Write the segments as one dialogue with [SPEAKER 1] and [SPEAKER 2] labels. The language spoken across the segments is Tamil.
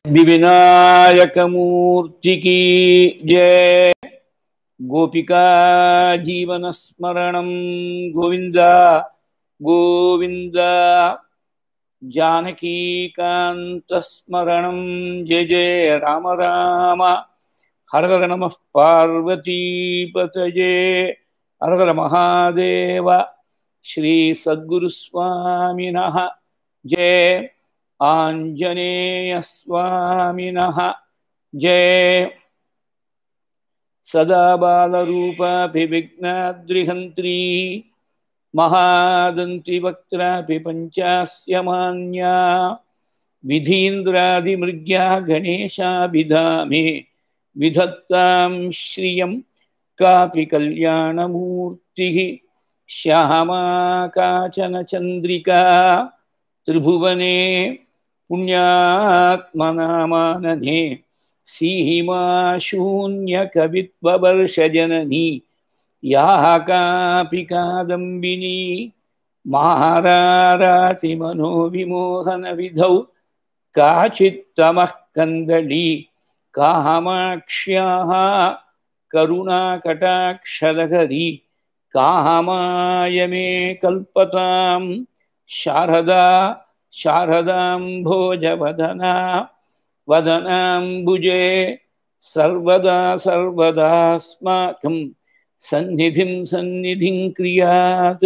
[SPEAKER 1] सिद्धिविनायकमूर्ति की जय गोपिका जीवनस्मरणं गोविन्द गोविन्द जानकीकान्तस्मरणं जय जय राम राम हर हर नमः पार्वतीपतये हर हर महादेव श्रीसद्गुरुस्वामिनः जय आञ्जनेयस्वामिनः जय सदा बालरूपापि विघ्नाद्रिहन्त्री महादन्तिवक्त्रापि पञ्चास्य मान्या विधीन्द्रादिमृग्या गणेशाभिधामे विधत्तां श्रियं कापि कल्याणमूर्तिः श्यामा काचन चन्द्रिका त्रिभुवने पुण्यात्मनामानने सीमा शून्यकवित्ववर्षजननी याः कापि कादम्बिनी मारारातिमनोविमोहनविधौ काचित्तमः कन्दली कामाक्ष्याः करुणाकटाक्षलहरी कामाय मे कल्पतां शारदा शारदाम्भोजवदना वदनाम्बुजे सर्वदा सर्वदास्माकं सन्निधिं सन्निधिं क्रियात्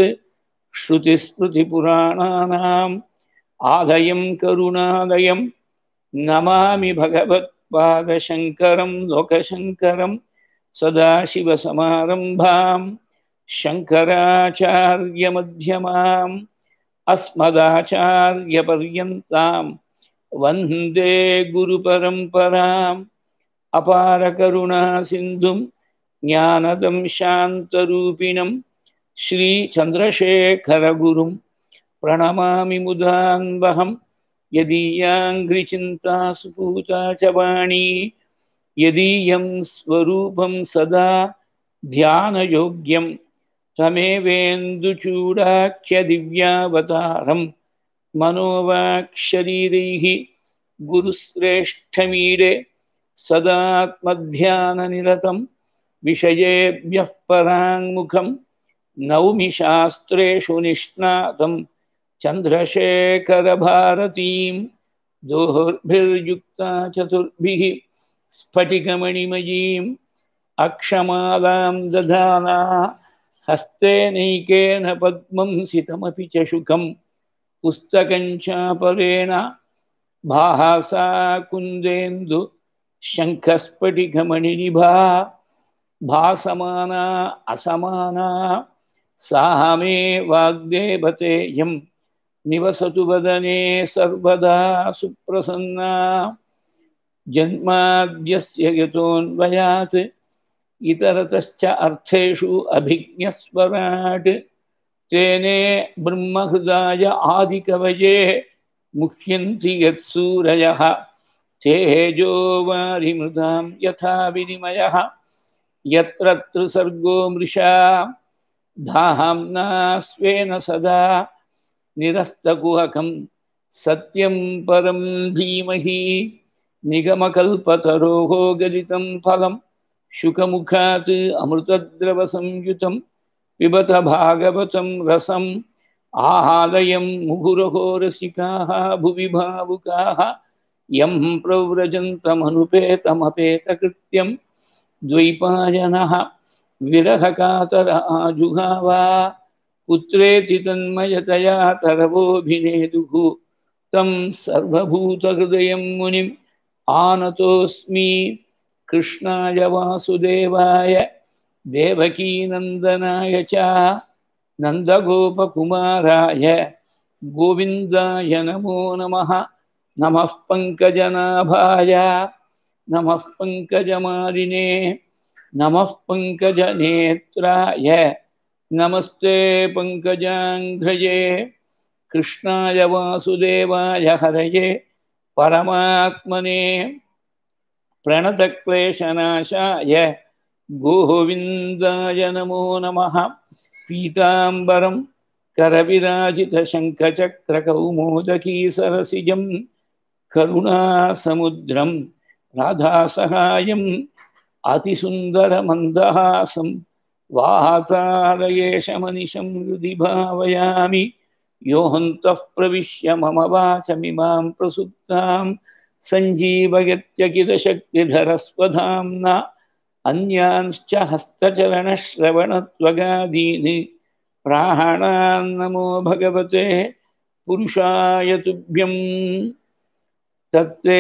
[SPEAKER 1] श्रुतिस्मृतिपुराणानाम् आलयं करुणालयं नमामि भगवत्पादशङ्करं लोकशङ्करं सदाशिवसमारम्भां शङ्कराचार्यमध्यमाम् अस्मदाचार्यपर्यन्तां वन्दे गुरुपरम्पराम् अपारकरुणासिन्धुं ज्ञानदं शान्तरूपिणं श्रीचन्द्रशेखरगुरुं प्रणमामि मुदान्वहं यदीयाङ्घ्रिचिन्ता सुपूता च वाणी यदीयं स्वरूपं सदा ध्यानयोग्यं तमेवेन्दुचूडाख्यदिव्यावतारं मनोवाक्शरीरैः गुरुश्रेष्ठमीडे सदात्मध्याननिरतं विषयेभ्यः पराङ्मुखं नौमि शास्त्रेषु निष्णातं चन्द्रशेखरभारतीं दोर्भिर्युक्ता चतुर्भिः स्फटिकमणिमयीम् अक्षमालां दधाना हस्ते नैकेन पद्मं सितमपि च शुकं पुस्तकं चापरेण भासा कुन्देन्दु शङ्खस्फटिकमणिनिभा भासमाना असमाना सा मे वाग्देवतेयं निवसतु वदने सर्वदा सुप्रसन्ना जन्माद्यस्य यतोऽन्वयात् इतरतश्च अर्थेषु अभिज्ञस्वराट् तेने ब्रह्महृदाय आदिकवये मुह्यन्ति यत्सूरयः तेजो वारिमृदां यथा विनिमयः यत्र त्रिसर्गो मृषा धाम्ना स्वेन सदा निरस्तकुहकं सत्यं परं धीमहि निगमकल्पतरोः गलितं फलं शुकमुखात् अमृतद्रवसंयुतं पिबत भागवतं रसम् आहालयं मुहुरहो रसिकाः भुवि भावुकाः यं प्रव्रजन्तमनुपेतमपेतकृत्यं द्वैपायनः विरहकातर आजुहावा पुत्रेति तन्मयतया तरवोऽभिनेदुः तं सर्वभूतहृदयं मुनिम् आनतोऽस्मि कृष्णाय वासुदेवाय देवकीनन्दनाय च नन्दगोपकुमाराय गोविन्दाय नमो नमः नमः पङ्कजनाभाय नमः पङ्कजमालिने नमः पङ्कजनेत्राय नमस्ते पङ्कजाङ्घ्रये कृष्णाय वासुदेवाय हरये परमात्मने प्रणतक्लेशनाशाय गोविन्दाय नमो नमः पीताम्बरं करविराजितशङ्खचक्रकौमोदकीसरसिजं करुणासमुद्रं राधासहायम् अतिसुन्दरमन्दहासं वातालयेशमनिशं हृदि भावयामि योऽहन्तः प्रविश्य मम वाचमिमां प्रसुप्तां सञ्जीवयत्यखिलशक्तिधरस्वधाम्ना अन्यांश्च हस्तचरणश्रवणत्वगादीनि प्राणान्नमो भगवते पुरुषाय तुभ्यं तत्ते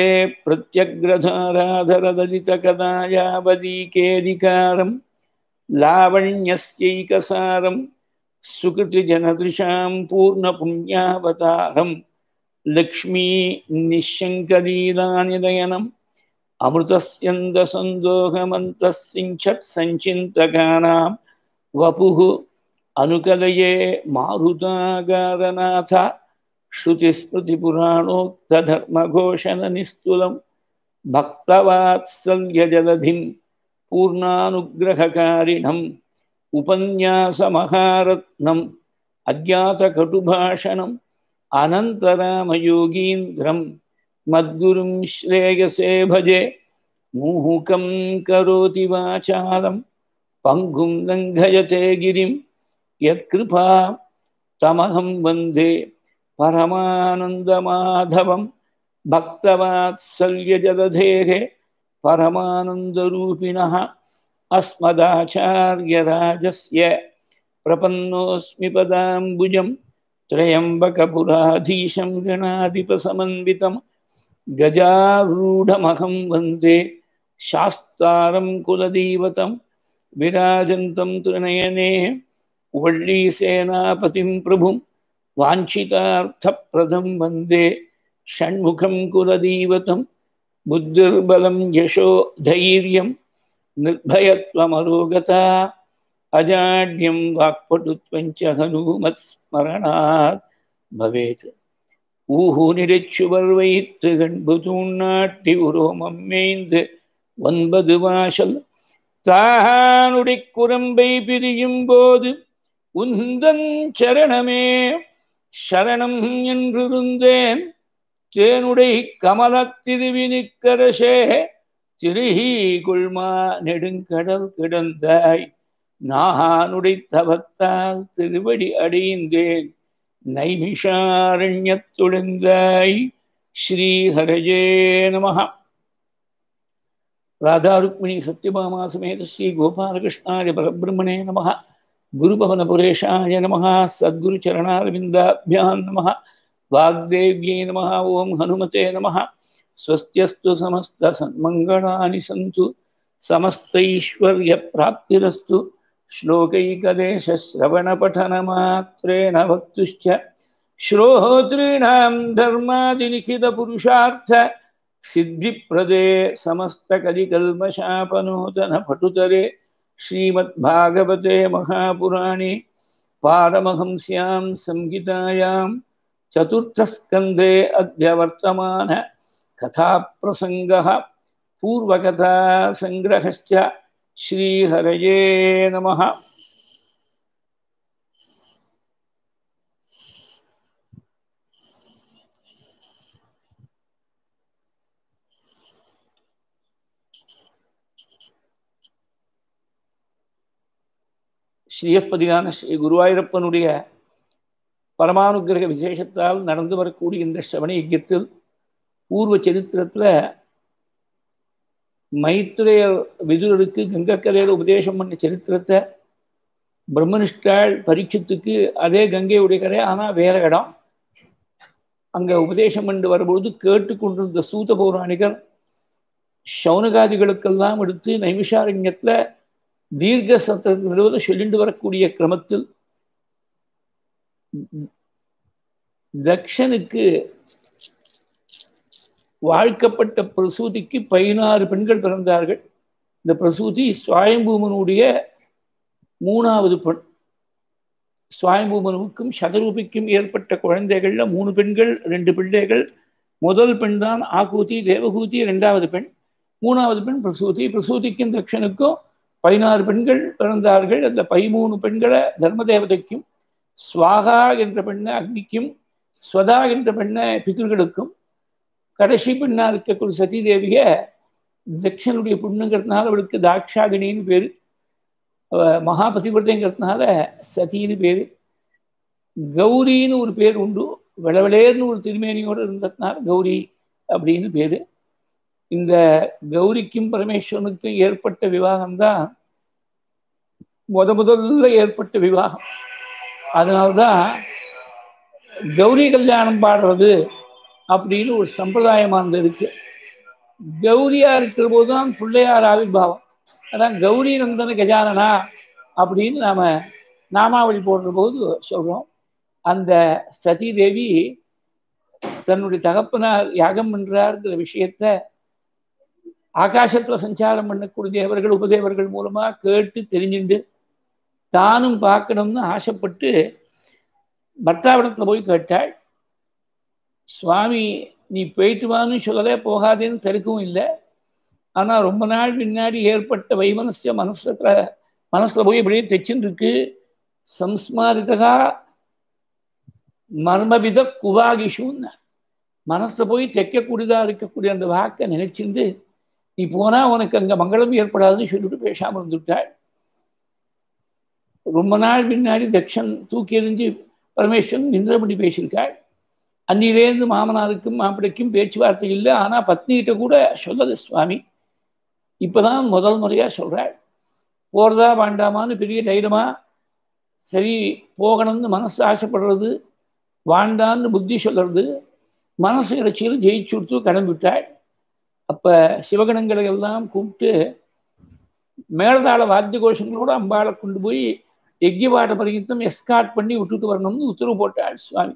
[SPEAKER 1] प्रत्यग्रधाराधरदलितकदायावदीकेदिकारं लावण्यस्यैकसारं सुकृतिजनदृशां पूर्णपुण्यावतारं लक्ष्मी निःशङ्कलीलानिदयनम् अमृतस्यन्दसन्दोहमन्तस्सिञ्छत् सञ्चिन्तकानां वपुः अनुकलये मारुतागारनाथ श्रुतिस्मृतिपुराणोक्तधर्मघोषणनिस्तुलं भक्तवात्सल्यजलधिं पूर्णानुग्रहकारिणम् उपन्यासमहारत्नम् अज्ञातकटुभाषणम् अनन्तरामयोगीन्द्रं मद्गुरुं श्रेयसे भजे मुहुकं करोति वाचालं पङ्गुं लङ्घयते गिरिं यत्कृपा तमहं वन्दे परमानन्दमाधवं भक्तवात्सल्यजलधेः परमानन्दरूपिणः अस्मदाचार्यराजस्य प्रपन्नोऽस्मि पदाम्बुजं त्र्यम्बकपुराधीशं गणाधिपसमन्वितं गजारूढमहं वन्दे शास्तारं कुलदैवतं विराजन्तं त्रिनयने वल्लीसेनापतिं प्रभुं वाञ्छितार्थप्रदं वन्दे षण्मुखं कुलदैवतं बुद्धिर्बलं यशो धैर्यं निर्भयत्वमरोगता अजाड्यं वाक्पटुत्वञ्च हनूमत्स्मरणात् भवेत् ஊஹூனிரைச்சுவர் வைத்து கண்புதூண் நாட்டி உரோமம் மேய்ந்து ஒன்பது வாசல் தானுடை குரம்பை பிரியும் போது உந்தன் சரணமே சரணம் என்றிருந்தேன் தேனுடை கமலத்திருவினிக்கரசே திருஹி குள்மா நெடுங்கடல் கிடந்தாய் நானுடை தவத்தால் திருவடி அடைந்தேன் நைமிஷாரண்யத்துழந்தாய் ஸ்ரீஹரஜே நம ராதாருக்மிணி சத்யபாமா சமேத ஸ்ரீ கோபாலகிருஷ்ணாய பரபிரம்மணே நம குருபவனபுரேஷாய நம சத்குருச்சரணாரவிந்தாபியாம் நம वाग्देव्यै नमः ॐ हनुमते नमः स्वस्त्यस्तु समस्तसन्मङ्गलानि सन्तु समस्तैश्वर्यप्राप्तिरस्तु श्लोकैकदेशश्रवणपठनमात्रेण वक्तुश्च श्रोतॄणां धर्मादिलिखितपुरुषार्थ सिद्धिप्रदे समस्तकलिकल्मषापनूतनपटुतरे श्रीमद्भागवते महापुराणे पारमहंस्यां संहितायां चतुर्थस्कन्धे अद्य वर्तमान कथाप्रसङ्गः पूर्वकथासङ्ग्रहश्च श्रीहरये नमः ஸ்ரீயப்பதியான ஸ்ரீ குருவாயூரப்பனுடைய பரமானுகிரக விசேஷத்தால் நடந்து வரக்கூடிய இந்த ஸ்ரவண யஜ்யத்தில் பூர்வ சரித்திரத்தில் மைத்ரேய விதுரருக்கு கங்கக்கரையில் உபதேசம் பண்ண சரித்திரத்தை பிரம்மனிஷ்டாள் பரீட்சத்துக்கு அதே கங்கையுடைய கரை ஆனால் வேற இடம் அங்கே உபதேசம் பண்ணி வரும்பொழுது கேட்டுக்கொண்டிருந்த சூத பௌராணிகர் சௌனகாதிகளுக்கெல்லாம் எடுத்து நைமிஷாரண்யத்தில் தீர்க்க சத்திரத்தை சொல்லிட்டு வரக்கூடிய கிரமத்தில் தக்ஷனுக்கு வாழ்க்கப்பட்ட பிரசூதிக்கு பதினாறு பெண்கள் பிறந்தார்கள் இந்த பிரசூதி சுவாயம்பூமனுடைய மூணாவது பெண் சுவாயம்பூமனுக்கும் சதரூபிக்கும் ஏற்பட்ட குழந்தைகள்ல மூணு பெண்கள் ரெண்டு பிள்ளைகள் முதல் பெண் தான் ஆகூதி தேவகூதி ரெண்டாவது பெண் மூணாவது பெண் பிரசூதி பிரசூதிக்கும் தக்ஷனுக்கும் பதினாறு பெண்கள் பிறந்தார்கள் அந்த பதிமூணு பெண்களை தர்ம தேவதைக்கும் ஸ்வாகா என்ற பெண்ணை அக்னிக்கும் ஸ்வதா என்ற பெண்ணை பிதர்களுக்கும் கடைசி பெண்ணா இருக்கக்கூடிய சதி தேவிய தக்ஷனுடைய பொண்ணுங்கிறதுனால அவளுக்கு தாட்சாகினின்னு பேரு அவ மகாபதிவிரதைங்கிறதுனால சதின்னு பேரு கௌரின்னு ஒரு பேர் உண்டு விளவிளேர்னு ஒரு திருமேனியோடு இருந்ததுனால கௌரி அப்படின்னு பேரு இந்த கௌரிக்கும் பரமேஸ்வரனுக்கும் ஏற்பட்ட விவாகம் தான் முத முதல்ல ஏற்பட்ட விவாகம் அதனால்தான் கௌரி கல்யாணம் பாடுறது அப்படின்னு ஒரு சம்பிரதாயமானது இருக்கு கௌரியா இருக்கிற போதுதான் பிள்ளையார் ஆவிர்வாவம் அதான் கௌரி நந்தன கஜானனா அப்படின்னு நாம நாமாவளி போடுற போது சொல்றோம் அந்த சதி தேவி தன்னுடைய தகப்பனார் யாகம் பண்றாருங்கிற விஷயத்த ஆகாசத்துல சஞ்சாரம் பண்ணக்கூடிய தேவர்கள் உபதேவர்கள் மூலமா கேட்டு தெரிஞ்சுண்டு தானும் பார்க்கணும்னு ஆசைப்பட்டு பர்த்தாவிடத்துல போய் கேட்டாள் சுவாமி நீ போயிட்டு வான்னு சொல்லலே போகாதேன்னு தடுக்கவும் இல்லை ஆனா ரொம்ப நாள் பின்னாடி ஏற்பட்ட வைமனசிய மனசுல மனசுல போய் இப்படியே தைச்சுன்னு இருக்கு சம்ஸ்மாரிதகா மர்மவித குவாகிஷுன்னு மனசுல போய் தைக்கக்கூடியதா இருக்கக்கூடிய அந்த வாக்கை நினைச்சிருந்து நீ போனா உனக்கு அங்க மங்களம் ஏற்படாதுன்னு சொல்லிட்டு பேசாம இருந்துட்டாள் ரொம்ப நாள் பின்னாடி தக்ஷன் தூக்கி எறிஞ்சு பரமேஸ்வரன் நிந்திரபடி பேசியிருக்காள் அன்னிலேருந்து மாமனாருக்கும் மாப்பிளைக்கும் பேச்சுவார்த்தை இல்லை ஆனால் பத்னிகிட்ட கூட சொல்லது சுவாமி இப்போதான் முதல் முறையாக சொல்கிறாள் போகிறதா வேண்டாமான்னு பெரிய தைரியமா சரி போகணும்னு மனசு ஆசைப்படுறது வாண்டான்னு புத்தி சொல்றது மனசு இறைச்சியில் ஜெயிச்சு கொடுத்து கிளம்பிவிட்டாள் அப்போ சிவகணங்களை எல்லாம் கூப்பிட்டு மேலதாள வாத்திய கோஷங்களோட அம்பாளை கொண்டு போய் யஜ்யபாட பரியந்தம் எஸ்காட் பண்ணி விட்டுட்டு வரணும்னு உத்தரவு போட்டாள் சுவாமி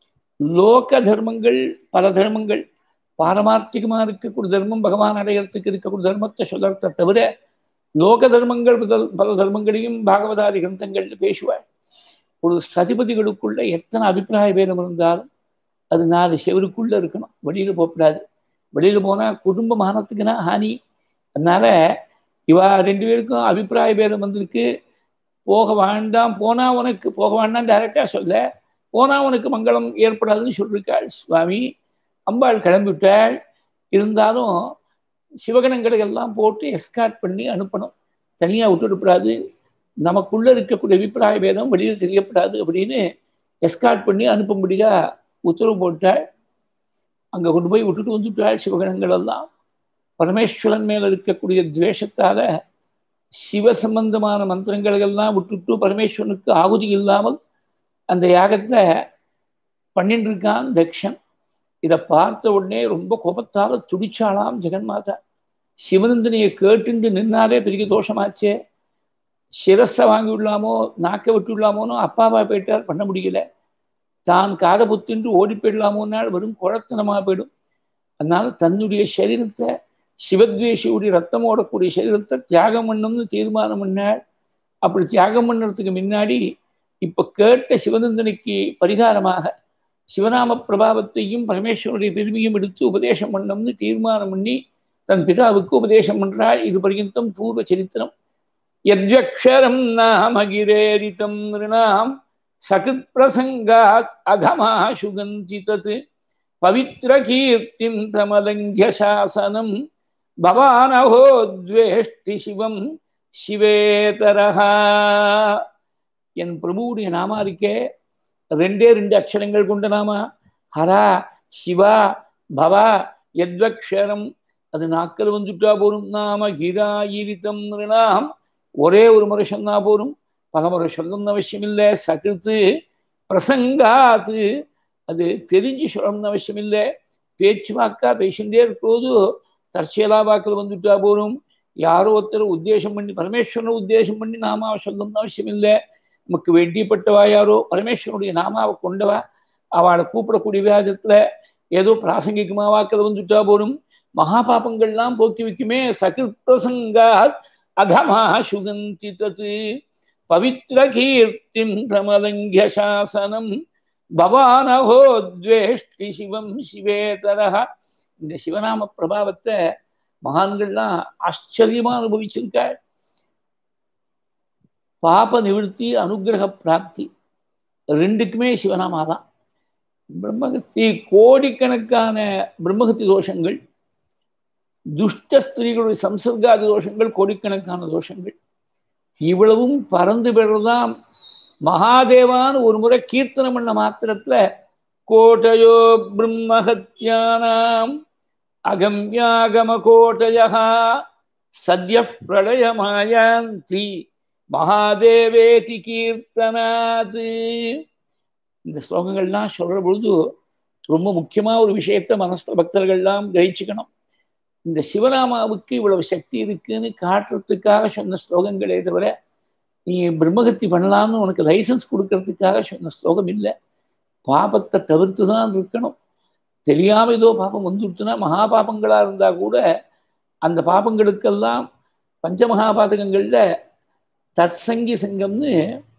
[SPEAKER 1] லோக தர்மங்கள் பல தர்மங்கள் பாரமார்த்திகமாக இருக்கக்கூடிய தர்மம் பகவான் அடையறதுக்கு இருக்கக்கூடிய தர்மத்தை சொல்லறத தவிர லோக தர்மங்கள் பல தர்மங்களையும் பாகவதாதி கிரந்தங்கள்னு பேசுவாள் ஒரு சதிபதிகளுக்குள்ள எத்தனை அபிப்பிராய பேதம் இருந்தாலும் அது நாலு செவருக்குள்ள இருக்கணும் வெளியில போகக்கூடாது வெளியில போனா குடும்ப மானத்துக்குனா ஹானி அதனால இவா ரெண்டு பேருக்கும் அபிப்பிராய பேதம் வந்திருக்கு போக வேண்டாம் போனா உனக்கு போக வேண்டாம் டைரக்டா சொல்ல போனா உனக்கு மங்களம் ஏற்படாதுன்னு சொல்லியிருக்காள் சுவாமி அம்பாள் கிளம்பிவிட்டாள் இருந்தாலும் சிவகணங்களை எல்லாம் போட்டு எஸ்கார்ட் பண்ணி அனுப்பணும் தனியாக விட்டுடக்கூடாது நமக்குள்ள இருக்கக்கூடிய அபிப்பிராய பேதம் வெளியில் தெரியப்படாது அப்படின்னு எஸ்கார்ட் பண்ணி அனுப்பும்படியா உத்தரவு போட்டாள் அங்கே கொண்டு போய் விட்டுட்டு வந்துட்டாள் சிவகணங்கள் எல்லாம் பரமேஸ்வரன் மேல இருக்கக்கூடிய துவேஷத்தால சிவ சம்பந்தமான மந்திரங்களெல்லாம் விட்டுட்டு பரமேஸ்வரனுக்கு ஆகுதி இல்லாமல் அந்த யாகத்தை பண்ணிட்டு இருக்கான் தக்ஷன் இதை பார்த்த உடனே ரொம்ப கோபத்தால துடிச்சாளாம் ஜெகன்மாதா சிவனந்தனையை கேட்டுண்டு நின்னாலே பெரிய தோஷமாச்சே சிரஸை வாங்கி விடலாமோ நாக்க விட்டு விடலாமோன்னு அப்பாவா போயிட்டார் பண்ண முடியல தான் காதை புத்துண்டு ஓடி போயிடலாமோனால் வெறும் குழத்தனமாக போயிடும் அதனால தன்னுடைய சரீரத்தை சிவத்வேஷியுடைய ரத்தம் ஓடக்கூடிய சரீரத்தை தியாகம் பண்ணணும்னு தீர்மானம் பண்ணாள் அப்படி தியாகம் பண்ணுறதுக்கு முன்னாடி இப்போ கேட்ட சிவநந்தனைக்கு பரிகாரமாக சிவநாம பிரபாவத்தையும் பரமேஸ்வருடைய பெருமையும் எடுத்து உபதேசம் பண்ணணும்னு தீர்மானம் பண்ணி தன் பிதாவுக்கு உபதேசம் பண்றாள் இது பர்யந்தம் பூர்வ சரித்திரம் யத்யக்ஷரம் நாம கிரேரிதம் நிருணாம் சகித் பிரசங்காத் அகமா சுகந்தி தத் பவித்ர கீர்த்திம் தமலங்கிய சாசனம் பவானஹோ துவேஷ்டி சிவம் சிவேதரஹா என் பிரபுவுடைய நாமா இருக்கே ரெண்டே ரெண்டு அக்ஷரங்கள் கொண்ட நாமா ஹரா சிவா பவா எத்வக்ஷரம் அது நாக்கில் வந்துட்டா போரும் நாம கிராயிரிதம் நாம் ஒரே ஒரு முறை சொன்னா போரும் பல முறை சொல்லணும்னு அவசியம் இல்லை சகித்து பிரசங்காத்து அது தெரிஞ்சு சொல்லணும்னு அவசியம் இல்லை பேச்சு வாக்கா பேசிகிட்டே இருக்கும்போது தற்செயலா வாக்கில் வந்துட்டா போரும் யாரோ ஒருத்தர் உத்தேசம் பண்ணி பரமேஸ்வரனை உத்தேசம் பண்ணி நாமாவை சொல்லணும்னு அவசியம் இல்லை நமக்கு வேண்டியப்பட்டவா யாரோ பரமேஸ்வரனுடைய நாமாவை கொண்டவா அவளை கூப்பிடக்கூடிய வியாஜத்துல ஏதோ பிராசங்கிகமா வாக்கில் வந்துட்டா போரும் மகா பாபங்கள்லாம் போக்கி வைக்குமே சகித் பிரசங்காத் அகமா சுகந்தி தத்து பவித்ர கீர்த்திம் பிரமலங்கிய சாசனம் பவானஹோ துவேஷ்டி சிவம் சிவேதரஹ இந்த சிவநாம பிரபாவத்தை மகான்கள்லாம் ஆச்சரியமா அனுபவிச்சிருக்காள் பாப நிவர்த்தி அனுகிரக பிராப்தி ரெண்டுக்குமே சிவநாமா தான் பிரம்மகத்தி கோடிக்கணக்கான பிரம்மகத்தி தோஷங்கள் துஷ்ட ஸ்திரீகளுடைய சம்சர்காதி தோஷங்கள் கோடிக்கணக்கான தோஷங்கள் இவ்வளவும் பறந்து பெறதான் மகாதேவான்னு ஒரு முறை கீர்த்தனம் பண்ண மாத்திரத்துல கோட்டையோ பிரம்மஹத்யானாம் அகம்யாகம கோட்டயா சத்ய பிரளயமாயாந்தி மகாதேவேதி கீர்த்தனாது இந்த ஸ்லோகங்கள்லாம் சொல்ற பொழுது ரொம்ப முக்கியமா ஒரு விஷயத்த மனசு பக்தர்கள்லாம் கிரகிச்சுக்கணும் இந்த சிவராமாவுக்கு இவ்வளவு சக்தி இருக்குன்னு காட்டுறதுக்காக சொன்ன ஸ்லோகங்களே தவிர நீ பிரம்மகத்தி பண்ணலாம்னு உனக்கு லைசன்ஸ் கொடுக்கறதுக்காக சொன்ன ஸ்லோகம் இல்லை பாபத்தை தவிர்த்து தான் இருக்கணும் தெரியாம ஏதோ பாபம் வந்துடுச்சுன்னா மகா பாபங்களா இருந்தா கூட அந்த பாபங்களுக்கெல்லாம் பஞ்சமகாபாதகங்கள்ல தத்சங்கி சங்கம்னு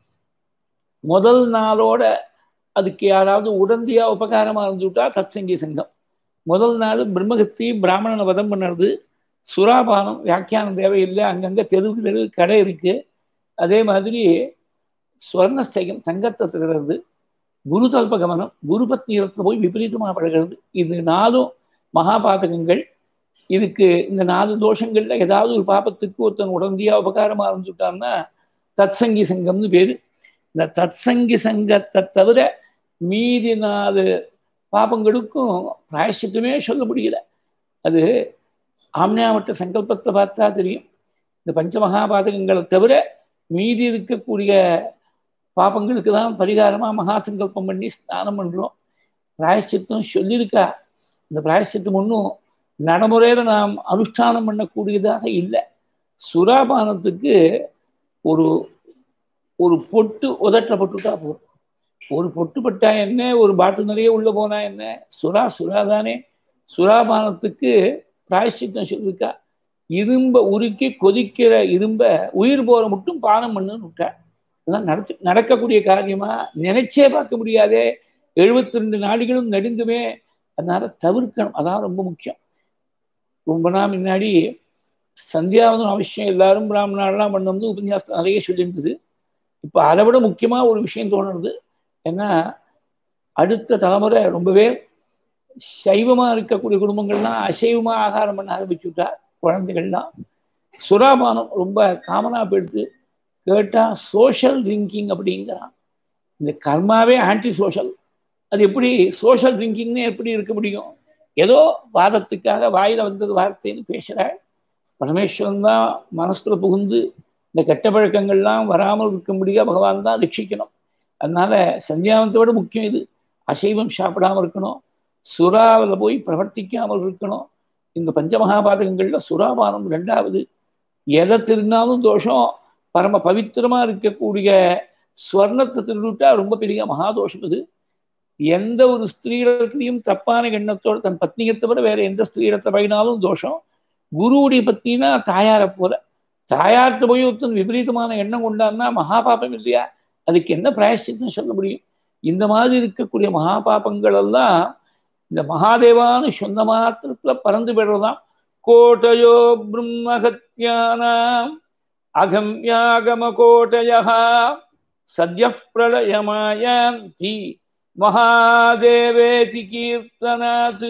[SPEAKER 1] முதல் நாளோட அதுக்கு யாராவது உடந்தையா உபகாரமா இருந்துவிட்டா தத்சங்கி சங்கம் முதல் நாள் பிரம்மகத்தி பிராமணனை வதம் பண்ணுறது சுறாபானம் வியாக்கியானம் தேவையில்லை அங்கங்கே தெருவுக்கு தெரு கடை இருக்கு அதே மாதிரி ஸ்வர்ணஸ்தேகம் தங்கத்தை திருடுறது குரு தல்ப கமனம் குரு பத்னியத்தில் போய் விபரீதமாக பழகிறது இது நாலும் மகாபாதகங்கள் இதுக்கு இந்த நாலு தோஷங்கள்ல ஏதாவது ஒரு பாபத்துக்கு ஒருத்தன் உடந்தையா உபகாரமா இருந்துட்டான்னா தத்சங்கி சங்கம்னு பேரு இந்த தத்சங்கி சங்கத்தை தவிர மீதி நாலு பாபங்களுக்கும் பிராயசித்தமே சொல்ல முடியல அது ஆம்னியாவட்ட சங்கல்பத்தை பார்த்தா தெரியும் இந்த பஞ்சமகாபாதகங்களை தவிர மீதி இருக்கக்கூடிய பாபங்களுக்கு தான் பரிகாரமாக மகா சங்கல்பம் பண்ணி ஸ்நானம் பண்ணுறோம் பிராயசித்தம் சொல்லியிருக்கா இந்த பிராயசித்தம் ஒன்றும் நடைமுறையில் நாம் அனுஷ்டானம் பண்ணக்கூடியதாக இல்லை சுறாபானத்துக்கு ஒரு ஒரு பொட்டு உதட்ட பொட்டுட்டா போதும் ஒரு பொட்டு பட்டா என்ன ஒரு பாட்டு நிறைய உள்ள போனா என்ன சுறா சுறா தானே சுறாபானத்துக்கு பிராயஷ்சித்தம் சொல்லிருக்கா இரும்ப உருக்கி கொதிக்கிற இரும்ப உயிர் போற மட்டும் பானம் பண்ணுன்னு விட்டா அதெல்லாம் நடத்து நடக்கக்கூடிய காரியமா நினைச்சே பார்க்க முடியாதே எழுபத்தி ரெண்டு நாடிகளும் நடுங்குமே அதனால தவிர்க்கணும் அதான் ரொம்ப முக்கியம் ரொம்ப நாள் முன்னாடி சந்தியாவதம் அவசியம் எல்லாரும் பிராமணாலாம் பண்ணது உபன்யாசம் நிறைய சொல்லியிருந்தது இப்போ அதை விட முக்கியமாக ஒரு விஷயம் தோணுறது ஏன்னா அடுத்த தலைமுறை ரொம்பவே சைவமாக இருக்கக்கூடிய குடும்பங்கள்லாம் அசைவமாக ஆகாரம் பண்ண ஆரம்பிச்சுட்டா குழந்தைகள்லாம் சுறாபானம் ரொம்ப காமனாக போயிடுது கேட்டால் சோஷியல் ட்ரிங்கிங் அப்படிங்கிறான் இந்த கர்மாவே ஆன்டி சோஷியல் அது எப்படி சோஷியல் ட்ரிங்கிங்னு எப்படி இருக்க முடியும் ஏதோ வாதத்துக்காக வாயில் வந்தது வார்த்தைன்னு பேசுகிறாள் பரமேஸ்வரன் தான் மனசுல புகுந்து இந்த கெட்ட பழக்கங்கள்லாம் வராமல் இருக்கும்படியாக பகவான் தான் ரட்சிக்கணும் அதனால சந்தியாவனத்தோட முக்கியம் இது அசைவம் சாப்பிடாமல் இருக்கணும் சுறாவில் போய் பிரவர்த்திக்காமல் இருக்கணும் இந்த பஞ்சமகாபாதகங்களில் சுறாபானம் ரெண்டாவது எதை திருநாலும் தோஷம் பரம பவித்திரமாக இருக்கக்கூடிய ஸ்வர்ணத்தை திருவிட்டா ரொம்ப பெரிய மகாதோஷம் இது எந்த ஒரு ஸ்திரீரத்திலையும் தப்பான எண்ணத்தோட தன் பத்னியை தவிர வேற எந்த ஸ்திரீரத்தை பயினாலும் தோஷம் குருவுடைய பத்னினா தாயாரை போல தாயார்த்த போய் ஒருத்தன் விபரீதமான எண்ணம் கொண்டான்னா மகாபாபம் இல்லையா அதுக்கு என்ன பிராயஷ்சித்தம் சொல்ல முடியும் இந்த மாதிரி இருக்கக்கூடிய மகாபாபங்கள் எல்லாம் இந்த மகாதேவான்னு சொந்த மாத்திரத்துல பறந்து பெறலாம் கோட்டையோ பிரம்மஹத்யானாம் அகம்யாகம கோட்டயா சத்ய பிரளயமாயாந்தி மகாதேவேதி கீர்த்தனாத்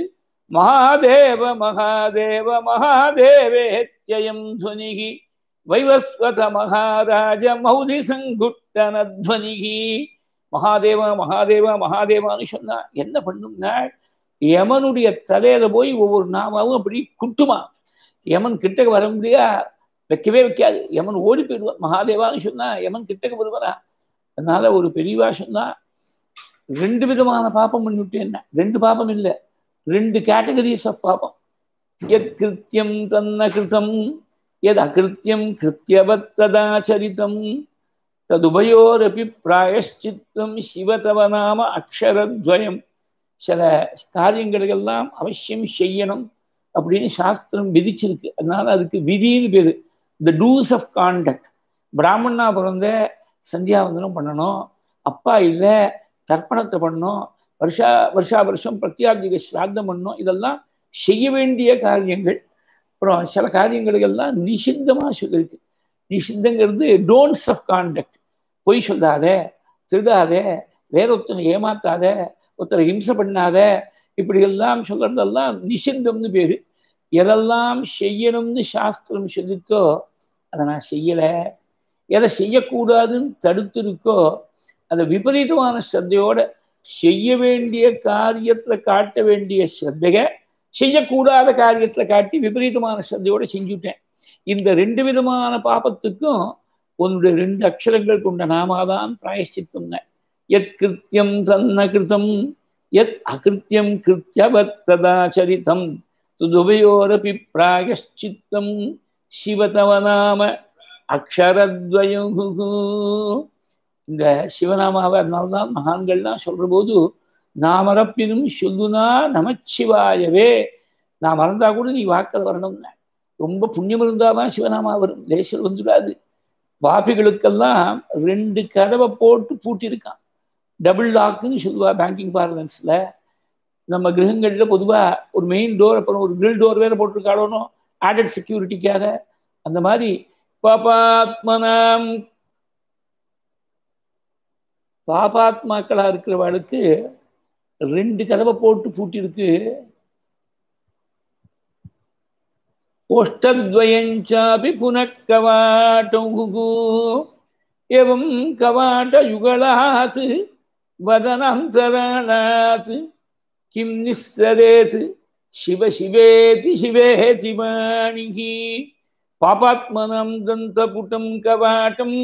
[SPEAKER 1] மகாதேவ மகாதேவ மகாதேவேத்யயம் துவனிகி வைவஸ்வத மகாராஜ மௌதி சங்குட்டன துவனிகி மகாதேவா மகாதேவா மகாதேவான்னு சொன்னா என்ன பண்ணும்னா யமனுடைய தலையில போய் ஒவ்வொரு நாமாவும் அப்படி குட்டுமா யமன் கிட்டக்க வர முடியா வைக்கவே வைக்காது யமன் ஓடி போயிடுவான் மகாதேவான்னு சொன்னா யமன் கிட்டக்க வருவாரா அதனால ஒரு பெரியவா சொன்னா ரெண்டு விதமான பாப்பம் பண்ணிவிட்டு என்ன ரெண்டு பாப்பம் இல்லை ரெண்டு கேட்டகரிஸ் ஆஃப் பாப்பம் எத் கிருத்தியம் தன்ன கிருத்தம் எத் அகிருத்தியம் கிருத்தியவத் ததாச்சரித்தம் ததுபயோரப்பி பிராயஷ்சித்தம் சிவதவ நாம அக்ஷரத்வயம் சில காரியங்களுக்கெல்லாம் அவசியம் செய்யணும் அப்படின்னு சாஸ்திரம் விதிச்சிருக்கு அதனால அதுக்கு விதின்னு பேரு த டூஸ் ஆஃப் கான்டக்ட் பிராமணனா பிறந்த சந்தியாவந்தனம் பண்ணணும் அப்பா இல்லை தர்ப்பணத்தை பண்ணணும் வருஷா வருஷா வருஷம் பிரத்யாபிக ஸ்ராத்தம் பண்ணணும் இதெல்லாம் செய்ய வேண்டிய காரியங்கள் அப்புறம் சில காரியங்களுக்கெல்லாம் நிஷித்தமாக சொல்லியிருக்கு நிஷித்தங்கிறது டோன்ட்ஸ் ஆஃப் கான்டக்ட் பொய் சொல்லாத திருடாத வேற ஒருத்தனை ஏமாத்தாத ஒருத்தரை ஹிம்சை பண்ணாத இப்படி எல்லாம் சொல்றதெல்லாம் நிஷிந்தம்னு பேரு எதெல்லாம் செய்யணும்னு சாஸ்திரம் சொல்லித்தோ அதை நான் செய்யலை எதை செய்யக்கூடாதுன்னு தடுத்திருக்கோ அந்த விபரீதமான ஸ்ரத்தையோட செய்ய வேண்டிய காரியத்துல காட்ட வேண்டிய ஸ்ரத்தைய செய்யக்கூடாத காரியத்துல காட்டி விபரீதமான ஸ்ரத்தையோட செஞ்சுட்டேன் இந்த ரெண்டு விதமான பாபத்துக்கும் உன்னுடைய ரெண்டு அக்ஷரங்கள் கொண்ட நாமாதான் பிராயஷ்சித்தம் எத் கிருத்தியம் தன்ன கிருத்தம் எத் அகிருத்தியம் கிருத்தியவத்ததாச்சரித்தம் துதுபயோரபி பிராயஷ்சித்தம் சிவதவ நாம அக்ஷரத்வயுகு இந்த சிவநாமாவை அதனால்தான் மகான்கள்லாம் சொல்ற போது நாமரப்பினும் சொல்லுனா நமச்சிவாயவே நான் மறந்தா கூட நீ வாக்கில் வரணும்னா ரொம்ப புண்ணியம் இருந்தாதான் சிவநாமா வரும் லேசர் வந்துடாது பாபிகளுக்கெல்லாம் ரெண்டு கதவை போட்டு பூட்டியிருக்கான் டபுள் லாக்குன்னு சொல்லுவா பேங்கிங் பார்லன்ஸில் நம்ம கிரகங்களில் பொதுவாக ஒரு மெயின் டோர் அப்புறம் ஒரு கிரில் டோர் வேற போட்டிருக்காளோனோ ஆடட் செக்யூரிட்டிக்காக அந்த மாதிரி பாபாத்மனாம் பாபாத்மாக்களா இருக்கிறவாளுக்கு ரெண்டு கதவை போட்டு பூட்டிருக்கு ஓஷ்டத்வயஞ்சாபி புனக்கவாட்டௌகு எவம் கவாட்டயுகளாத் வதனந்தராளாத் கிம் நிஸ்ஸரேத் சிவ சிவேதி சிவேதி வாணிகி பாபாத்மனம் தந்தபுட்டம் கவாட்டம்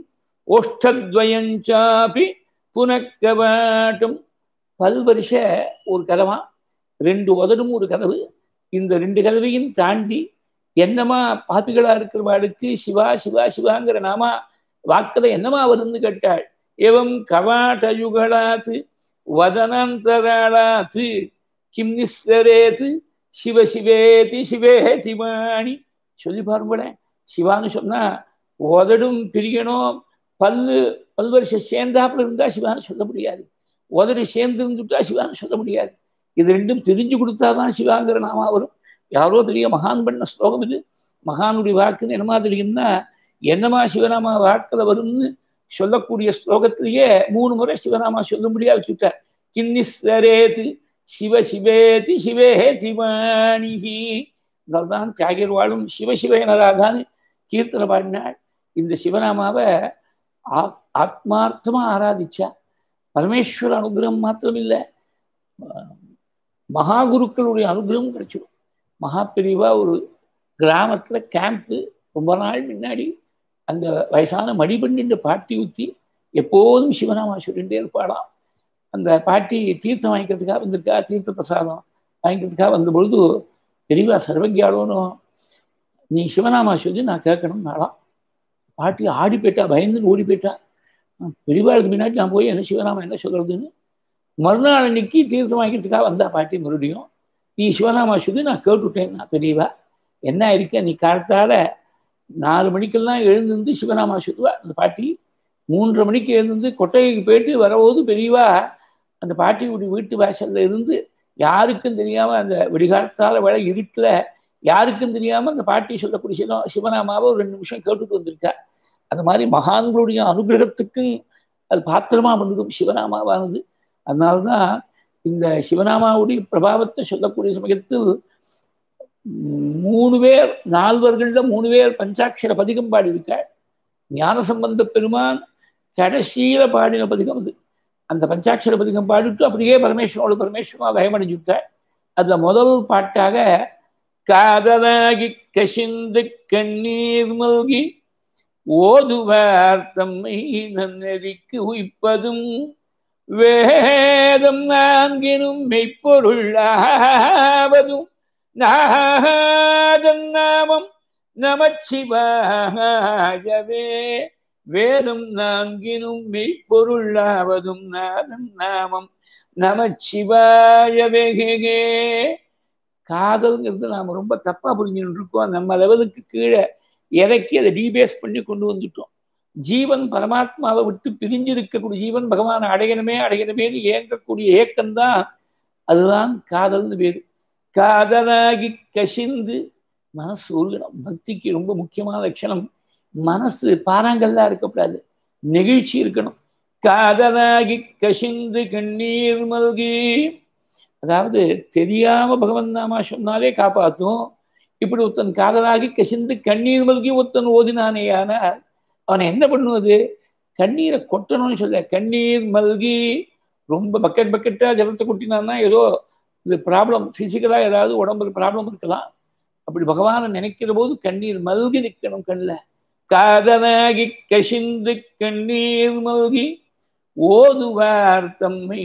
[SPEAKER 1] ஓஷ்டத்வயஞ்சாபி புனக்கவாட்டம் பல்வரிச ஒரு கதவா ரெண்டு உதடும் ஒரு கதவு இந்த ரெண்டு கதவையும் தாண்டி என்னமா பாப்பிகளா இருக்கிறவாளுக்கு சிவா சிவா சிவாங்கிற நாமா வாக்குல என்னமா வரும்னு கேட்டாள் எவம் கவாட்டயுகளாத்து வதனந்தராளாத்து கிம் நிஸ்ஸரேத்து சிவ சிவேதி சிவேதி வாணி சொல்லி பாருங்களேன் சிவான்னு சொன்னா உதடும் பிரியணும் பல்லு பல்வரிசை சேர்ந்தாப்புல இருந்தா சிவான்னு சொல்ல முடியாது உதடு சேர்ந்து இருந்துட்டா சிவான்னு சொல்ல முடியாது இது ரெண்டும் பிரிஞ்சு கொடுத்தாதான் சிவாங்கிற நாமா வரும் யாரோ பெரிய மகான் பண்ண ஸ்லோகம் இது மகானுடைய வாக்குன்னு என்னமா தெரியும்னா என்னமா சிவநாமா வாக்குல வரும்னு சொல்லக்கூடிய ஸ்லோகத்திலேயே மூணு முறை சிவநாமா சொல்ல முடியாது வச்சுட்டார் கின்னிஸ்வரேது சிவ சிவேதி சிவேதி வாணிகி தான் தியாகிர்வாளும் சிவ சிவனராகான்னு கீர்த்தனை பாடினாள் இந்த சிவநாமாவை ஆத்மார்த்தமா ஆராதிச்சா பரமேஸ்வர அனுகிரகம் மாத்திரம் இல்லை மகாகுருக்களுடைய அனுகிரகம் கிடைச்சிடும் மகா பிரிவா ஒரு கிராமத்துல கேம்ப்பு ரொம்ப நாள் முன்னாடி அந்த வயசான மடிபண்டின்ற பாட்டி ஊற்றி எப்போதும் சிவநாமா சொல்லிகிட்டே இருப்பாளாம் அந்த பாட்டி தீர்த்தம் வாங்கிக்கிறதுக்காக வந்திருக்கா தீர்த்த பிரசாதம் வாங்கிக்கிறதுக்காக வந்த பொழுது பெரியவா சர்வஜாலோனும் நீ சிவநாமா சொல்லி நான் கேட்கணும் நாளாம் பாட்டி ஆடி போயிட்டா பயந்துன்னு ஓடி போயிட்டா பெரியவாளுக்கு முன்னாடி நான் போய் என்ன சிவநாமா என்ன சொல்றதுன்னு மறுநாள் அன்னைக்கு தீர்த்தம் வாங்கிக்கிறதுக்காக வந்தா பாட்டி மறுபடியும் நீ சிவநாமா சொல்லி நான் கேட்டுவிட்டேன் நான் பெரியவா என்ன இருக்க நீ காலத்தால நாலு மணிக்கெல்லாம் எழுந்திருந்து சிவநாமா சொல்லுவா அந்த பாட்டி மூன்றரை மணிக்கு எழுந்திருந்து கொட்டகைக்கு போயிட்டு வரபோது பெரியவா அந்த பாட்டியுடைய வீட்டு வாசல்ல இருந்து யாருக்கும் தெரியாம அந்த விடிகாலத்தால வேலை இருட்டில் யாருக்கும் தெரியாம அந்த பாட்டி சொல்லக்கூடிய சிவ சிவநாமாவை ஒரு ரெண்டு நிமிஷம் கேட்டுட்டு வந்திருக்கா அந்த மாதிரி மகான்களுடைய அனுகிரகத்துக்கும் அது பாத்திரமா பண்ணிடும் சிவநாமாவானது அதனால்தான் இந்த சிவநாமாவுடைய பிரபாவத்தை சொல்லக்கூடிய சமயத்தில் மூணு பேர் நால்வர்கள்ல மூணு பேர் பஞ்சாட்சர பதிகம் பாடியிருக்காள் ஞானசம்பந்த பெருமான் கடைசியில பாடின பதிகம் அது அந்த பஞ்சாட்சர பதிகம் பாடிட்டு அப்படியே பரமேஸ்வரோட பரமேஸ்வரமா பயமடைஞ்சுட்டாள் அதுல முதல் பாட்டாக காதலாகி கசிந்து கண்ணீர் மல்கி ஓதுவார் தம்மை நன்னெறிக்கு உய்ப்பதும் வேதம் நான்கினும் மெய்ப்பொருளாவதும் நாதன் நாமம் நமச்சிவாயவே வேதம் நான்கினும் மெய்ப்பொருளாவதும் நாதன் நாமம் நமச்சிவாயவே காதல்ங்கிறது நாம் ரொம்ப தப்பா புரிஞ்சுட்டு இருக்கோம் நம்ம லெவலுக்கு கீழே இறக்கி அதை டீபேஸ் பண்ணி கொண்டு வந்துட்டோம் ஜீவன் பரமாத்மாவை விட்டு பிரிஞ்சு இருக்கக்கூடிய ஜீவன் பகவான் அடையணுமே அடையணுமேனு ஏங்கக்கூடிய ஏக்கம்தான் அதுதான் காதல்னு பேரு காதலாகி கசிந்து மனசு உருகணும் பக்திக்கு ரொம்ப முக்கியமான லட்சணம் மனசு பாறாங்கல்லாம் இருக்கக்கூடாது நெகிழ்ச்சி இருக்கணும் காதலாகி கசிந்து கண்ணீர் மல்கி அதாவது தெரியாம பகவன் நாமா சொன்னாலே காப்பாற்றும் இப்படி ஒருத்தன் காதலாகி கசிந்து கண்ணீர் மல்கி ஒருத்தன் ஓதினானேயான அவனை என்ன பண்ணுவது கண்ணீரை கொட்டணும்னு சொல்ல கண்ணீர் மல்கி ரொம்ப பக்கெட் பக்கெட்டாக ஜலத்தை கொட்டினான்னா ஏதோ இது ப்ராப்ளம் ஃபிசிக்கலாக ஏதாவது உடம்புல ப்ராப்ளம் இருக்கலாம் அப்படி பகவானை நினைக்கிற போது கண்ணீர் மல்கி நிற்கணும் கண்ணில் காதலாகி கசிந்து கண்ணீர் மல்கி ஓதுவார் தம்மை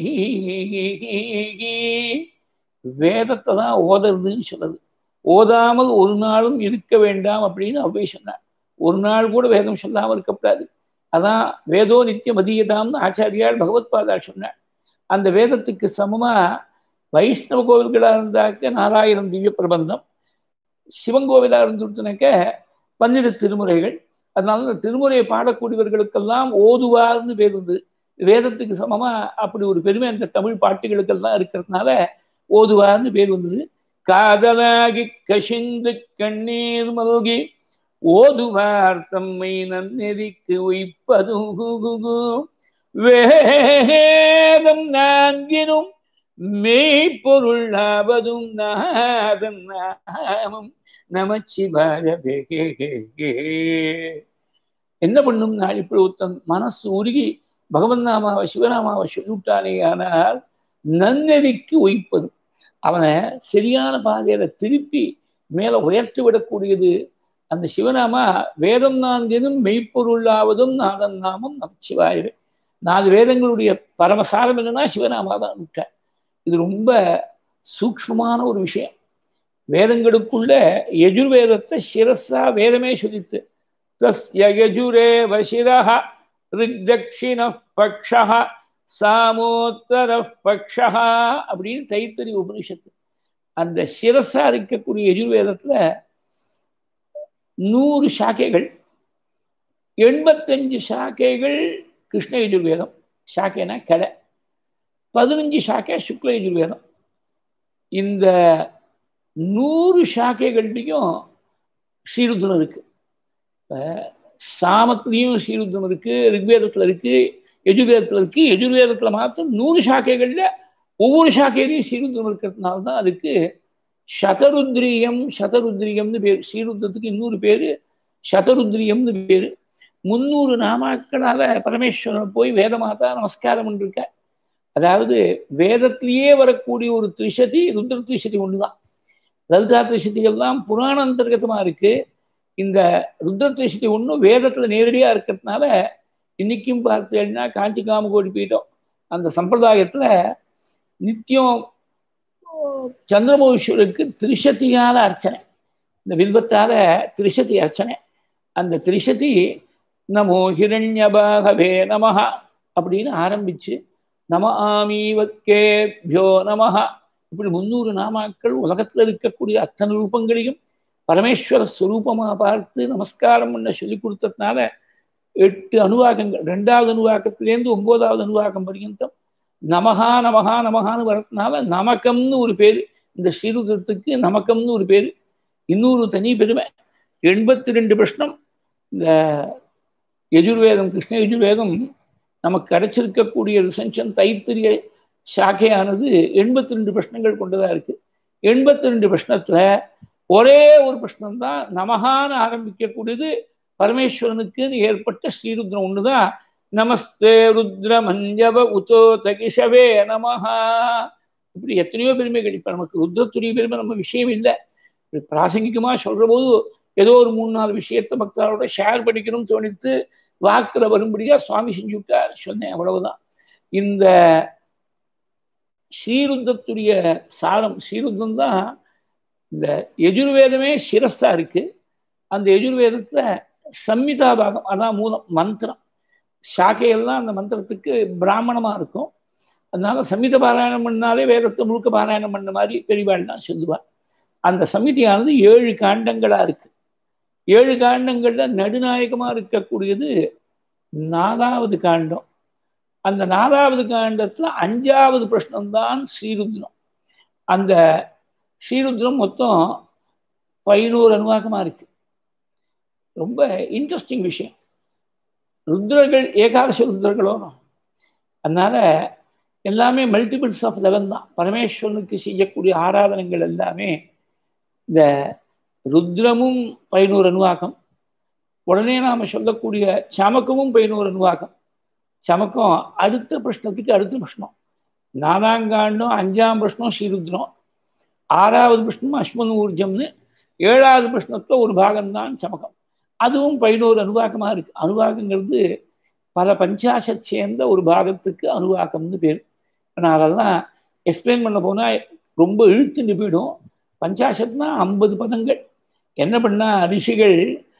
[SPEAKER 1] வேதத்தை தான் ஓதுறதுன்னு சொல்லுது ஓதாமல் ஒரு நாளும் இருக்க வேண்டாம் அப்படின்னு அவ்வே சொன்னார் ஒரு நாள் கூட வேதம் சொல்லாமல் இருக்கக்கூடாது அதான் வேதோ நித்தியம் அதீயதாம்னு ஆச்சாரியால் பகவத் பாதா சொன்னார் அந்த வேதத்துக்கு சமமா வைஷ்ணவ கோவில்களாக இருந்தாக்க நாலாயிரம் திவ்ய பிரபந்தம் சிவன் கோவிலாக இருந்துட்டுனாக்க பன்னிரு திருமுறைகள் அதனால இந்த திருமுறையை பாடக்கூடியவர்களுக்கெல்லாம் ஓதுவார்னு பேர் இருந்தது வேதத்துக்கு சமமா அப்படி ஒரு பெருமை அந்த தமிழ் பாட்டுகளுக்கெல்லாம் இருக்கிறதுனால ஓதுவார்னு பேர் வந்தது காதலாகி கசிந்து கண்ணீர் மல்கி ஓதுவார் தம்மை நன்னெறிக்கு உய்ப்பது வேதம் நான்கினும் மெய்ப்பொருளாவதும் நாதன் நாமம் நமச்சிவாயவே என்ன பண்ணும் நான் இப்படி ஒருத்தன் மனசு உருகி பகவன் நாமாவை சிவநாமாவை சொல்லிவிட்டானே ஆனால் நன்னெறிக்கு உய்ப்பது அவனை சரியான பாதையில திருப்பி மேல உயர்த்தி விடக்கூடியது அந்த சிவநாமா வேதம் நான்கினும் மெய்ப்பொருளாவதும் நாதன் நாமம் நமச்சிவாயவே நாலு வேதங்களுடைய பரமசாரம் என்னன்னா சிவநாமா தான் விட்டார் இது ரொம்ப சூக்ஷ்மமான ஒரு விஷயம் வேதங்களுக்குள்ள யஜுர்வேதத்தை சிரஸா வேதமே சொல்லித்து தஸ்ய யஜுரே வசிரஹ ரிக்தக்ஷிண பக்ஷா சாமோத்தர பக்ஷா அப்படின்னு தைத்தறி உபனிஷத்து அந்த சிரஸா இருக்கக்கூடிய யஜுர்வேதத்துல நூறு சாக்கைகள் எண்பத்தஞ்சு சாக்கைகள் கிருஷ்ண யஜுர்வேதம் சாக்கைனா கடை பதினஞ்சு சாக்கை சுக்ல யஜுர்வேதம் இந்த நூறு சாக்கைகள்லையும் ஸ்ரீருத்ரம் இருக்கு இப்போ சாமத்துலேயும் ஸ்ரீருத்ரம் இருக்கு ரிக்வேதத்தில் இருக்கு யஜுர்வேதத்தில் இருக்கு யஜுர்வேதத்தில் மாத்திரம் நூறு சாக்கைகளில் ஒவ்வொரு சாக்கையிலையும் ஸ்ரீருத்ரம் இருக்கிறதுனால தான் அதுக்கு சதருத்ரியம் சதருத்ரியம்னு பேர் ஸ்ரீருத்ரத்துக்கு இன்னொரு பேர் சதருத்ரியம்னு பேர் முந்நூறு நாமாக்களால பரமேஸ்வரன் போய் வேதமாதா நமஸ்காரம் பண்ணிருக்க அதாவது வேதத்திலேயே வரக்கூடிய ஒரு திரிசதி ருத்ர திரிசதி ஒன்று தான் லலிதா திரிசதிகள் தான் புராண அந்தர்கதமாக இருக்கு இந்த ருத்ர திரிசதி ஒன்றும் வேதத்தில் நேரடியாக இருக்கிறதுனால இன்னைக்கும் பார்த்தேன்னா காஞ்சி காமகோடி பீட்டம் அந்த சம்பிரதாயத்தில் நித்தியம் சந்திரமோகீஸ்வருக்கு திரிசதியால அர்ச்சனை இந்த வில்வத்தால திரிசதி அர்ச்சனை அந்த திரிசதி நமோ ஹிரண்யபாகவே நமஹா அப்படின்னு ஆரம்பிச்சு நம ஆமீவத்கேபியோ நமஹா இப்படி முன்னூறு நாமாக்கள் உலகத்தில் இருக்கக்கூடிய அத்தனை ரூபங்களையும் பரமேஸ்வர ஸ்வரூபமாக பார்த்து நமஸ்காரம் பண்ண சொல்லி கொடுத்ததுனால எட்டு அணுவாக்கங்கள் ரெண்டாவது அணுவாக்கத்திலேருந்து ஒன்பதாவது அணுவாக்கம் பர்யந்தம் நமகா நமகா நமகான்னு வரதுனால நமக்கம்னு ஒரு பேர் இந்த ஸ்ரீருதத்துக்கு நமக்கம்னு ஒரு பேர் இன்னொரு தனி பெருமை எண்பத்தி ரெண்டு பிரஷ்னம் இந்த யஜுர்வேதம் கிருஷ்ண யஜுர்வேதம் நமக்கு கிடைச்சிருக்கக்கூடிய ரிசென்ஷன் தைத்திரிய சாக்கையானது எண்பத்தி ரெண்டு பிரஷ்னங்கள் கொண்டதா இருக்கு எண்பத்தி ரெண்டு பிரஷ்னத்துல ஒரே ஒரு பிரஷ்னம் தான் நமகான்னு ஆரம்பிக்கக்கூடியது பரமேஸ்வரனுக்குன்னு ஏற்பட்ட ஸ்ரீருத்ரம் ஒண்ணுதான் நமஸ்தே ருத்ர மஞ்சவ உதோ தகிஷவே நமஹா இப்படி எத்தனையோ பெருமைகள் இப்ப நமக்கு ருத்ரத்துடைய பெருமை நம்ம விஷயம் இல்லை பிராசங்கிகமா சொல்ற போது ஏதோ ஒரு மூணு நாலு விஷயத்த பக்தரோட ஷேர் பண்ணிக்கணும்னு தோணித்து வாக்குல வரும்படியா சுவாமி செஞ்சு விட்டார் சொன்னேன் அவ்வளவுதான் இந்த ஸ்ரீருத்தத்துடைய சாரம் ஸ்ரீருத்தம் தான் இந்த எஜுர்வேதமே சிரஸா இருக்கு அந்த எஜுர்வேதத்துல சம்மிதா பாகம் அதான் மூலம் மந்திரம் சாக்கையெல்லாம் அந்த மந்திரத்துக்கு பிராமணமா இருக்கும் அதனால சம்மித பாராயணம் பண்ணாலே வேதத்தை முழுக்க பாராயணம் பண்ண மாதிரி பெரியவாள் தான் சொல்லுவாள் அந்த சமிதியானது ஏழு காண்டங்களா இருக்கு ஏழு காண்டங்கள்ல நடுநாயகமா இருக்கக்கூடியது நாலாவது காண்டம் அந்த நாலாவது காண்டத்துல அஞ்சாவது பிரஷ்னம்தான் ஸ்ரீருத்ரம் அந்த ஸ்ரீருத்ரம் மொத்தம் பதினோரு அனுவாக்கமா இருக்கு ரொம்ப இன்ட்ரெஸ்டிங் விஷயம் ருத்ரர்கள் ஏகாதச ருத்ரர்களோ அதனால எல்லாமே மல்டிபிள்ஸ் ஆஃப் லெவன் தான் பரமேஸ்வரனுக்கு செய்யக்கூடிய ஆராதனைகள் எல்லாமே இந்த ருத்ரமும் பதினோரு அணுவாக்கம் உடனே நாம் சொல்லக்கூடிய சமக்கமும் பதினோரு அணுவாக்கம் சமக்கம் அடுத்த பிரஷ்னத்துக்கு அடுத்த பிரஷ்னம் நாலாங்காண்டும் அஞ்சாம் பிரஷ்னம் ஸ்ரீருத்ரம் ஆறாவது பிரஷ்னம் அஸ்மன் ஊர்ஜம்னு ஏழாவது பிரஷ்னத்தில் ஒரு பாகம்தான் சமகம் அதுவும் பதினோரு அணுவாக்கமாக இருக்குது அணுவாக்கங்கிறது பல பஞ்சாசத் சேர்ந்த ஒரு பாகத்துக்கு அணுவாக்கம்னு பேர் நான் அதெல்லாம் எக்ஸ்பிளைன் பண்ண போனால் ரொம்ப இழுத்துட்டு போயிடும் பஞ்சாசத்னா ஐம்பது பதங்கள் என்ன பண்ணால் ரிஷிகள்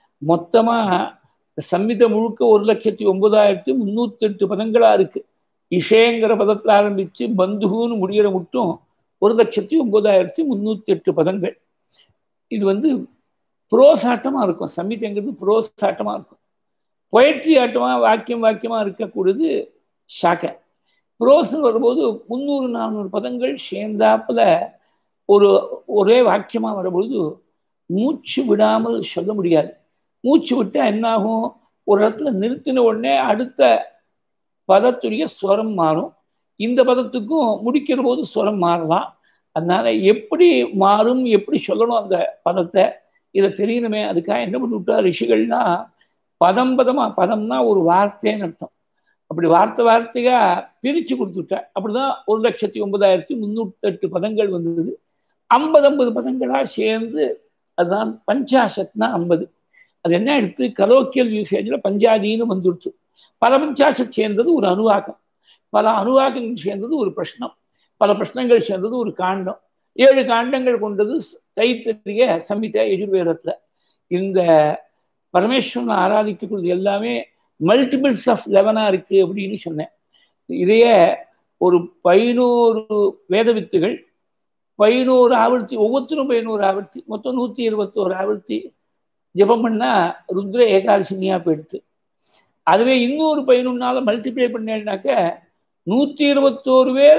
[SPEAKER 1] மொத்தமாக சம்மித முழுக்க ஒரு லட்சத்தி ஒன்பதாயிரத்தி முந்நூற்றெட்டு பதங்களாக இருக்குது இஷேங்கிற பதத்தில் ஆரம்பித்து பந்துகுன்னு முடிகிற மட்டும் ஒரு லட்சத்தி ஒன்பதாயிரத்தி முந்நூற்றி எட்டு பதங்கள் இது வந்து ப்ரோஸ் ஆட்டமாக இருக்கும் சம்மிதங்கிறது ப்ரோஸ் ஆட்டமாக இருக்கும் பொயட்ரி ஆட்டமாக வாக்கியம் வாக்கியமாக இருக்கக்கூடியது ஷாக்கை ப்ரோஸ்னு வரும்போது முந்நூறு நானூறு பதங்கள் சேர்ந்தாப்புல ஒரு ஒரே வாக்கியமாக வரும்பொழுது மூச்சு விடாமல் சொல்ல முடியாது மூச்சு விட்டால் என்னாகும் ஒரு இடத்துல நிறுத்தின உடனே அடுத்த பதத்துடைய ஸ்வரம் மாறும் இந்த பதத்துக்கும் முடிக்கிற போது ஸ்வரம் மாறலாம் அதனால எப்படி மாறும் எப்படி சொல்லணும் அந்த பதத்தை இதை தெரியணுமே அதுக்காக என்ன பண்ணி விட்டா ரிஷிகள்னா பதம் பதமா பதம்னா ஒரு வார்த்தைன்னு அர்த்தம் அப்படி வார்த்தை வார்த்தையா பிரிச்சு கொடுத்துட்டா அப்படிதான் ஒரு லட்சத்தி ஒன்பதாயிரத்தி முன்னூத்தெட்டு பதங்கள் வந்தது ஐம்பது ஐம்பது பதங்களா சேர்ந்து அதுதான் பஞ்சாசத்னா ஐம்பது அது என்ன எடுத்து கலோக்கியல் யூசேஜில் பஞ்சாதின்னு வந்துடுச்சு பல பஞ்சாசத் சேர்ந்தது ஒரு அணுவாக்கம் பல அணுவாக்கங்கள் சேர்ந்தது ஒரு பிரஷ்னம் பல பிரஷ்னங்கள் சேர்ந்தது ஒரு காண்டம் ஏழு காண்டங்கள் கொண்டது தைத்தறிய சம்மித எஜுர்வேதத்தில் இந்த பரமேஸ்வரனை ஆராதிக்கக்கூடியது எல்லாமே மல்டிபிள்ஸ் ஆஃப் லெவனாக இருக்குது அப்படின்னு சொன்னேன் இதையே ஒரு பதினோரு வேத வித்துகள் பதினோரு ஆவர்த்தி ஒவ்வொருத்தரும் பதினோரு ஆவர்த்தி மொத்தம் நூற்றி இருபத்தோரு ஆவர்த்தி ஜபம் பண்ணால் ருத்ர ஏகாதசினியாக போயிடுது அதுவே இன்னொரு பதினொன்னால மல்டிப்ளை பண்ணேன்னாக்க நூற்றி இருபத்தோரு பேர்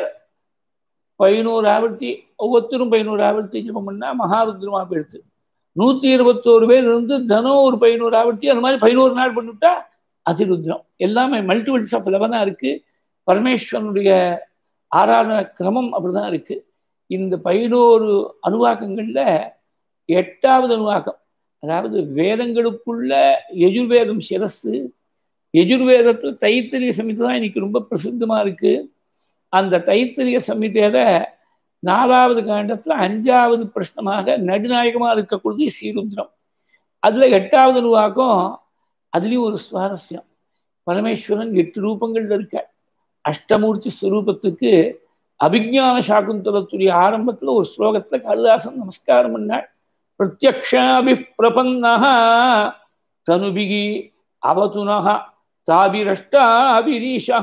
[SPEAKER 1] பதினோரு ஆவர்த்தி ஒவ்வொருத்தரும் பதினோரு ஆவர்த்தி ஜபம் பண்ணால் மகாருத்ரமாக போயிடுது நூற்றி இருபத்தோரு பேர் இருந்து தினம் ஒரு பதினோரு ஆவர்த்தி அந்த மாதிரி பதினோரு நாள் பண்ணிவிட்டா அதிருத்ரம் எல்லாமே மல்டிபிள்ஸ் ஆஃப் லெவனாக இருக்குது பரமேஸ்வரனுடைய ஆராதன கிரமம் அப்படிதான் இருக்குது இந்த பதினோரு அணுவாக்கங்களில் எட்டாவது அணுவாக்கம் அதாவது வேதங்களுக்குள்ள எஜுர்வேதம் சிரசு எஜுர்வேதத்தில் தைத்திரிய சமிதி தான் இன்னைக்கு ரொம்ப பிரசித்தமாக இருக்குது அந்த தைத்திரிய சமிதியில நாலாவது காண்டத்தில் அஞ்சாவது பிரஷ்னமாக நடுநாயகமாக இருக்கக்கூடியது ஸ்ரீருத்ரம் அதில் எட்டாவது அணுவாக்கம் அதுலேயும் ஒரு சுவாரஸ்யம் பரமேஸ்வரன் எட்டு ரூபங்கள் இருக்க அஷ்டமூர்த்தி ஸ்வரூபத்துக்கு அபிஜான சாகுந்தலத்துடைய ஆரம்பத்தில் ஒரு ஸ்லோகத்தில் காளிதாசன் நமஸ்காரம் பண்ணாள் பிரத்யக்ஷாபி பிரபன்னா தனுபிகி அவதுனக தாபிரஷ்டாபிரீஷா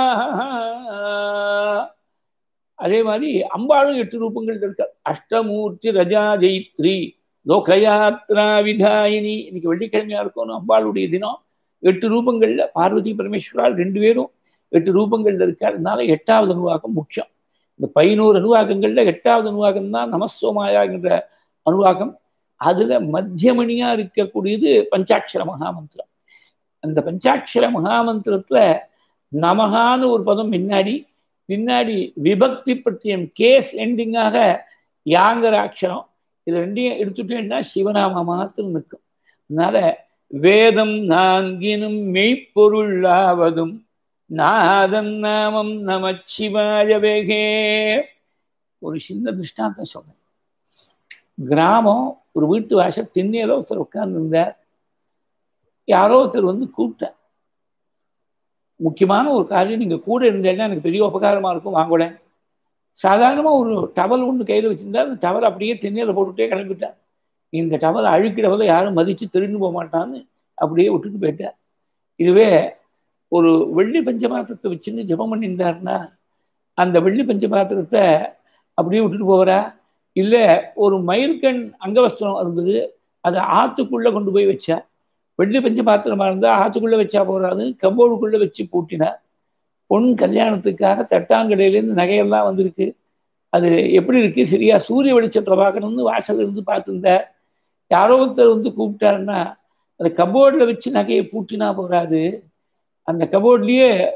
[SPEAKER 1] அதே மாதிரி அம்பாளும் எட்டு ரூபங்கள் இருக்க அஷ்டமூர்த்தி ரஜா ஜெயித்ரி லோகயாத்ரா விதாயினி இன்னைக்கு வெள்ளிக்கிழமையா இருக்கணும் அம்பாளுடைய தினம் எட்டு ரூபங்கள்ல பார்வதி பரமேஸ்வரால் ரெண்டு பேரும் எட்டு ரூபங்கள்ல இருக்காருனால எட்டாவது அணுவாக்கம் முக்கியம் இந்த பதினோரு அணுவாக்கங்கள்ல எட்டாவது அணுவாக்கம் தான் நமஸ்வமாயாங்கிற அணுவாக்கம் அதுல மத்தியமணியா இருக்கக்கூடியது பஞ்சாட்சர மகாமந்திரம் அந்த பஞ்சாட்சர மகாமந்திரத்துல நமகான்னு ஒரு பதம் முன்னாடி பின்னாடி விபக்தி பிரத்தியம் கேஸ் எண்டிங்காக யாங்கிற அக்ஷரம் இது ரெண்டையும் எடுத்துட்டேன்னா சிவநாம மாத்திரம் நிற்கும் அதனால வேதம் நான்கினும் மெய்ப்பொருளாவதும் நாதம் நாமம் நமச்சிவாய வேகே ஒரு சின்ன திருஷ்டாந்தம் சொன்னேன் கிராமம் ஒரு வீட்டு வாசல் திண்ணையில ஒருத்தர் உட்கார்ந்துருந்தார் யாரோ ஒருத்தர் வந்து கூப்பிட்டார் முக்கியமான ஒரு காரியம் நீங்கள் கூட இருந்தேன்னா எனக்கு பெரிய உபகாரமாக இருக்கும் வாங்கலேன் சாதாரணமாக ஒரு டவல் ஒன்று கையில் வச்சுருந்தா அந்த டவல் அப்படியே திண்ணையில் போட்டுகிட்டே கிளம்பிட்டார் இந்த டவலை அழுக்கு டவலை யாரும் மதித்து திரும்பி போக மாட்டான்னு அப்படியே விட்டுட்டு போயிட்டார் இதுவே ஒரு வெள்ளி பஞ்சபாத்திரத்தை வச்சுன்னு ஜபம் பண்ணியிருந்தாருன்னா அந்த வெள்ளி பஞ்சபாத்திரத்தை அப்படியே விட்டுட்டு போகிறா இல்லை ஒரு மயில்கண் அங்கவஸ்திரம் இருந்தது அதை ஆற்றுக்குள்ளே கொண்டு போய் வச்சா வெள்ளி பஞ்ச பாத்திரமா இருந்தால் ஆற்றுக்குள்ளே வச்சா போகாது கம்போடுக்குள்ளே வச்சு பூட்டினார் பொன் கல்யாணத்துக்காக தட்டாங்கடையிலேருந்து நகையெல்லாம் வந்திருக்கு அது எப்படி இருக்கு சரியா சூரிய வெளிச்சத்தில் பார்க்கணும்னு வாசல் இருந்து பார்த்துருந்தார் யாரோ ஒருத்தர் வந்து கூப்பிட்டாருன்னா அந்த கபோர்டில் வச்சு நகையை பூட்டினா போகாது அந்த கபோர்ட்லேயே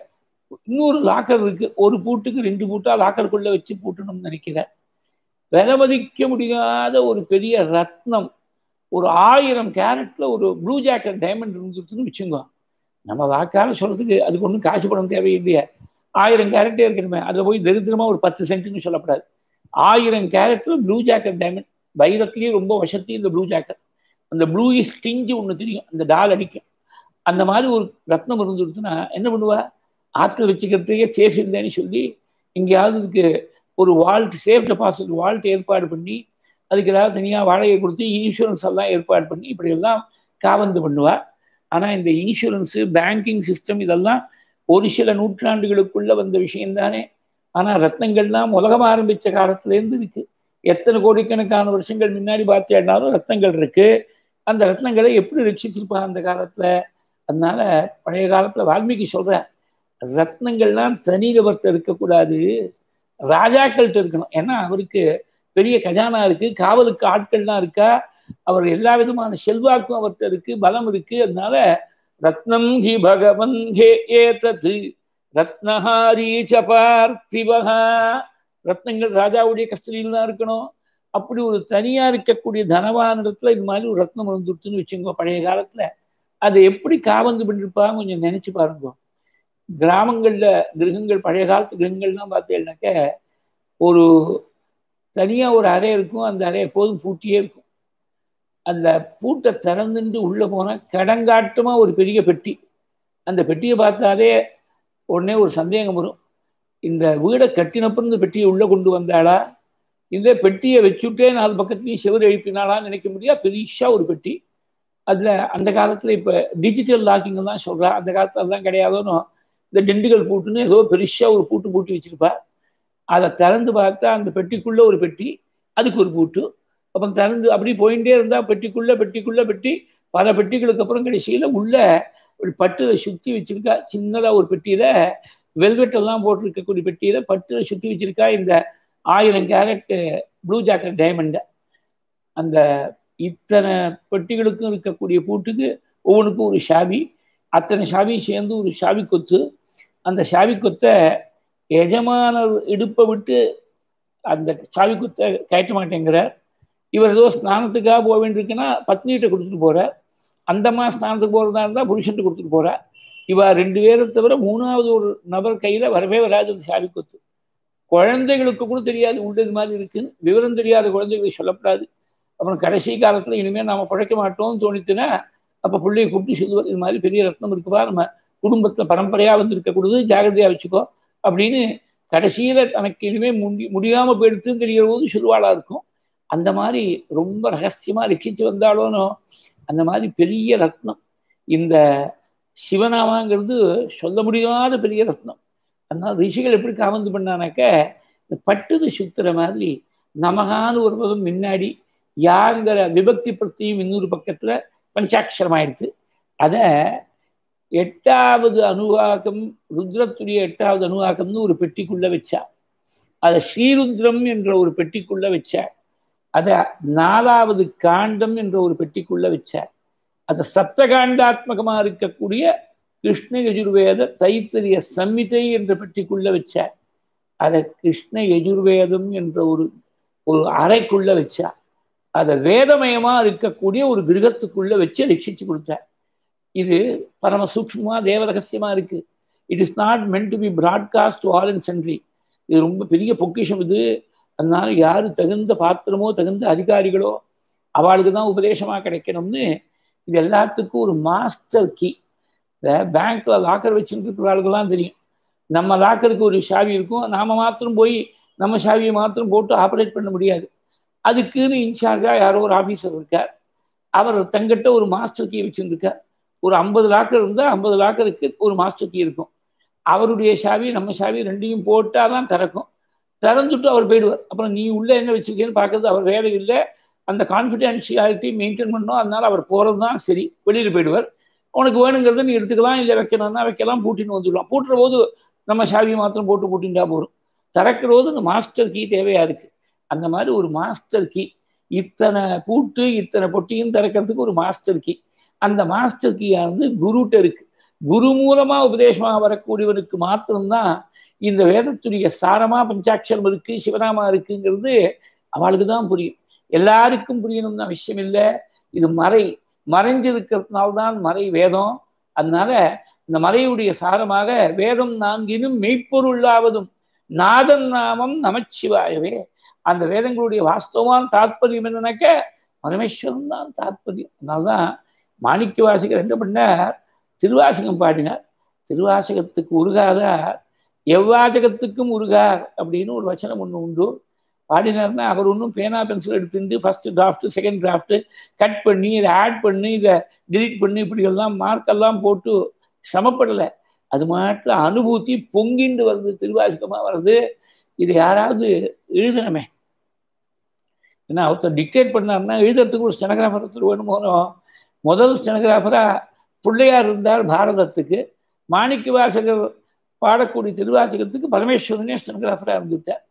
[SPEAKER 1] இன்னொரு லாக்கர் இருக்கு ஒரு பூட்டுக்கு ரெண்டு பூட்டா லாக்கருக்குள்ள வச்சு பூட்டணும்னு நினைக்கிறேன் விலை மதிக்க முடியாத ஒரு பெரிய ரத்னம் ஒரு ஆயிரம் கேரட்ல ஒரு ப்ளூ ஜாக்கெட் டைமண்ட் இருந்துச்சுன்னு வச்சுங்க நம்ம வாக்கால சொல்றதுக்கு அதுக்கு ஒன்றும் காசு பணம் தேவையில்லையே ஆயிரம் கேரட்டே இருக்கணுமே அதில் போய் தரித்திரமா ஒரு பத்து சென்ட்னு சொல்லப்படாது ஆயிரம் கேரட்ல ப்ளூ ஜாக்கெட் டைமண்ட் வைரத்துலேயே ரொம்ப வசத்தி இந்த ப்ளூ ஜாக்கெட் அந்த ப்ளூ ஸ்டிஞ்சு ஒன்று தெரியும் அந்த டால் அடிக்கும் அந்த மாதிரி ஒரு ரத்னம் இருந்துருச்சுன்னா என்ன பண்ணுவா ஆற்றுல வச்சுக்கிறதுக்கே சேஃப் இல்லைன்னு சொல்லி எங்கேயாவது இதுக்கு ஒரு வால்ட் சேஃப் டெபாசிட் வால்ட் ஏற்பாடு பண்ணி அதுக்கு ஏதாவது தனியாக வாடகை கொடுத்து இன்சூரன்ஸ் எல்லாம் ஏற்பாடு பண்ணி இப்படி எல்லாம் காவந்து பண்ணுவா ஆனால் இந்த இன்சூரன்ஸு பேங்கிங் சிஸ்டம் இதெல்லாம் ஒரு சில நூற்றாண்டுகளுக்குள்ள வந்த விஷயம் தானே ஆனால் ரத்னங்கள்லாம் உலகம் ஆரம்பித்த காலத்துலேருந்து இருக்கு எத்தனை கோடிக்கணக்கான வருஷங்கள் முன்னாடி பார்த்தேன்னாலும் ரத்னங்கள் இருக்கு அந்த ரத்னங்களை எப்படி ரட்சிச்சிருப்பான் அந்த காலத்துல அதனால பழைய காலத்துல வால்மீகி சொல்ற ரத்னங்கள்லாம் தனிநபர்கிட்ட இருக்கக்கூடாது ராஜாக்கள்கிட்ட இருக்கணும் ஏன்னா அவருக்கு பெரிய கஜானா இருக்கு காவலுக்கு ஆட்கள்லாம் இருக்கா அவர் எல்லா விதமான செல்வாக்கும் அவர்கிட்ட இருக்கு பலம் இருக்கு அதனால ரத்னம் ஹி பகவன் ஹே ஏதது ரத்னஹாரி ச பார்த்திவஹா ரத்னங்கள் ராஜாவுடைய கஸ்டடியில் தான் இருக்கணும் அப்படி ஒரு தனியா இருக்கக்கூடிய தனவான இடத்துல இது மாதிரி ஒரு ரத்னம் வந்துருச்சுன்னு வச்சுக்கோ பழைய காலத்துல அதை எப்படி காவந்து பண்ணிருப்பாங்க கொஞ்சம் நினைச்சு பாருங்க கிராமங்கள்ல கிரகங்கள் பழைய காலத்து கிரகங்கள்லாம் பார்த்தீங்கன்னாக்க ஒரு தனியா ஒரு அறை இருக்கும் அந்த அறை எப்போதும் பூட்டியே இருக்கும் அந்த பூட்டை திறந்துட்டு உள்ள போனா கடங்காட்டமா ஒரு பெரிய பெட்டி அந்த பெட்டியை பார்த்தாலே உடனே ஒரு சந்தேகம் வரும் இந்த வீடை கட்டினப்புறம் இந்த பெட்டியை உள்ள கொண்டு வந்தாளா இந்த பெட்டியை வச்சுட்டே நாலு பக்கத்துலையும் செவ்வறு எழுப்பினாலான்னு நினைக்க முடியா பெரிசா ஒரு பெட்டி அதில் அந்த காலத்தில் இப்போ டிஜிட்டல் லாக்கிங் தான் சொல்கிறா அந்த காலத்தில் அதெல்லாம் கிடையாதுன்னு இந்த டிண்டுகள் பூட்டுன்னு ஏதோ பெருசா ஒரு பூட்டு பூட்டி வச்சிருப்பா அதை திறந்து பார்த்தா அந்த பெட்டிக்குள்ள ஒரு பெட்டி அதுக்கு ஒரு பூட்டு அப்புறம் திறந்து அப்படி போயிட்டே இருந்தால் பெட்டிக்குள்ள பெட்டிக்குள்ள பெட்டி பல பெட்டிகளுக்கு அப்புறம் கடைசியில் உள்ள ஒரு பட்டுல சுற்றி வச்சிருக்கா சின்னதாக ஒரு பெட்டியில் வெல்வெட் எல்லாம் போட்டிருக்கக்கூடிய பெட்டியில் பட்டுல சுற்றி வச்சிருக்கா இந்த ஆயிரம் கேரட் ப்ளூ ஜாக்கெட் டைமண்டை அந்த இத்தனை பெட்டிகளுக்கும் இருக்கக்கூடிய பூட்டுக்கு ஒவ்வொன்றுக்கும் ஒரு ஷாபி அத்தனை ஷாபி சேர்ந்து ஒரு ஷாபி கொத்து அந்த ஷாபி கொத்தை எஜமானர் இடுப்பை விட்டு அந்த சாவி கொத்தை கட்ட மாட்டேங்கிறார் இவர் ஏதோ ஸ்நானத்துக்காக போக வேண்டியிருக்குன்னா பத்னிகிட்ட கொடுத்துட்டு போகிறார் அந்தம்மா ஸ்நானத்துக்கு போகிறதா இருந்தால் புருஷன்ட்டு கொடுத்துட்டு போகிறார் இவ ரெண்டு பேரை தவிர மூணாவது ஒரு நபர் கையில் வரவே வராது அந்த சாவி கொத்து குழந்தைகளுக்கு கூட தெரியாது உள்ளது மாதிரி இருக்குன்னு விவரம் தெரியாத குழந்தைகளுக்கு சொல்லப்படாது அப்புறம் கடைசி காலத்தில் இனிமேல் நாம் பழைக்க மாட்டோம்னு தோணிச்சுன்னா அப்போ பிள்ளையை கூப்பிட்டு சொல்லுவார் இது மாதிரி பெரிய ரத்னம் இருக்குப்பா நம்ம குடும்பத்தில் பரம்பரையாக வந்து இருக்கக்கூடாது ஜாகிரதையாக வச்சுக்கோ அப்படின்னு கடைசியில் தனக்கு இனிமேல் முடி முடியாமல் போயிடுத்துன்னு தெரிகிற போது சொல்லுவாளாக இருக்கும் அந்த மாதிரி ரொம்ப ரகசியமாக ரட்சித்து வந்தாலும் அந்த மாதிரி பெரிய ரத்னம் இந்த சிவநாமாங்கிறது சொல்ல முடியாத பெரிய ரத்னம் அதனால் ரிஷிகள் எப்படி காமந்து பண்ணானாக்க இந்த பட்டுது சுத்துற மாதிரி நமகான்னு ஒரு பதம் முன்னாடி யாங்கிற விபக்தி பிரத்தியும் இன்னொரு பக்கத்தில் பஞ்சாட்சரம் ஆயிடுச்சு அதை எட்டாவது அணுவாக்கம் ருத்ரத்துடைய எட்டாவது அணுவாக்கம்னு ஒரு பெட்டிக்குள்ள வச்சா அதை ஸ்ரீருத்ரம் என்ற ஒரு பெட்டிக்குள்ள வச்சா அதை நாலாவது காண்டம் என்ற ஒரு பெட்டிக்குள்ள வச்சா அதை சப்தகாண்டாத்மகமா இருக்கக்கூடிய கிருஷ்ண யஜுர்வேத தைத்தரிய சம்மிதை என்ற பெட்டிக்குள்ள வச்சா அதை கிருஷ்ண யஜுர்வேதம் என்ற ஒரு ஒரு அறைக்குள்ள வச்சா அதை வேதமயமா இருக்கக்கூடிய ஒரு கிரகத்துக்குள்ள வச்சு ரட்சிச்சு கொடுத்தார் இது பரம சூக்ஷமா தேவ ரகசியமா இருக்கு it is not meant to be broadcast all and sundry இது ரொம்ப பெரிய பொக்கிஷம் இது அதனால யாரு தகுந்த பாத்திரமோ தகுந்த அதிகாரிகளோ அவளுக்கு தான் உபதேசமா கிடைக்கணும்னு இது எல்லாத்துக்கும் ஒரு மாஸ்டர் கீ இந்த பேங்க்ல லாக்கர் வச்சுட்டு இருக்கிறவர்களுக்கெல்லாம் தெரியும் நம்ம லாக்கருக்கு ஒரு சாவி இருக்கும் நாம மாத்திரம் போய் நம்ம சாவியை மாத்திரம் போட்டு ஆப்ரேட் பண்ண முடியாது அதுக்குன்னு இன்சார்ஜா யாரோ ஒரு ஆஃபீஸர் இருக்கார் அவர் தங்கிட்ட ஒரு மாஸ்டர் கீ வச்சுருக்கார் ஒரு ஐம்பது லாக்கர் இருந்தால் ஐம்பது லாக்கருக்கு ஒரு மாஸ்டர் கீ இருக்கும் அவருடைய சாவி நம்ம சாவி ரெண்டையும் போட்டால் தான் திறக்கும் திறந்துட்டு அவர் போயிடுவார் அப்புறம் நீ உள்ள என்ன வச்சிருக்கேன்னு பார்க்கறது அவர் வேலை இல்லை அந்த கான்ஃபிடென்ஷியாலிட்டி மெயின்டைன் பண்ணணும் அதனால அவர் போகிறது தான் சரி வெளியில் போயிடுவார் உனக்கு வேணுங்கிறத நீ எடுத்துக்கலாம் இல்லை வைக்கணும்னா வைக்கலாம் பூட்டின்னு வந்துடலாம் பூட்டுற போது நம்ம சாவியை மாத்திரம் போட்டு பூட்டின்றா போதும் திறக்கிற போது இந்த மாஸ்டர் கீ தேவையா இருக்கு அந்த மாதிரி ஒரு மாஸ்டர் கீ இத்தனை பூட்டு இத்தனை பொட்டியும் திறக்கிறதுக்கு ஒரு மாஸ்டர் கீ அந்த மாஸ்டர் கீயா வந்து குருட்ட இருக்கு குரு மூலமா உபதேசமா வரக்கூடியவனுக்கு மாத்திரம்தான் இந்த வேதத்துடைய சாரமா பஞ்சாட்சரம் இருக்கு சிவராமா இருக்குங்கிறது அவளுக்கு தான் புரியும் எல்லாருக்கும் புரியணும்னு அவசியம் இல்லை இது மறை மறைஞ்சிருக்கிறதுனால்தான் மறை வேதம் அதனால இந்த மறையுடைய சாரமாக வேதம் நான்கினும் மெய்ப்பொருளாவதும் நாதன் நாமம் நமச்சிவாயவே அந்த வேதங்களுடைய வாஸ்தவமான தாற்பயம் என்னன்னாக்க பரமேஸ்வரன் தான் தாற்பயம் அதனால்தான் மாணிக்க வாசகர் என்ன பண்ணார் திருவாசகம் பாடினார் திருவாசகத்துக்கு உருகாதார் எவ்வாசகத்துக்கும் உருகார் அப்படின்னு ஒரு வச்சனம் ஒன்று உண்டு பாடினார்னா அவர் ஒன்றும் பேனா பென்சில் எடுத்துட்டு first draft second draft cut பண்ணி இதை ஆட் பண்ணி இதை டிலீட் பண்ணி இப்படி எல்லாம் மார்க்கெல்லாம் போட்டு சிரமப்படலை அது மாட்டில் அனுபூதி பொங்கிண்டு வருது திருவாசகமாக வருது இது யாராவது எழுதணுமே ஏன்னா ஒருத்தர் டிக்டேட் பண்ணார்னா எழுதுறதுக்கு ஒரு ஸ்டெனகிராஃபர் ஒருத்தர் வேணும் போனோம் முதல் ஸ்டெனகிராஃபராக பிள்ளையார் இருந்தார் பாரதத்துக்கு மாணிக்க வாசகர் பாடக்கூடிய திருவாசகத்துக்கு பரமேஸ்வரனே ஸ்டெனகிராஃபராக இருந்துட்டார்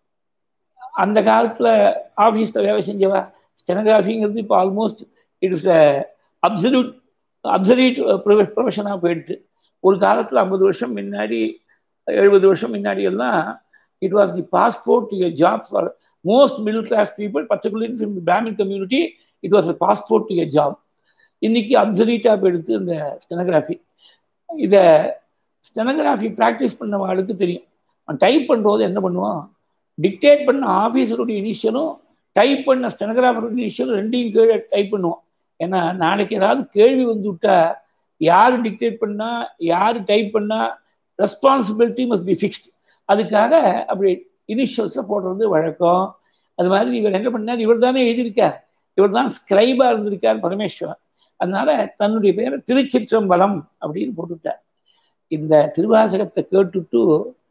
[SPEAKER 1] அந்த காலத்தில் ஆஃபீஸில் வேலை செஞ்சவா ஸ்டெனகிராஃபிங்கிறது இப்போ almost it is absolute absolute ப்ரொஃபஷனாக போயிடுச்சு ஒரு காலத்தில் ஐம்பது வருஷம் முன்னாடி எழுபது வருஷம் முன்னாடி எல்லாம் it was the passport to a job for most middle class people particularly from the Brahmin community it was a passport to a job இன்னைக்கு அப்சல்யூட்டாக போயிடுத்து இந்த ஸ்டெனகிராஃபி இதை ஸ்டெனகிராஃபி ப்ராக்டிஸ் பண்ணவங்களுக்கு தெரியும் அவன் டைப் பண்ணும்போது என்ன பண்ணுவான் டிக்டேட் பண்ண ஆஃபீஸருடைய இனிஷியலும் டைப் பண்ண ஸ்டெனகிராஃபருடைய இனிஷியலும் ரெண்டையும் கீழே டைப் பண்ணுவோம் ஏன்னா நாளைக்கு ஏதாவது கேள்வி வந்து விட்டா யார் டிக்டேட் பண்ணா யார் டைப் பண்ணா ரெஸ்பான்சிபிலிட்டி மஸ்ட் பி ஃபிக்ஸ்ட் அதுக்காக அப்படி இனிஷியல்ஸை போடுறது வழக்கம் அது மாதிரி இவர் என்ன பண்ணார் இவர் தானே எழுதியிருக்கார் இவர் தான் ஸ்கிரைபாக இருந்திருக்கார் பரமேஸ்வரன் அதனால தன்னுடைய பேரை திருச்சிற்றம்பலம் அப்படின்னு போட்டுவிட்டார் இந்த திருவாசகத்தை கேட்டுட்டு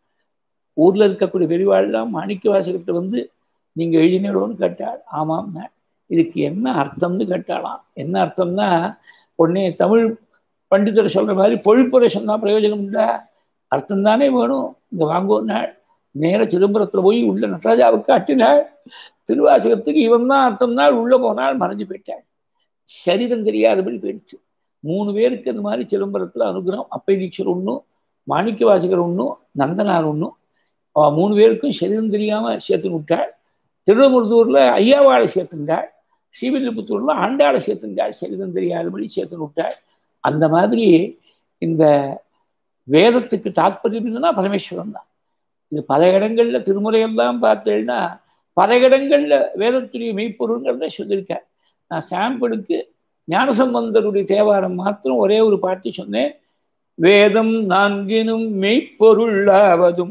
[SPEAKER 1] ஊரில் இருக்கக்கூடிய பெரியவாள்லாம் மாணிக்க வாசகத்தை வந்து நீங்கள் எழுதினோன்னு கேட்டாள் ஆமாம்னா இதுக்கு என்ன அர்த்தம்னு கேட்டாலாம் என்ன அர்த்தம்னா உடனே தமிழ் பண்டிதர் சொல்கிற மாதிரி பொழிப்புரை சொன்னால் பிரயோஜனம் இல்லை அர்த்தம் தானே வேணும் இங்கே வாங்குவோம் நேர சிதம்பரத்தில் போய் உள்ள நடராஜாவுக்கு அட்டினாள் திருவாசகத்துக்கு இவன் தான் அர்த்தம் நாள் உள்ளே போனால் மறைஞ்சு போயிட்டாள் சரிதம் தெரியாதபடி போயிடுச்சு மூணு பேருக்கு அந்த மாதிரி சிதம்பரத்தில் அனுகிரகம் அப்பை தீட்சர் ஒன்றும் மாணிக்க வாசகர் ஒன்றும் நந்தனார் ஒன்றும் அவள் மூணு பேருக்கும் சரிதம் தெரியாமல் சேர்த்து விட்டாள் திருவமுருதூரில் ஐயாவாளை சேர்த்துட்டாள் ஸ்ரீவில்லிபுத்தூரில் ஆண்டாளை சேர்த்துட்டாள் சரிதம் தெரியாதபடி சேர்த்து விட்டாள் அந்த மாதிரி இந்த வேதத்துக்கு தாற்பயம் என்னன்னா பரமேஸ்வரன் தான் இது பல இடங்கள்ல திருமுறையெல்லாம் பார்த்தேன்னா பல இடங்கள்ல வேதத்துடைய மெய்ப்பொருள்ங்கிறத சொல்லியிருக்கேன் நான் சாம்பிளுக்கு ஞானசம்பந்தருடைய தேவாரம் மாத்திரம் ஒரே ஒரு பாட்டி சொன்னேன் வேதம் நான்கினும் மெய்ப்பொருளாவதும்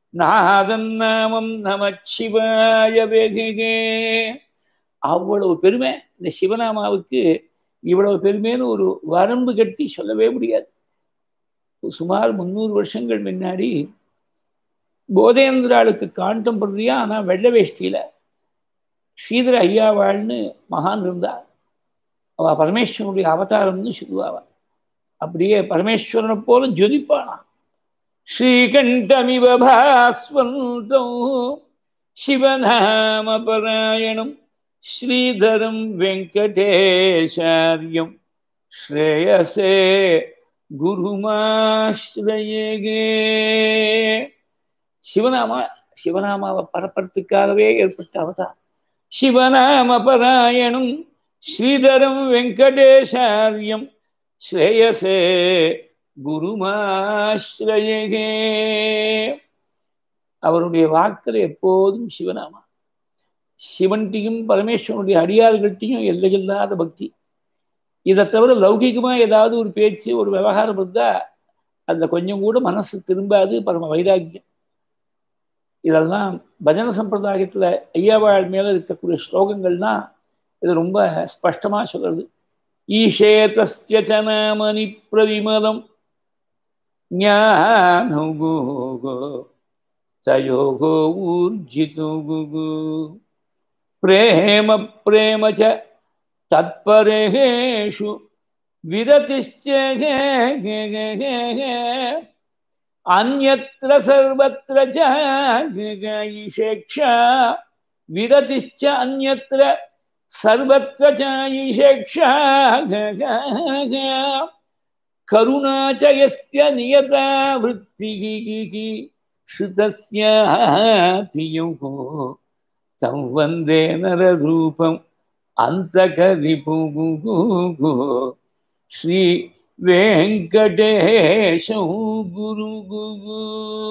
[SPEAKER 1] நாதன் நாமம் நமச்சிவாய வெகுகே அவ்வளவு பெருமை இந்த சிவநாமாவுக்கு இவ்வளவு பெருமைன்னு ஒரு வரம்பு கட்டி சொல்லவே முடியாது சுமார் முந்நூறு வருஷங்கள் முன்னாடி போதேந்திராளுக்கு காண்டம் பண்றியா ஆனால் வெள்ளை வேஷ்டியில் ஸ்ரீதர ஐயாவாள்னு மகான் இருந்தார் அவள் பரமேஸ்வரனுடைய அவதாரம்னு சொல்லுவாள் அப்படியே பரமேஸ்வரனை போல ஜொதிப்பானா ஸ்ரீகண்டமிவ பாஸ்வந்தம் சிவநாமபராயணம் ஸ்ரீதரம் வெங்கடேஷாரியம் ஸ்ரேயசே குருமாஸ்ரயே சிவநாமா சிவநாமாவை பரப்புறதுக்காகவே ஏற்பட்ட அவதாரம் சிவநாம பராயணம் ஸ்ரீதரம் வெங்கடேஷாரியம் ஸ்ரேயசே குருமாஸ்ரயே அவருடைய வாக்கில் எப்போதும் சிவநாமா சிவன்கிட்டையும் பரமேஸ்வரனுடைய அடியார்கள்ட்டையும் எல்லையில்லாத பக்தி இதை தவிர லௌகிகமாக ஏதாவது ஒரு பேச்சு ஒரு விவகாரம் இருந்தால் அந்த கொஞ்சம் கூட மனசு திரும்பாது பரம வைராக்கியம் இதெல்லாம் பஜன சம்பிரதாயத்தில் ஐயாவாள் மேலே இருக்கக்கூடிய ஸ்லோகங்கள்லாம் இது ரொம்ப ஸ்பஷ்டமாக சொல்கிறது ஈஷே தஸ்ய நாமனி பிரவிமலம் ஞானகோகோ தயோகோ ஊர்ஜிதோ குகு பிரேம பிரேம ச தத்பரேஷு விரதிஷ்ட अन्यत्र सर्वत्र ईशेक्षा विरतिश्च अन्यत्र सर्वत्र ईशेक्षा கருணா ச யஸ்ய நியதா விருத்திகி ஸ்ருதஸ்ய பியுகோ தம் வந்தே நரரூபம் அந்த கரிபுகு ஸ்ரீ வெங்கடேஷம் குரு குரு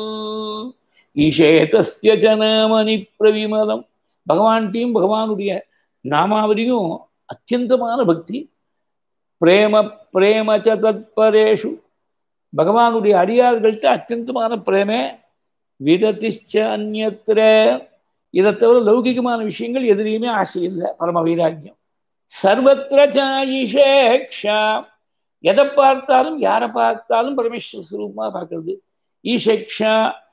[SPEAKER 1] ஈஷேதஸ்ய ஜனமணி பிரவிமலம் பகவான்கிட்டையும் பகவானுடைய நாமாவளியும் அத்தியந்தமான பக்தி பிரேம பிரேமச்ச தத்பரேஷு பகவானுடைய அடியார்கள்ட்ட அத்தியந்தமான பிரேமே விததிச்ச அந்நத்திர இதை தவிர லௌகிகமான விஷயங்கள் எதிரையுமே ஆசை இல்லை பரம வைராக்கியம் சர்வத்திர ஈஷேக்ஷா எதை பார்த்தாலும் யாரை பார்த்தாலும் பரமேஸ்வர சுரூபமாக பார்க்கறது ஈஷேக்ஷா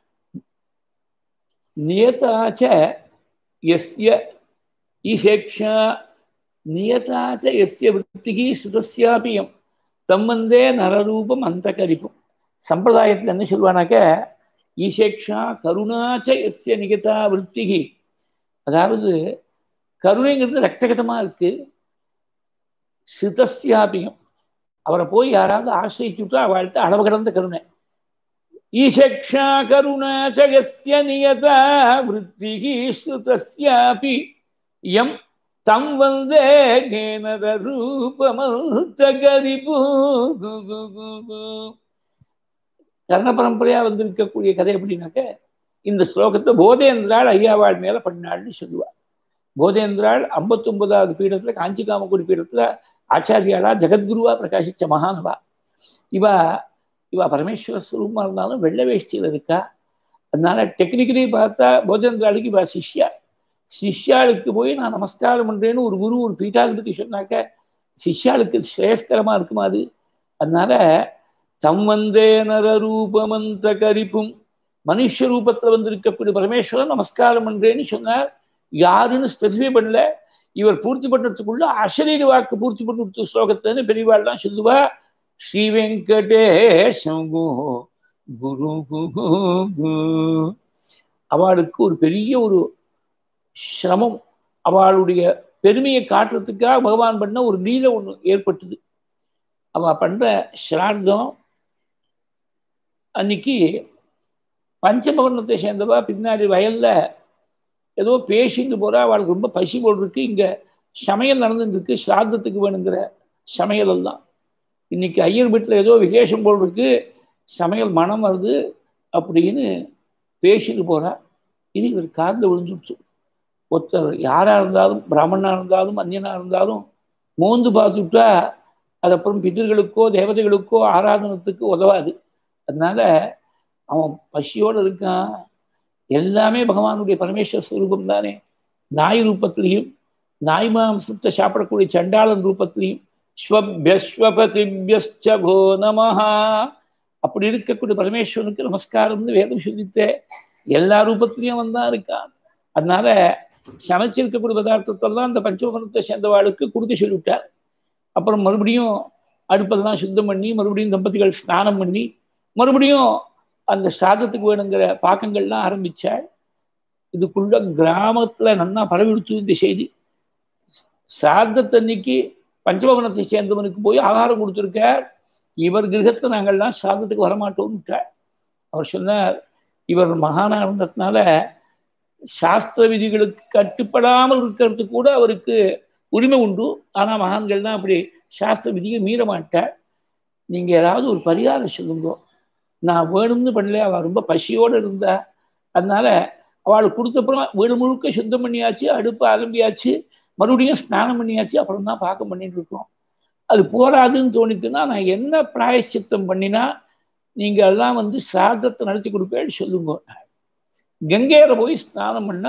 [SPEAKER 1] நியதாச்ச எஸ்ய ஈஷேக்ஷா நியதாச்ச எஸ்ய விற்த்திகி சுதஸ்யாபியம் தம்மந்தே நரரூபம் அந்த கரிப்பும் சம்பிரதாயத்தில் என்ன சொல்லுவானாக்க ஈஷேக்ஷா கருணாச்ச எஸ்ய நிகதா விற்த்திகி அதாவது கருணைங்கிறது ரக்தகதமாக இருக்கு சிதஸ்யாபியம் அவரை போய் யாராவது ஆசிரிச்சுட்டா அவள்கிட்ட அளவு கடந்த கருணை ஈஷக்ஷா கருணாச்சகஸ்ய நியதா விற்த்திகி ஸ்ருதஸ்யாபி எம் தம் வந்தே கேனத ரூபமர்த்தகரிபு கர்ண பரம்பரையா வந்திருக்கக்கூடிய கதை எப்படின்னாக்க இந்த ஸ்லோகத்தை போதேந்திராள் ஐயாவாள் மேல பண்ணாள்னு சொல்லுவாள் போதேந்திராள் ஐம்பத்தொன்பதாவது பீடத்துல காஞ்சி காமக்குடி பீடத்துல ஆச்சாரியாளா ஜெகத்குருவா பிரகாசிச்ச மகானவா இவ இவ பரமேஸ்வர ஸ்வரூபமா இருந்தாலும் வெள்ளை வேஷ்டியில் இருக்கா அதனால டெக்னிக்கலி பார்த்தா போதேந்திராளுக்கு இவ சிஷ்யா சிஷ்யாளுக்கு போய் நான் நமஸ்காரம் பண்றேன்னு ஒரு குரு ஒரு பீட்டாதிபதி சொன்னாக்க சிஷ்யாளுக்கு ஸ்ரேயஸ்கரமா இருக்குமா அது அதனால தம் வந்தே நர ரூபமந்த கரிப்பும் மனுஷ ரூபத்துல வந்திருக்கக்கூடிய பரமேஸ்வரன் நமஸ்காரம் பண்றேன்னு சொன்னார் யாருன்னு ஸ்பெசிஃபை பண்ணல இவர் பூர்த்தி பண்ணுறதுக்குள்ள அசரீர வாக்கு பூர்த்தி பண்ணி ஸ்லோகத்தைன்னு பெரியவாள்லாம் சொல்லுவா ஸ்ரீ வெங்கடேஷம் குரு குரு அவளுக்கு ஒரு பெரிய ஒரு சிரமம் அவளுடைய பெருமையை காட்டுறதுக்காக பகவான் பண்ண ஒரு லீலை ஒன்று ஏற்பட்டது அவ பண்ற சிரார்த்தம் அன்னைக்கு பஞ்சபவனத்தை சேர்ந்தவா பின்னாடி வயல்ல ஏதோ பேசிட்டு போறா அவளுக்கு ரொம்ப பசி போல் இருக்கு இங்க சமையல் நடந்துட்டு இருக்கு சிராதத்துக்கு வேணுங்கிற சமையல் எல்லாம் இன்னைக்கு ஐயர் வீட்டில் ஏதோ விசேஷம் போல் இருக்கு சமையல் மனம் வருது அப்படின்னு பேசிட்டு போறா இது இவர் காதில் விழுந்துடுச்சு ஒருத்தர் யாராக இருந்தாலும் பிராமணனாக இருந்தாலும் அந்நியனாக இருந்தாலும் மோந்து பார்த்துட்டா அது அப்புறம் பிதர்களுக்கோ தேவதைகளுக்கோ ஆராதனத்துக்கு உதவாது அதனால அவன் பசியோடு இருக்கான் எல்லாமே பகவானுடைய பரமேஸ்வர ஸ்வரூபம் தானே நாய் ரூபத்திலையும் நாய் மாம்சத்தை சாப்பிடக்கூடிய சண்டாளன் ரூபத்திலையும் ஸ்வபியஸ்வபதிபியஸ்சோ நமஹா அப்படி இருக்கக்கூடிய பரமேஸ்வரனுக்கு நமஸ்காரம்னு வேதம் சொல்லித்தே எல்லா ரூபத்திலையும் அவன் தான் இருக்கான் அதனால சமைச்சிருக்கக்கூடிய பதார்த்தத்தெல்லாம் அந்த பஞ்சபவனத்தை சேர்ந்தவாளுக்கு கொடுத்து சொல்லிவிட்டார் அப்புறம் மறுபடியும் அடுப்பெல்லாம் சுத்தம் பண்ணி மறுபடியும் தம்பதிகள் ஸ்நானம் பண்ணி மறுபடியும் அந்த சாதத்துக்கு வேணுங்கிற பாக்கங்கள்லாம் ஆரம்பிச்சாள் இதுக்குள்ள கிராமத்துல நன்னா பரவிடுத்து இந்த செய்தி சாதத்தன்னைக்கு பஞ்சபவனத்தை சேர்ந்தவனுக்கு போய் ஆகாரம் கொடுத்துருக்கார் இவர் கிரகத்தை நாங்கள்லாம் சாதத்துக்கு வரமாட்டோம்ட்டார் அவர் சொன்னார் இவர் மகானா இருந்ததுனால சாஸ்திர விதிகளுக்கு கட்டுப்படாமல் இருக்கிறதுக்கு கூட அவருக்கு உரிமை உண்டு ஆனால் மகான்கள்லாம் அப்படி சாஸ்திர விதியை மீற மாட்டார் நீங்கள் ஏதாவது ஒரு பரிகாரம் சொல்லுங்க நான் வேணும்னு பண்ணல அவள் ரொம்ப பசியோடு இருந்தா அதனால அவளுக்கு கொடுத்தப்புறம் வீடு முழுக்க சுத்தம் பண்ணியாச்சு அடுப்பு ஆரம்பியாச்சு மறுபடியும் ஸ்நானம் பண்ணியாச்சு அப்புறம் தான் பார்க்க பண்ணிட்டு இருக்கோம் அது போராதுன்னு தோணித்துன்னா நான் என்ன பிராயச்சித்தம் பண்ணினா நீங்கள் எல்லாம் வந்து சாதத்தை நடத்தி கொடுப்பேன்னு சொல்லுங்க கங்கையில போய் ஸ்நானம் பண்ணா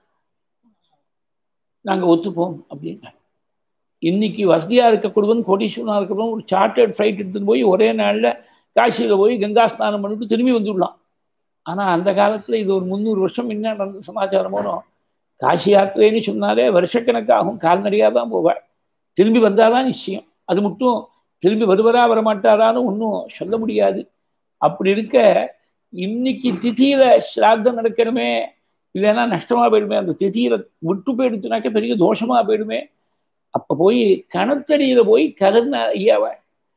[SPEAKER 1] நாங்கள் ஒத்துப்போம் அப்படின்னா இன்னைக்கு வசதியாக இருக்கக்கூடியவன் கோடீஸ்வரனாக இருக்கக்கூடாது ஒரு சார்ட்டர்ட் ஃப்ளைட் எடுத்துன்னு போய் ஒரே நாளில் காசியில் போய் கங்கா ஸ்நானம் பண்ணிட்டு திரும்பி வந்துடலாம் ஆனால் அந்த காலத்தில் இது ஒரு முந்நூறு வருஷம் முன்ன நடந்த சமாச்சாரம் போனோம் காசி யாத்திரைன்னு சொன்னாலே வருஷக்கணக்காகும் கால்நடையாக தான் போவாள் திரும்பி வந்தாதான் நிச்சயம் அது மட்டும் திரும்பி வருவரா வரமாட்டாரான்னு ஒன்றும் சொல்ல முடியாது அப்படி இருக்க இன்னைக்கு திதியில ஸ்ராத்தம் நடக்கணுமே இல்லைன்னா நஷ்டமா போயிடுமே அந்த திதியில விட்டு போயிடுச்சுனாக்க பெரிய தோஷமா போயிடுமே அப்ப போய் கணத்தடியில போய் கதர்ன ஐயாவ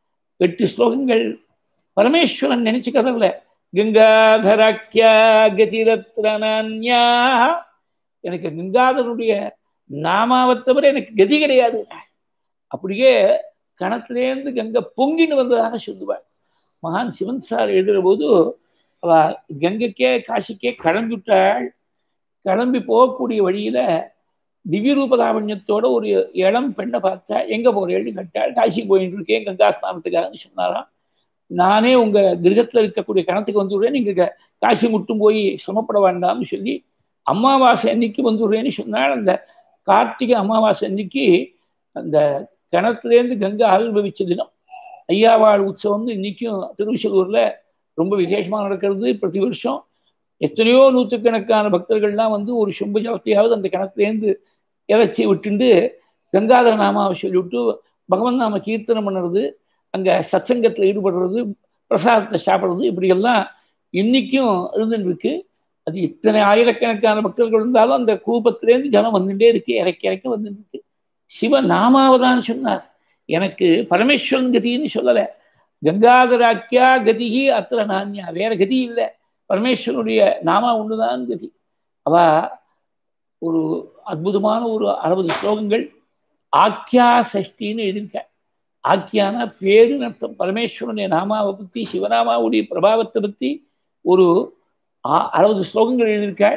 [SPEAKER 1] எட்டு ஸ்லோகங்கள் பரமேஸ்வரன் நினைச்சுக்கிறதுல கங்காதராக்கியா கதிரத்ரனான்யா எனக்கு கங்காதரனுடைய நாமாவை தவிர எனக்கு கதி கிடையாது அப்படியே கணத்திலேருந்து கங்கை பொங்கின்னு வந்ததாக சொல்லுவாள் மகான் சிவன் சார் எழுதுகிற போது அவ கங்கைக்கே காசிக்கே கிளம்பிவிட்டாள் கிளம்பி போகக்கூடிய வழியில திவ்யரூபதாவண்யத்தோட ஒரு இளம் பெண்ணை பார்த்தா எங்க போறேன்னு கேட்டாள் காசி போயிட்டு இருக்கேன் கங்கா ஸ்நானத்துக்காக சொன்னாராம் நானே உங்க கிரகத்துல இருக்கக்கூடிய கணத்துக்கு வந்துடுறேன் நீங்க காசி முட்டும் போய் சிரமப்பட வேண்டாம்னு சொல்லி அமாவாசை அன்னைக்கு வந்துடுறேன்னு சொன்னால் அந்த கார்த்திகை அமாவாசை அன்னைக்கு அந்த கிணத்துலேருந்து கங்கை ஆவிர்வவிச்ச தினம் ஐயாவாள் உற்சவம் இன்னைக்கும் திருவிசலூர்ல ரொம்ப விசேஷமா நடக்கிறது பிரதி வருஷம் எத்தனையோ நூற்றுக்கணக்கான பக்தர்கள்லாம் வந்து ஒரு சொம்பு ஜலத்தையாவது அந்த கிணத்துலேருந்து இறைச்சி விட்டுண்டு கங்காதர நாமாவை சொல்லிவிட்டு பகவன் நாம கீர்த்தனம் பண்ணுறது அங்கே சத்சங்கத்தில் ஈடுபடுறது பிரசாதத்தை சாப்பிட்றது இப்படியெல்லாம் இன்னைக்கும் இருந்துட்டு இருக்கு அது இத்தனை ஆயிரக்கணக்கான பக்தர்கள் இருந்தாலும் அந்த கூப்பத்திலேருந்து ஜனம் வந்துட்டே இருக்கு இறக்கி இறக்கி வந்துட்டு இருக்கு சிவ நாமாவதான் சொன்னார் எனக்கு பரமேஸ்வரன் கதின்னு சொல்லலை கங்காதராக்கியா கதிகி அத்திர நான்யா வேற கதி இல்லை பரமேஸ்வரனுடைய நாமா ஒண்ணுதான் கதி அவ ஒரு அற்புதமான ஒரு அறுபது ஸ்லோகங்கள் ஆக்கியா சஷ்டின்னு எழுதியிருக்க ஆக்கியானா பேருன்னு அர்த்தம் பரமேஸ்வரனுடைய நாமாவை பற்றி சிவநாமாவுடைய பிரபாவத்தை பற்றி ஒரு அறுபது ஸ்லோகங்கள் எழுதியிருக்காள்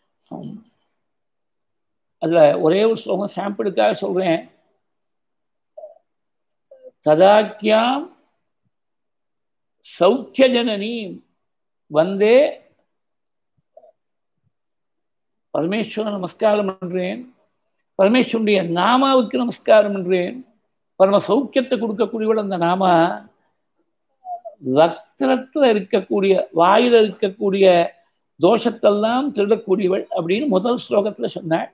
[SPEAKER 1] அதுல ஒரே ஒரு ஸ்லோகம் சாம்பிளுக்காக சொல்றேன் ததாக்கியாம் சௌக்கியஜனனி வந்தே பரமேஸ்வரன் நமஸ்காரம் பண்றேன் பரமேஸ்வரனுடைய நாமாவுக்கு நமஸ்காரம் பண்றேன் பரம சௌக்கியத்தை கொடுக்கக்கூடியவள் அந்த நாமா ரத்தனத்துல இருக்கக்கூடிய வாயில இருக்கக்கூடிய தோஷத்தெல்லாம் திருடக்கூடியவள் அப்படின்னு முதல் ஸ்லோகத்துல சொன்னாள்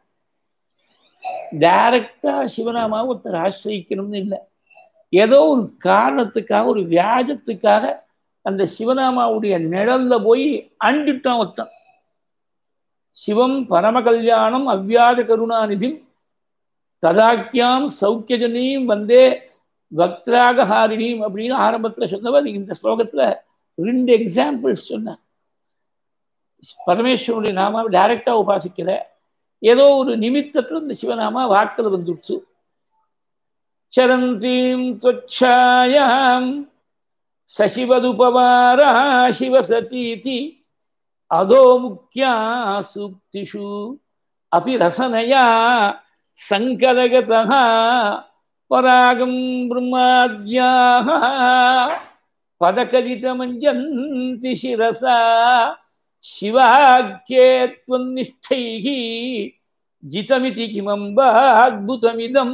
[SPEAKER 1] டைரக்டா சிவநாமாவை ஒருத்தர் ஆசிரியிக்கணும்னு இல்லை ஏதோ ஒரு காரணத்துக்காக ஒரு வியாஜத்துக்காக அந்த சிவநாமாவுடைய நிழல்ல போய் அண்டிட்டான் ஒருத்தன் சிவம் பரம கல்யாணம் அவ்வியாஜ கருணாநிதிம் ததாக்கியாம் சௌக்கியஜனையும் வந்தே பக்திராகஹாரிணியும் அப்படின்னு ஆரம்பத்துல சொன்னவர் இந்த ஸ்லோகத்துல ரெண்டு எக்ஸாம்பிள்ஸ் சொன்ன பரமேஸ்வரனுடைய நாமாவை டைரக்டா உபாசிக்கல ஏதோ ஒரு நிமித்தத்துல இந்த சிவநாமா வாக்கில் வந்துடுச்சு சரந்தீம் त्वच्छायां சசிவதுபவாரா சிவசதீதி அதோ முக்கியா சூக்திஷு அபி ரசனயா சங்கரகதா பராகம் பிரம்மாத்யாக பதகதிதமஞ்சந்தி சிரசா சிவாக்கியேத்வன்னிஷ்டைः ஜிதமிதி கிமம்பாத்புதமிதம்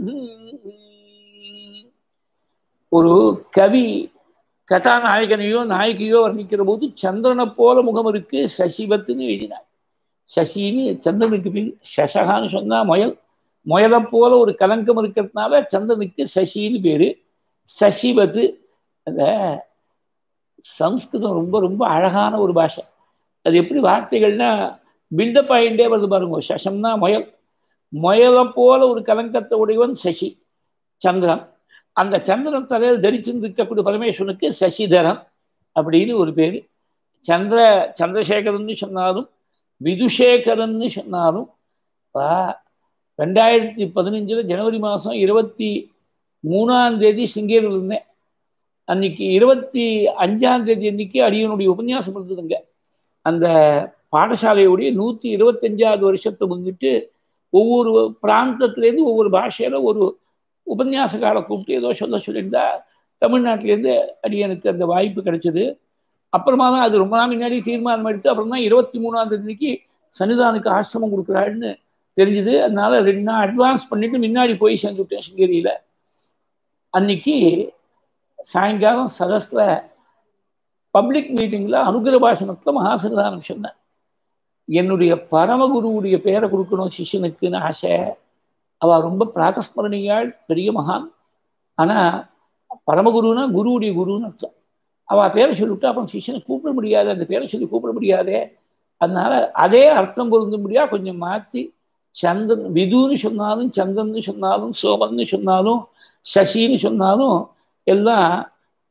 [SPEAKER 1] ஒரு கவி கதாநாயகனையோ நாயகியோ வர்ணிக்கிற போது சந்திரனை போல முகம் இருக்கு சசிவத்துன்னு எழுதினார் சசின்னு சந்திரனுக்கு பின் சசகான்னு சொன்னா முயல் முயலை போல ஒரு கலங்கம் இருக்கிறதுனால சந்திரனுக்கு சசின்னு பேரு சசிவத்து அந்த சம்ஸ்கிருதம் ரொம்ப ரொம்ப அழகான ஒரு பாஷை அது எப்படி வார்த்தைகள்னா பில்டப் ஆகிண்டே வருது பாருங்க சசம்னா முயல் முயலை போல ஒரு கலங்கத்தை உடையவன் சசி சந்திரன் அந்த சந்திரன் தலையில் தரிச்சிருந்து இருக்கக்கூடிய பரமேஸ்வரனுக்கு சசிதரன் அப்படின்னு ஒரு பேர் சந்திர சந்திரசேகரன்னு சொன்னாலும் விதுஷேகரன்னு சொன்னாலும் ரெண்டாயிரத்தி பதினஞ்சில் ஜனவரி மாதம் இருபத்தி மூணாம் தேதி சிங்கேரியில் இருந்தேன் அன்னைக்கு இருபத்தி அஞ்சாம் தேதி அன்னைக்கு அடியனுடைய உபன்யாசம் இருந்ததுங்க அந்த பாடசாலையுடைய நூற்றி இருபத்தஞ்சாவது வருஷத்தை முன்னிட்டு ஒவ்வொரு பிராந்தத்துலேருந்து ஒவ்வொரு பாஷையில் ஒரு உபன்யாசகாரை கூப்பிட்டு ஏதோ சொல்ல சொல்லியிருந்தா தமிழ்நாட்டிலேருந்து அடியனுக்கு அந்த வாய்ப்பு கிடைச்சது அப்புறமா தான் அது ரொம்ப நாள் முன்னாடி தீர்மானம் எடுத்து அப்புறம் தான் இருபத்தி மூணாம் தேதிக்கு சன்னிதானுக்கு ஆசிரமம் கொடுக்குறாருன்னு தெரிஞ்சுது அதனால ரெண்டு நாள் அட்வான்ஸ் பண்ணிட்டு முன்னாடி போய் சேர்ந்துவிட்டேன் சிங்கேரியில் அன்னைக்கு சாயங்காலம் சதஸில் பப்ளிக் மீட்டிங்கில் அனுகிர பாஷணத்தில் மகாசன்னிதானம் சொன்னேன் என்னுடைய பரமகுருவுடைய பேரை கொடுக்கணும் சிஷ்யனுக்குன்னு ஆசை அவள் ரொம்ப பிராத்தஸ்மரணியாள் பெரிய மகான் ஆனால் பரமகுருன்னா குருவுடைய குருன்னு அர்த்தம் அவள் பேரை சொல்லிவிட்டு அப்புறம் சிஷ்யனை கூப்பிட முடியாது அந்த பேரை சொல்லி கூப்பிட முடியாதே அதனால அதே அர்த்தம் பொருந்தும்படியா கொஞ்சம் மாற்றி சந்திரன் விதுன்னு சொன்னாலும் சந்திரன்னு சொன்னாலும் சோமன்னு சொன்னாலும் சசின்னு சொன்னாலும் எல்லாம்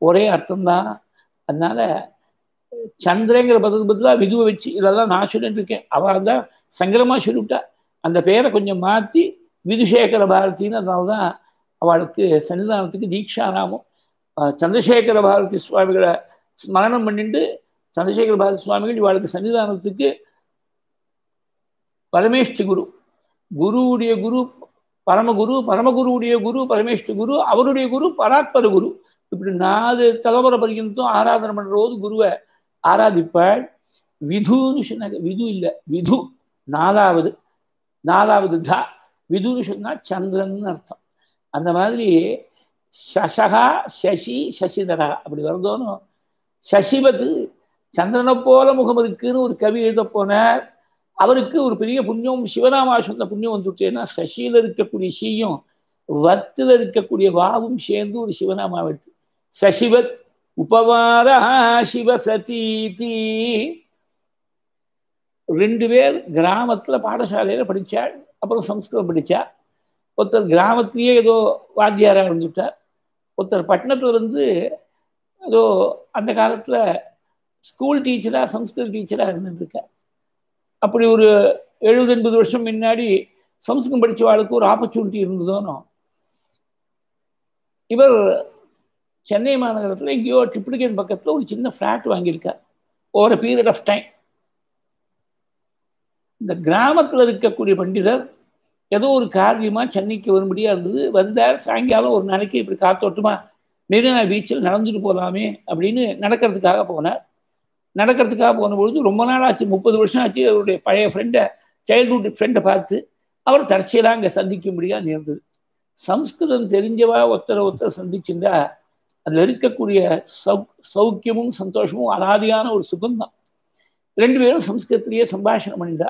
[SPEAKER 1] ஒரே அர்த்தம்தான் அதனால சந்திரங்கிற பதத்துக்கு பதிலாக விதுவை வச்சு இதெல்லாம் நான் சொல்லிட்டு இருக்கேன் அவள் தான் சங்கரமாக சொல்லிவிட்டா அந்த பெயரை கொஞ்சம் மாற்றி விதுசேகர பாரதின்னு அதனால தான் அவளுக்கு சன்னிதானத்துக்கு தீட்சாராமம் சந்திரசேகர பாரதி சுவாமிகளை ஸ்மரணம் பண்ணிட்டு சந்திரசேகர பாரதி சுவாமிகள் இவளுக்கு சன்னிதானத்துக்கு பரமேஷ்டி குரு குருவுடைய குரு பரமகுரு பரமகுருவுடைய குரு பரமேஷ்டி குரு அவருடைய குரு பராத்பர குரு இப்படி நாலு தலைமுறை பர்யந்தம் ஆராதனை பண்ணுற போது குருவை ஆராதிப்பாள் விதுன்னு சொன்னாங்க விது இல்லை விது நாலாவது நாலாவது தா விதுன்னு சொன்னா சந்திரன் அர்த்தம் அந்த மாதிரி சசகா சசி சசிதரா அப்படி வருதோன்னு சசிவத்து சந்திரனை போல முகம் இருக்குன்னு ஒரு கவி எழுத போனார் அவருக்கு ஒரு பெரிய புண்ணியம் சிவநாமா சொன்ன புண்ணியம் வந்துட்டேன்னா சசியில இருக்கக்கூடிய ஷீயும் வத்துல இருக்கக்கூடிய வாவும் சேர்ந்து ஒரு சிவநாமா எடுத்து சசிவத் உபவார சிவசதீதி ரெண்டு பேர் கிராமத்துல பாடசாலையில படிச்சாள் அப்புறம் சம்ஸ்கிருதம் படிச்சா ஒருத்தர் கிராமத்திலேயே ஏதோ வாத்தியாராக இருந்துட்டார் ஒருத்தர் பட்டணத்துல இருந்து ஏதோ அந்த காலத்துல ஸ்கூல் டீச்சரா சம்ஸ்கிருத டீச்சரா இருந்துட்டு இருக்கார் அப்படி ஒரு எழுபது எண்பது வருஷம் முன்னாடி சம்ஸ்கிருதம் படித்தவாளுக்கு ஒரு ஆப்பர்ச்சுனிட்டி இருந்ததோனோ இவர் சென்னை மாநகரத்தில் எங்கேயோ ட்ரிப்ளிகேன் பக்கத்தில் ஒரு சின்ன ஃப்ளாட் வாங்கியிருக்கார் ஓவர் பீரியட் ஆஃப் டைம் இந்த கிராமத்தில் இருக்கக்கூடிய பண்டிதர் ஏதோ ஒரு காரியமாக சென்னைக்கு வரும்படியாக இருந்தது வந்தார் சாயங்காலம் ஒரு நாளைக்கு இப்படி காத்தோட்டமா மெரினா பீச்சில் நடந்துட்டு போகலாமே அப்படின்னு நடக்கிறதுக்காக போனார் நடக்கிறதுக்காக போன பொழுது ரொம்ப நாள் ஆச்சு முப்பது வருஷம் ஆச்சு அவருடைய பழைய ஃப்ரெண்டை சைல்ட்ஹுட் ஃப்ரெண்டை பார்த்து அவர் தற்செயலாக அங்கே சந்திக்கும்படியாக நேர்ந்தது சம்ஸ்கிருதம் தெரிஞ்சவா ஒருத்தரை ஒருத்தர் சந்திச்சுட்டா அதில் இருக்கக்கூடிய சௌ சௌக்கியமும் சந்தோஷமும் அலாதியான ஒரு சுகம்தான் ரெண்டு பேரும் சம்ஸ்கிருதத்திலேயே சம்பாஷணம் பண்ணிட்டா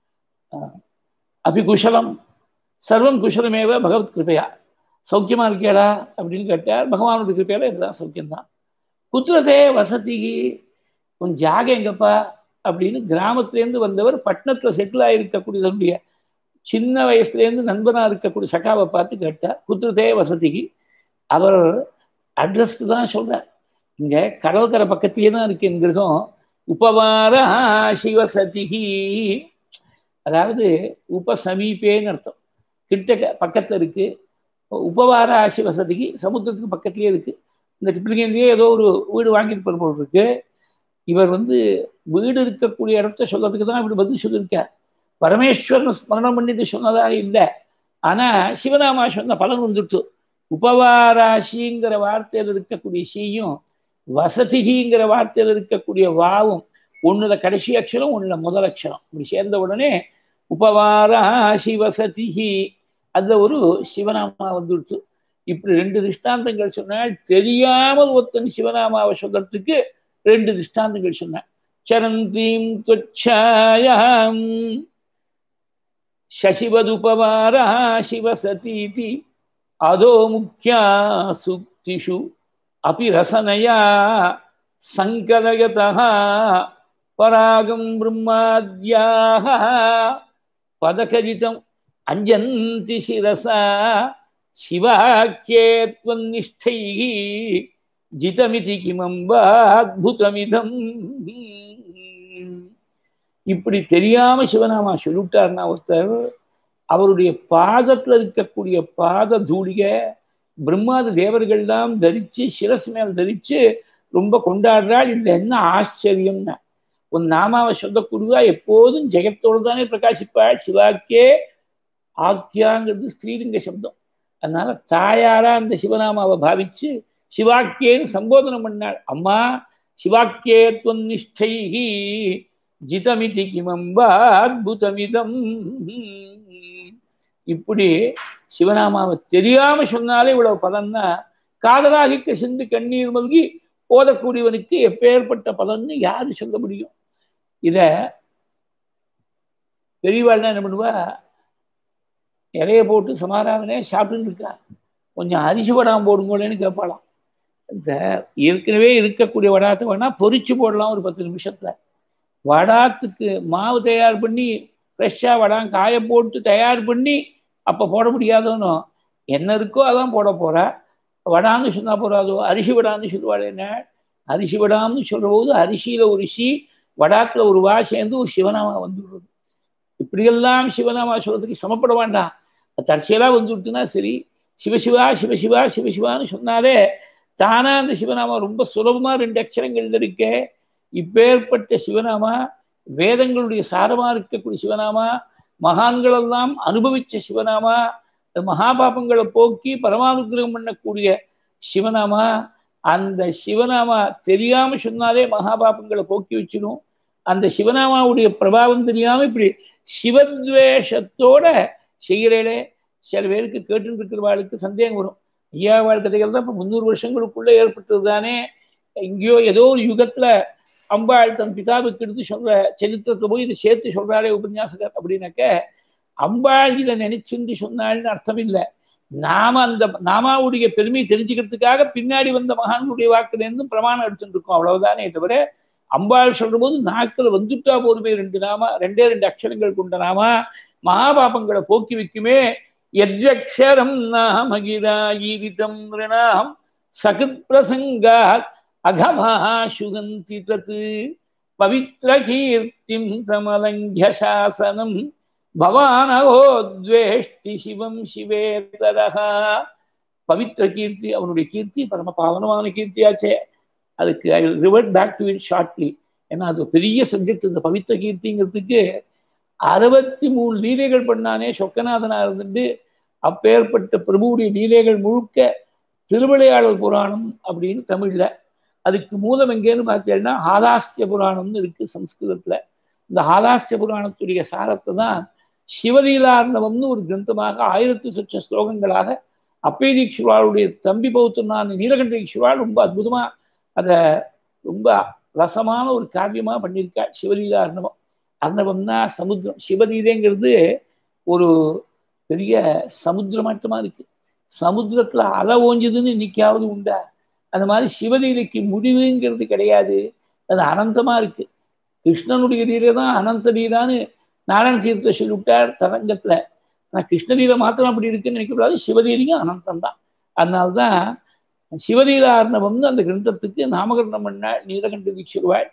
[SPEAKER 1] அபிகுஷலம் சர்வம் குஷலமேவ பகவத் கிருப்பையா சௌக்கியமா இருக்கேடா அப்படின்னு கேட்டார் பகவானுடைய கிருப்பையில இதுதான் சௌக்கியம்தான் குத்திரத்தே வசதிக்கு உன் ஜாக எங்கப்பா அப்படின்னு கிராமத்துலேருந்து வந்தவர் பட்டணத்தில் செட்டில் ஆகிருக்கக்கூடியதனுடைய சின்ன வயசுலேருந்து நண்பனாக இருக்கக்கூடிய சகாவை பார்த்து கேட்டார் குத்திரத்தே வசதிக்கு அவர் அட்ரஸ் தான் சொல்கிறார் இங்கே கடற்கரை பக்கத்திலே தான் இருக்கு என் கிரகம் உபவார சிவசதிகி அதாவது உப சமீபேன்னு அர்த்தம் கிட்ட பக்கத்தில் இருக்கு உபவார ஆசி வசதிக்கு சமுத்திரத்துக்கு பக்கத்துலேயே இருக்கு இந்த ட்ரிப்ளிகேன்லேயே ஏதோ ஒரு வீடு வாங்கிட்டு போல் இருக்கு இவர் வந்து வீடு இருக்கக்கூடிய இடத்த சொல்றதுக்கு தான் இப்படி பதில் சொல்லியிருக்கார் பரமேஸ்வரன் ஸ்மரணம் பண்ணிட்டு சொன்னதாக இல்லை ஆனால் சிவநாமா சொன்ன பலன் வந்துட்டு உபவாராசிங்கிற வார்த்தையில் இருக்கக்கூடிய ஷீயும் வசதிகிங்கிற வார்த்தையில் இருக்கக்கூடிய வாவும் ஒன்றுல கடைசி அக்ஷரம் ஒன்றுல முதல் அக்ஷரம் இப்படி சேர்ந்த உடனே உபவாராசி வசதிகி அதுல ஒரு சிவநாமா வந்துடுச்சு இப்படி ரெண்டு திஷ்டாந்தங்கள் சொன்னால் தெரியாமல் ஒருத்தன் சிவநாமாவை சொல்றதுக்கு ரெண்டு திஷ்டாந்தங்கள் சொன்னான் சரந்தீம் துவச்சாயாம் சசிவதுபவாரா சிவசதீதி அதோ முக்கியா சுக்திஷு அபி ரசனயா சங்கலயதா பராகம் பிரம்மாத்யாக பதகஜிதம் அஞ்சந்தி சிரசா சிவாக்கியேத்வன்னிஷ்டை ஜிதமிதி கிமம்பாத்புதமிதம் இப்படி தெரியாம சிவநாமா சொல்லிவிட்டார்னா ஒருத்தர் அவருடைய பாதத்துல இருக்கக்கூடிய பாத தூளிக பிரம்மாத தேவர்கள்லாம் தரிச்சு சிரஸ் மேல் தரிச்சு ரொம்ப கொண்டாடுறாள் இதுல என்ன ஆச்சரியம்னா உன் நாமாவை சொல்லக்கூடியதா எப்போதும் ஜெகத்தோடு தானே பிரகாசிப்பாள் சிவாக்கே ஆக்கியாங்கிறது ஸ்ரீலிங்க சப்தம் அதனால தாயாரா அந்த சிவநாமாவை பாவிச்சு சிவாக்கியேன்னு சம்போதனம் பண்ணாள் அம்மா சிவாக்கியே துவன்னிஷ்டைஹி ஜிதமிதி கிமம்பா அத்புதமிதம் இப்படி சிவநாமாவை தெரியாம சொன்னாலே இவ்வளவு பலன்னா காதலாகிக்க சிந்து கண்ணீர் மல்கி ஓதக்கூடியவனுக்கு எப்பேற்பட்ட பலன்னு யாரு சொல்ல முடியும் இத பெரியவாள்னா என்ன பண்ணுவா இலைய போட்டு சமாதானே சாப்பிட்டுன்னு இருக்கா கொஞ்சம் அரிசி வடாம் போடுங்களேன்னு கேட்பாளாம் இந்த ஏற்கனவே இருக்கக்கூடிய வடாத்தை வேணா பொறிச்சு போடலாம் ஒரு பத்து நிமிஷத்துல வடாத்துக்கு மாவு தயார் பண்ணி ஃப்ரெஷ்ஷாக வடாம் காய போட்டு தயார் பண்ணி அப்போ போட முடியாதோனோ என்ன இருக்கோ அதான் போட போகிறா வடான்னு சொன்னா போறாதோ அரிசி வடான்னு சொல்லுவாள் என்ன அரிசி வடாம்னு சொல்ற போது அரிசியில ஒரு சி வடாத்துல ஒரு வா சேர்ந்து ஒரு சிவநாமா வந்துடுறது இப்படியெல்லாம் சிவநாமா சொல்றதுக்கு சமப்பட வேண்டாம் தற்செயலா வந்துவிட்டுனா சரி சிவசிவா சிவசிவா சிவசிவான்னு சொன்னாலே தானா அந்த சிவநாமா ரொம்ப சுலபமா ரெண்டு அக்ஷரங்கள் இருக்கே இப்பேற்பட்ட சிவநாமா வேதங்களுடைய சாரமா இருக்கக்கூடிய சிவநாமா மகான்கள் எல்லாம் அனுபவிச்ச சிவநாமா மகாபாபங்களை போக்கி பரமானுகிரகம் பண்ணக்கூடிய சிவநாமா அந்த சிவநாமா தெரியாம சொன்னாலே மகாபாபங்களை போக்கி வச்சிடும் அந்த சிவநாமாவுடைய பிரபாவம் தெரியாம இப்படி சிவத்வேஷத்தோட செய்கிறேளே சில பேருக்கு கேட்டு இருக்கிறவாளுக்கு சந்தேகம் வரும் ஐயா வாழ் கதைகள் தான் இப்போ முந்நூறு வருஷங்களுக்குள்ள ஏற்பட்டது தானே எங்கேயோ ஏதோ ஒரு யுகத்துல அம்பாள் தன் பிதாவுக்கு எடுத்து சொல்ற சரித்திரத்தை போய் இதை சேர்த்து சொல்றாரே உபன்யாசகர் அப்படின்னாக்க அம்பாள் இதை நினைச்சுன்னு சொன்னாள்னு அர்த்தம் இல்லை நாம அந்த நாமாவுடைய பெருமையை தெரிஞ்சுக்கிறதுக்காக பின்னாடி வந்த மகான்களுடைய வாக்குலேருந்தும் பிரமாணம் எடுத்துட்டு இருக்கோம் அவ்வளவுதானே தவிர அம்பாள் சொல்ற போது நாக்கில் வந்துட்டா போதுமே ரெண்டு நாமா ரெண்டே ரெண்டு அக்ஷரங்கள் கொண்ட நாமா மகாபாபங்களை போக்கி வைக்குமே யஜ்யக்ஷரம் நாமகிராயீதிதம் ரிணாம் சகத் பிரசங்காத் அகமா சுகந்தி தத் பவித்ர கீர்த்திம் தமலங்கிய சாசனம் பவானகோத்வேஷ்டி சிவம் சிவேதரகா பவித்ர கீர்த்தி அவனுடைய கீர்த்தி பரம பாவனமான கீர்த்தியாச்சே அதுக்கு I revert back to it shortly ஏன்னா அது பெரிய சப்ஜெக்ட் இந்த பவித்ர கீர்த்திங்கிறதுக்கு அறுபத்தி மூணு லீலைகள் பண்ணானே சொக்கநாதனா இருந்துட்டு அப்பேற்பட்ட பிரபுவுடைய லீலைகள் முழுக்க திருவிளையாடல் புராணம் அப்படின்னு தமிழ்ல அதுக்கு மூலம் எங்கேன்னு பார்த்தீங்கன்னா ஹாலாஸ்ய புராணம்னு இருக்கு சம்ஸ்கிருதத்துல இந்த ஹாலாஸ்ய புராணத்துடைய சாரத்தை தான் சிவலீலார்ணவம்னு ஒரு கிரந்தமாக ஆயிரத்தி சொச்ச ஸ்லோகங்களாக அப்பேதீக்ஷுவாளுடைய தம்பி பௌத்தனான நீலகண்டீக்ஷுவாள் ரொம்ப அற்புதமா அதை ரொம்ப ரசமான ஒரு காவியமா பண்ணியிருக்கா சிவலீலா அர்ணவம் அர்ணவம்னா சமுத்திரம் சிவலீலைங்கிறது ஒரு பெரிய சமுத்திரமாட்டமா இருக்கு சமுத்திரத்துல அலை ஓஞ்சுதுன்னு இன்னைக்காவது உண்டா அந்த மாதிரி சிவலீலைக்கு முடிவுங்கிறது கிடையாது அது அனந்தமா இருக்கு கிருஷ்ணனுடைய லீலை தான் அனந்த லீலான்னு நாராயண தீர்த்த சொல்லிவிட்டார் தரங்கத்துல ஆனால் கிருஷ்ணலீலை மாத்திரம் அப்படி இருக்குன்னு நினைக்கக்கூடாது சிவலீலையும் அனந்தம் தான் அதனால்தான் சிவலீலா அர்ணவம்னு அந்த கிரந்தத்துக்கு நாமகரணம் பண்ண நீலகண்ட தீட்சிருவாள்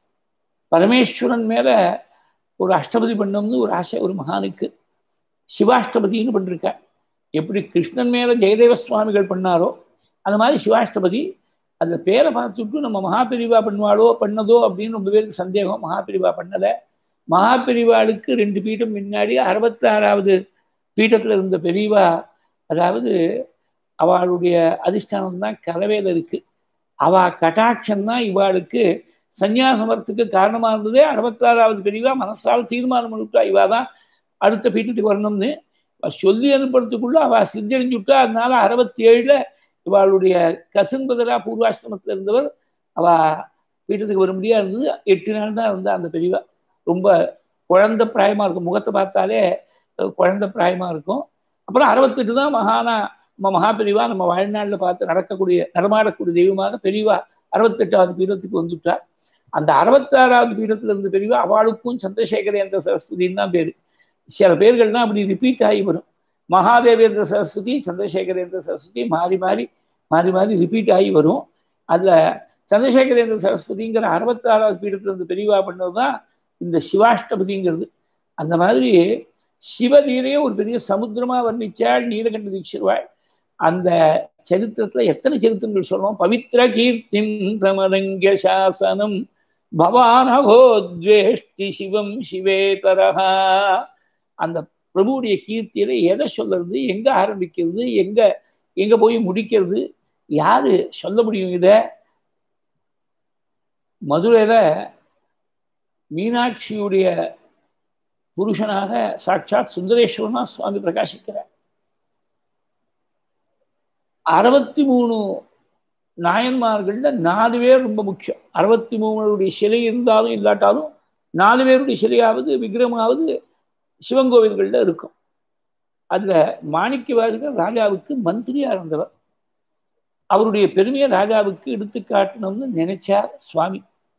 [SPEAKER 1] பரமேஸ்வரன் மேல ஒரு அஷ்டபதி பண்ணம்னு ஒரு ஆசை ஒரு மகானுக்கு சிவாஷ்டபதினு பண்ணிருக்கா எப்படி கிருஷ்ணன் மேல ஜெயதேவ சுவாமிகள் பண்ணாரோ அந்த மாதிரி சிவாஷ்டபதி அந்த பேரை பார்த்துட்டு நம்ம மகாபிரிவா பண்ணுவாளோ பண்ணதோ அப்படின்னு ரொம்ப பேருக்கு சந்தேகம் மகாபிரிவா பண்ணலை மகாபிரிவாளுக்கு ரெண்டு பீட்டம் முன்னாடி அறுபத்தி ஆறாவது பீட்டத்தில் இருந்த பெரியவா அதாவது அவளுடைய அதிஷ்டானம் தான் கலவையில் இருக்கு அவ கட்டாட்சம் தான் இவாளுக்கு சந்நியாசமரத்துக்கு காரணமாக இருந்ததே அறுபத்தாறாவது பெரியவா மனசால் தீர்மானம் பண்ணிவிட்டா இவா தான் அடுத்த பீட்டத்துக்கு வரணும்னு சொல்லி அனுப்புறதுக்குள்ள அவ சித்தறிஞ்சு விட்டா அதனால அறுபத்தி ஏழுல இவாளுடைய கசுன்பதரா பூர்வாசிரமத்தில் இருந்தவர் அவ பீட்டத்துக்கு வர முடியா இருந்தது எட்டு நாள் தான் இருந்தா அந்த பெரியவா ரொம்ப குழந்த பிராயமா இருக்கும் முகத்தை பார்த்தாலே குழந்த பிராயமா இருக்கும் அப்புறம் அறுபத்தெட்டு தான் மகானா நம்ம மகாபெரிவா நம்ம வாழ்நாளில் பார்த்து நடக்கக்கூடிய நடமாடக்கூடிய தெய்வமாக பெரியவா அறுபத்தெட்டாவது பீடத்துக்கு வந்துட்டார் அந்த அறுபத்தாறாவது பீடத்துல இருந்த பெரியவா அவளுக்கும் சந்திரசேகரேந்திர சரஸ்வதின்னு தான் பேரு சில பேர்கள்லாம் அப்படி ரிப்பீட் ஆகி வரும் மகாதேவேந்திர சரஸ்வதி சந்திரசேகரேந்திர சரஸ்வதி மாறி மாறி மாறி மாறி ரிப்பீட் ஆகி வரும் அதுல சந்திரசேகரேந்திர சரஸ்வதிங்கிற அறுபத்தாறாவது பீடத்துல இருந்து பெரியவா பண்ணது தான் இந்த சிவாஷ்டபதிங்கிறது அந்த மாதிரி சிவலீலையே ஒரு பெரிய சமுத்திரமா வர்ணிச்சாள் நீலகண்ட தீட்சிருவாள் அந்த சரித்திரத்துல எத்தனை சரித்திரங்கள் சொல்லணும் பவித்ர கீர்த்திம் தமரங்க சாசனம் பவானகோத்வேஷ்டி சிவம் சிவேதரஹா அந்த பிரபுடைய கீர்த்தியில எதை சொல்றது எங்க ஆரம்பிக்கிறது எங்க எங்க போய் முடிக்கிறது யாரு சொல்ல முடியும் இத மதுரையில மீனாட்சியுடைய புருஷனாக சாட்சாத் சுந்தரேஸ்வரனா சுவாமி பிரகாசிக்கிறார் அறுபத்தி மூணு நாயன்மார்கள்ல நாலு பேர் ரொம்ப முக்கியம் அறுபத்தி மூணுடைய சிலை இருந்தாலும் இல்லாட்டாலும் நாலு பேருடைய சிலையாவது விக்கிரமாவது சிவன் கோவில்கள்ல இருக்கும் அதுல மாணிக்கவாதிகள் ராஜாவுக்கு மந்திரியா இருந்தவர் அவருடைய பெருமையை ராஜாவுக்கு எடுத்து காட்டணும்னு நினைச்சார் சுவாமி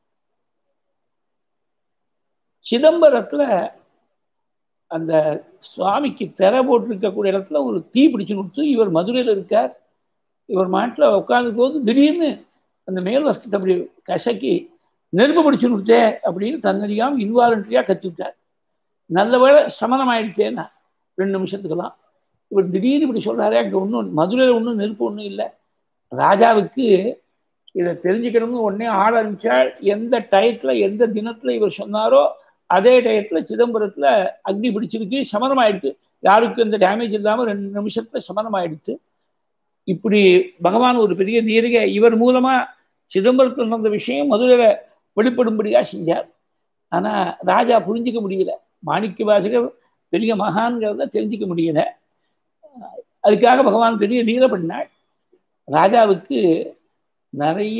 [SPEAKER 1] சிதம்பரத்துல அந்த சுவாமிக்கு திரை போட்டிருக்கக்கூடிய இடத்துல ஒரு தீ பிடிச்சு கொடுத்து இவர் மதுரையில் இருக்கார் இவர் மாட்டில் உட்காந்து போது திடீர்னு அந்த மேல் வஸ்திரத்தை அப்படி கசக்கி நெருப்பு பிடிச்சு கொடுத்தே அப்படின்னு தன்னறியாமல் இன்வாலண்டரியாக கத்தி விட்டார் நல்ல வேலை சமணம் ஆயிடுச்சேன்னா ரெண்டு நிமிஷத்துக்கெல்லாம் இவர் திடீர்னு இப்படி சொல்கிறாரே அங்கே ஒன்றும் மதுரையில் ஒன்றும் நெருப்பு ஒன்றும் இல்லை ராஜாவுக்கு இதை தெரிஞ்சுக்கணும்னு உடனே ஆட ஆரம்பித்தால் எந்த டயத்தில் எந்த தினத்தில் இவர் சொன்னாரோ அதே டயத்தில் சிதம்பரத்தில் அக்னி பிடிச்சிருக்கு சமரம் ஆயிடுச்சு யாருக்கும் எந்த டேமேஜ் இல்லாமல் ரெண்டு நிமிஷத்தில் சமரம் ஆயிடுச்சு இப்படி பகவான் ஒரு பெரிய தீர்க இவர் மூலமாக சிதம்பரத்தில் நடந்த விஷயம் மதுரையில் வெளிப்படும்படியாக செஞ்சார் ஆனால் ராஜா புரிஞ்சிக்க முடியல மாணிக்க வாசகர் பெரிய மகான்கிறத தெரிஞ்சிக்க முடியல அதுக்காக பகவான் பெரிய லீல பண்ணாள் ராஜாவுக்கு நிறைய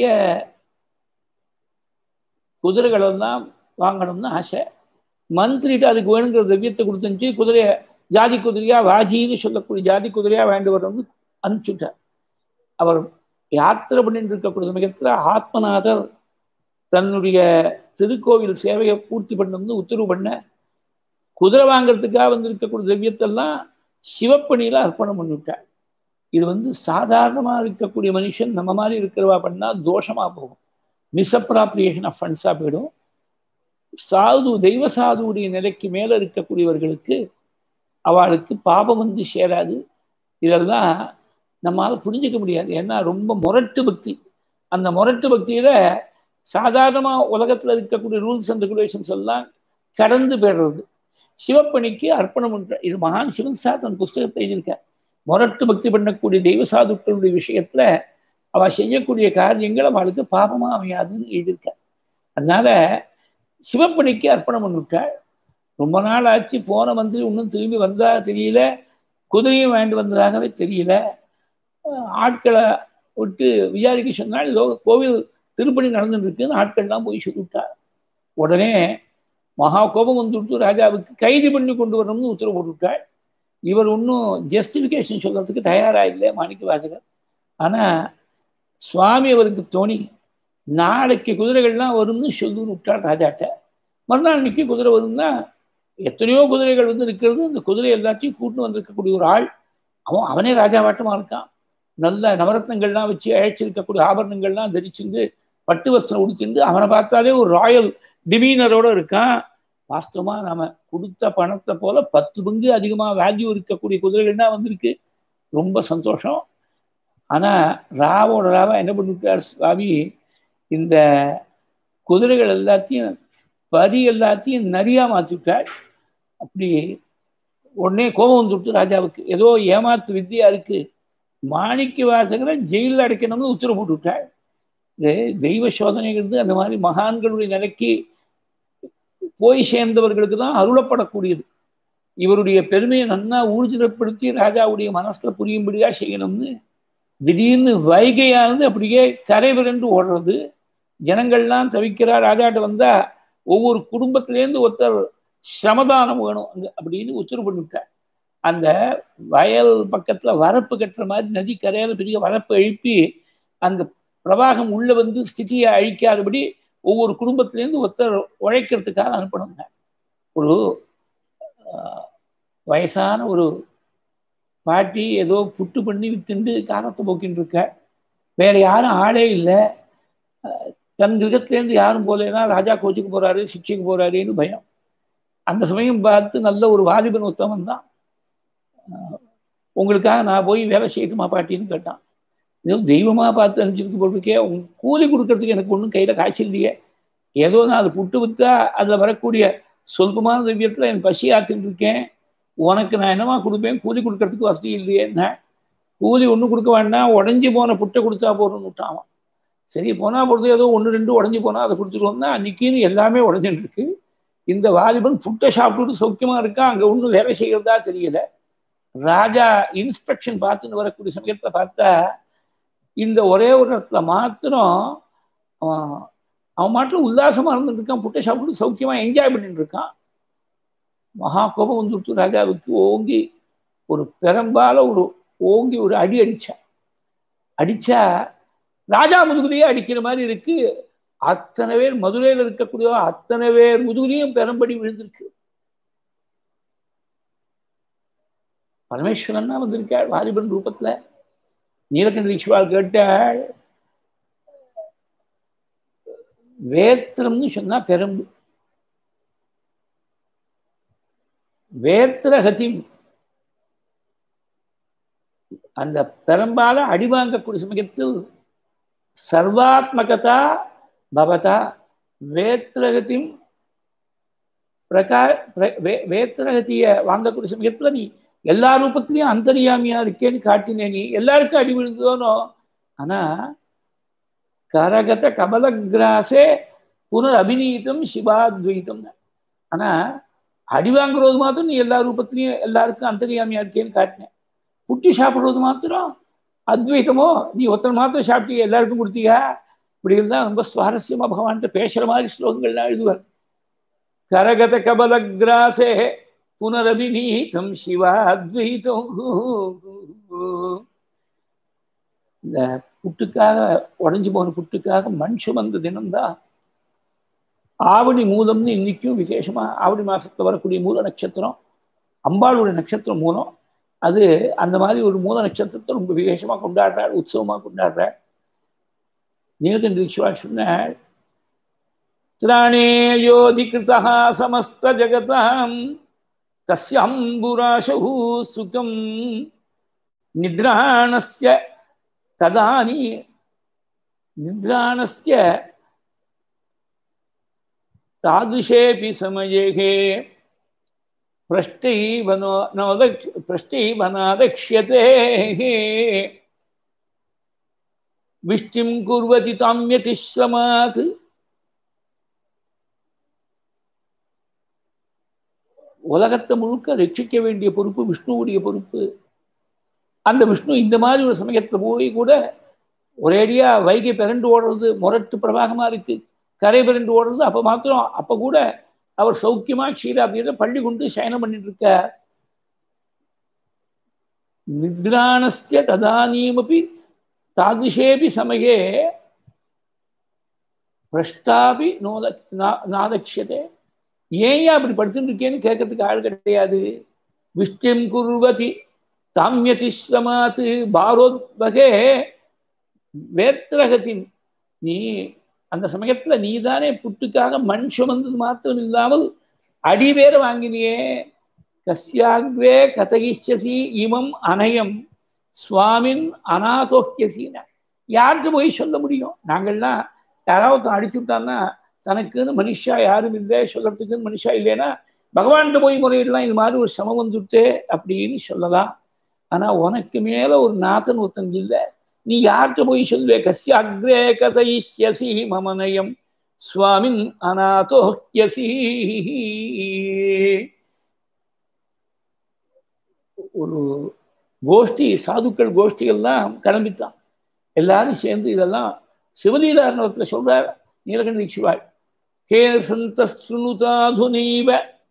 [SPEAKER 1] குதிரைகளெல்லாம் வாங்கணும்னு ஆசை மந்திரிட்டு அதுக்கு வேணுங்கிற திரவியத்தை கொடுத்துச்சு குதிரையை ஜாதி குதிரையா வாஜின்னு சொல்லக்கூடிய ஜாதி குதிரையா வேண்டு வரணும்னு அனுப்பிச்சுட்டார் அவர் யாத்திரை பண்ணிட்டு இருக்கக்கூடிய சமயத்தில் ஆத்மநாதர் தன்னுடைய திருக்கோவில் சேவையை பூர்த்தி பண்ணணும்னு உத்தரவு பண்ண குதிரை வாங்கிறதுக்காக வந்திருக்கக்கூடிய திரவியத்தெல்லாம் சிவப்பணியில் அர்ப்பணம் பண்ணிவிட்டார் இது வந்து சாதாரணமாக இருக்கக்கூடிய மனுஷன் நம்ம மாதிரி இருக்கிறவா பண்ணால் தோஷமாக போகும் மிஸ்அப்ராப்ரியேஷன் ஆஃப் ஃபண்ட்ஸாக போயிடும் சாது தெய்வ சாதுவுடைய நிலைக்கு மேலே இருக்கக்கூடியவர்களுக்கு அவளுக்கு பாபம் வந்து சேராது இதெல்லாம் நம்மளால் புரிஞ்சிக்க முடியாது ஏன்னா ரொம்ப முரட்டு பக்தி அந்த முரட்டு பக்தியில் சாதாரணமாக உலகத்தில் இருக்கக்கூடிய ரூல்ஸ் அண்ட் ரெகுலேஷன்ஸ் எல்லாம் கடந்து போயிடுறது சிவப்பணிக்கு அர்ப்பணம் பண்ற இது மகான் சிவன் சார் தன் புஸ்தகத்தை எழுதியிருக்கார் முரட்டு பக்தி பண்ணக்கூடிய தெய்வ சாதுக்களுடைய விஷயத்துல அவ செய்யக்கூடிய காரியங்கள் அவளுக்கு பாபமா அமையாதுன்னு எழுதியிருக்கார் அதனால சிவப்பணிக்கு அர்ப்பணம் பண்ணிவிட்டாள் ரொம்ப நாள் ஆச்சு போன மந்திரி இன்னும் திரும்பி வந்தா தெரியல குதிரையும் வாங்கிட்டு வந்ததாகவே தெரியல ஆட்களை விட்டு விசாரிக்க சொன்னால் ஏதோ கோவில் திருப்பணி நடந்துட்டு இருக்குன்னு ஆட்கள்லாம் போய் சொல்லிவிட்டார் உடனே மகா கோபம் வந்துவிட்டு ராஜாவுக்கு கைது பண்ணி கொண்டு வரணும்னு உத்தரவு போட்டுவிட்டாள் இவர் ஒன்றும் ஜஸ்டிஃபிகேஷன் சொல்கிறதுக்கு தயாராக இல்லை மாணிக்க வாசகர் ஆனால் சுவாமி அவருக்கு தோணி நாளைக்கு குதிரைகள்லாம் வரும்னு சொல்லுன்னு விட்டாள் ராஜாட்ட மறுநாள் அன்னைக்கு குதிரை வரும்னா எத்தனையோ குதிரைகள் வந்து இருக்கிறது அந்த குதிரை எல்லாத்தையும் கூட்டின்னு வந்திருக்கக்கூடிய ஒரு ஆள் அவன் அவனே ராஜாவாட்டமாக இருக்கான் நல்ல நவரத்னங்கள்லாம் வச்சு அழைச்சிருக்கக்கூடிய ஆபரணங்கள்லாம் தரிச்சுண்டு பட்டு வஸ்திரம் உடுத்திண்டு அவனை பார்த்தாலே ஒரு ராயல் டிமீனரோட இருக்கான் வாஸ்தவமாக நம்ம கொடுத்த பணத்தை போல பத்து பங்கு அதிகமாக வேல்யூ இருக்கக்கூடிய குதிரைகள்னா வந்திருக்கு ரொம்ப சந்தோஷம் ஆனால் ராவோட ராவா என்ன பண்ணிவிட்டார் சுவாமி இந்த குதிரைகள் எல்லாத்தையும் பரி எல்லாத்தையும் நரியா மாற்றிவிட்டாள் அப்படி உடனே கோபம் வந்துவிட்டு ராஜாவுக்கு ஏதோ ஏமாத்து வித்தியா இருக்கு மாணிக்க வாசகரை ஜெயிலில் அடைக்கணும்னு உத்தரவு போட்டு விட்டாள் இது தெய்வ சோதனைங்கிறது அந்த மாதிரி மகான்களுடைய நிலைக்கு போய் சேர்ந்தவர்களுக்கு தான் அருளப்படக்கூடியது இவருடைய பெருமையை நன்னா ஊர்ஜிதப்படுத்தி ராஜாவுடைய மனசுல புரியும்படியா செய்யணும்னு திடீர்னு வைகையானது அப்படியே கரை விரண்டு ஓடுறது ஜனங்கள்லாம் தவிக்கிறா ராஜாட்ட வந்தா ஒவ்வொரு குடும்பத்திலேருந்து ஒருத்தர் சமதானம் வேணும் அங்க அப்படின்னு உத்தரவு பண்ணிவிட்டார் அந்த வயல் பக்கத்துல வரப்பு கட்டுற மாதிரி நதி கரையில பெரிய வரப்பு எழுப்பி அந்த பிரவாகம் உள்ள வந்து ஸ்திதியை அழிக்காதபடி ஒவ்வொரு குடும்பத்திலேருந்து ஒருத்தர் உழைக்கிறதுக்காக அனுப்பணுங்க ஒரு வயசான ஒரு பாட்டி ஏதோ புட்டு பண்ணி வித்துண்டு காலத்தை போக்கின்னு இருக்க வேற யாரும் ஆளே இல்லை தன் கிரகத்திலேருந்து யாரும் போலேன்னா ராஜா கோச்சுக்கு போறாரு சிக்ஷைக்கு போறாருன்னு பயம் அந்த சமயம் பார்த்து நல்ல ஒரு வாலிபன் உத்தமன் தான் உங்களுக்காக நான் போய் வேலை செய்யட்டுமா பாட்டின்னு கேட்டான் ஏதோ தெய்வமாக பார்த்து அனுப்பிச்சிருக்கு போட்டிருக்கே உங்க கூலி கொடுக்கறதுக்கு எனக்கு ஒன்றும் கையில் காசு இல்லையே ஏதோ நான் அது புட்டு விற்றா அதில் வரக்கூடிய சொல்பமான திவ்யத்தில் என் பசி ஆத்தின்னு இருக்கேன் உனக்கு நான் என்னமா கொடுப்பேன் கூலி கொடுக்கறதுக்கு வசதி இல்லையே என்ன கூலி ஒன்றும் கொடுக்க வேண்டாம் உடஞ்சி போன புட்டை கொடுத்தா போறோம்னு விட்டான் சரி போனால் பொறுத்து ஏதோ ஒன்று ரெண்டு உடஞ்சி போனால் அதை கொடுத்துருவோம்னா அன்னைக்குன்னு எல்லாமே உடஞ்சிட்டு இருக்கு இந்த வாலிபன் புட்டை சாப்பிட்டுட்டு சௌக்கியமாக இருக்கா அங்கே ஒன்றும் வேலை செய்கிறதா தெரியல ராஜா இன்ஸ்பெக்ஷன் பார்த்துன்னு வரக்கூடிய சமயத்தில் பார்த்தா இந்த ஒரே ஒரு இடத்துல மாத்திரம் அவன் மாட்டில் உல்லாசமாக இருந்துட்டு இருக்கான் புட்டை சாப்பிட்டு சௌக்கியமாக என்ஜாய் பண்ணிட்டு இருக்கான் மகா கோபம் வந்துட்டு ராஜாவுக்கு ஓங்கி ஒரு பெரம்பால ஒரு ஓங்கி ஒரு அடி அடித்தான் அடித்தா ராஜா முதுகுலையே அடிக்கிற மாதிரி இருக்கு அத்தனை பேர் மதுரையில் இருக்கக்கூடிய அத்தனை பேர் முதுகுலையும் பெரும்படி விழுந்திருக்கு பரமேஸ்வரன் தான் வந்திருக்காள் வாலிபன் ரூபத்துல நீலகண்ட தீட்சிவாள் கேட்டாள் வேத்திரம்னு சொன்னா பெரம்பு வேத்திரகதி அந்த பெரம்பால அடிவாங்கக்கூடிய சமயத்தில் சர்வாத்மகதா பவதா வேத்திரகதி பிரகா வேத்திரகதிய வாங்கக்கூடிய சமயத்துல நீ எல்லா ரூபத்திலையும் அந்தரியாமியா இருக்கேன்னு காட்டினே நீ எல்லாருக்கும் அடி விழுந்தோனோ ஆனா கரகத கமலகிராசே புனர் அபிநீதம் சிவாத்வைத்தம் ஆனா அடி வாங்குறது மாத்திரம் நீ எல்லா ரூபத்திலையும் எல்லாருக்கும் அந்தரியாமியா இருக்கேன்னு காட்டினேன் புட்டி சாப்பிடுறது மாத்திரம் அத்வைத்தமோ நீ ஒருத்தர் மாத்திரம் சாப்பிட்டீங்க எல்லாருக்கும் கொடுத்தீங்க இப்படி இருந்தால் ரொம்ப சுவாரஸ்யமா பகவான்கிட்ட பேசுற மாதிரி ஸ்லோகங்கள்லாம் எழுதுவார் கரகத கபலகிராசே புனரபிநீதம் சிவாத்வைத்தம் இந்த புட்டுக்காக உடஞ்சி போன புட்டுக்காக மண் சுமந்த தினம்தான் ஆவணி மூலம்னு இன்னைக்கும் விசேஷமா ஆவணி மாசத்துல வரக்கூடிய மூல நட்சத்திரம் அம்பாளுடைய நட்சத்திரம் மூலம் அது அந்த மாதிரி ஒரு மூல நட்சத்திரத்தை ரொம்ப விசேஷமா கொண்டாடுறாள் உற்சவமா கொண்டாடுறாள் நீலகண்ட தீட்சிவாள் சொன்னாள் திராணே யோதிகிருதா சமஸ்த ஜகதாம் தஸ்யம்புராசு சுகம் நித்ராணஸ்ய ததானி நித்ராணஸ்ய तादृशेऽपि समये पृष्टैव नोदक्ष पृष्टैव नादक्ष्यते विष्टिं कुर्वति ताम्यतिश्रमात् உலகத்தை முழுக்க ரட்சிக்க வேண்டிய பொறுப்பு விஷ்ணுவுடைய பொறுப்பு அந்த விஷ்ணு இந்த மாதிரி ஒரு சமயத்தில் போய் கூட ஒரேடியா வைகை பிறண்டு ஓடுறது முரட்டு பிரவாகமா இருக்கு கரை பிறண்டு ஓடுறது அப்போ மாத்திரம் அப்போ கூட அவர் சௌக்கியமா க்ஷீராபியத்தை பள்ளி கொண்டு சயனம் பண்ணிட்டு இருக்க நித்ராணஸ்ய ததானீமப்பி தாதிஷேபி சமயே பிரஷ்டாபி நோத நாதக்ஷதே ஏன் அப்படி படிச்சுட்டு இருக்கேன்னு கேட்கறதுக்கு ஆள் கிடையாது விஷ்டிம் குர்வதி தாமியதி சிரமாத்து பாரோத்வகே வேத்திரகத்தின் நீ அந்த சமயத்துல நீதானே புட்டுக்காக மண் சுமந்தது மாத்திரம் இல்லாமல் அடி வேற வாங்கினியே கஸ்யாக்வே கதகிச்சசி இமம் அனயம் சுவாமின் அநாதோக்கியசின யார்கிட்ட போய் சொல்ல முடியும் நாங்கள்லாம் யாராவது அடிச்சு விட்டான்னா தனக்குன்னு மனுஷா யாரும் இல்லை சொல்றதுக்குன்னு மனுஷா இல்லைன்னா பகவான்கிட்ட போய் முறையிடலாம் இது மாதிரி ஒரு சமம் வந்துட்டு அப்படின்னு சொல்லலாம் ஆனா உனக்கு மேல ஒரு நாத்தன் ஒருத்தன் இல்லை நீ யார்கிட்ட போய் சொல்லுவே கசிய அக்ரே கதைஷ்யசி மமநயம் சுவாமின் அநாதோஹ்யசி ஒரு கோஷ்டி சாதுக்கள் கோஷ்டிகள்லாம் கிளம்பித்தான் எல்லாரும் சேர்ந்து இதெல்லாம் சிவலீலாரணத்தில் சொல்றார் நீலகண்ட தீட்சிவாள் ஹே சந்த சுனுதாதுனீவ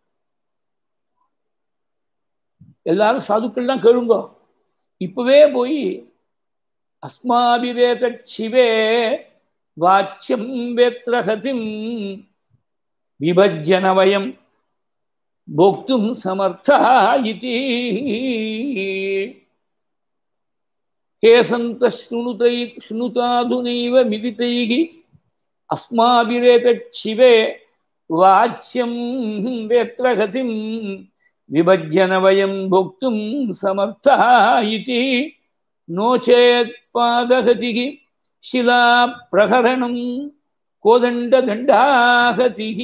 [SPEAKER 1] எல்லாரும் சாதுக்கள்லாம் கேளுங்கோ இப்பவே போய் अस्माभिरेतच्छिवे वाच्यं वेत्रहतिं विभज्य न वयं भोक्तुं समर्था इति हे सन्तः शृणुतै शृणुताधुनैव मिलितैः अस्माभिरेतच्छिवे वाच्यं वेत्रहतिं विभज्य न वयं भोक्तुं समर्था इति नो चेत्पादगतिः शिलाप्रहरणं कोदण्डदण्डाहतिः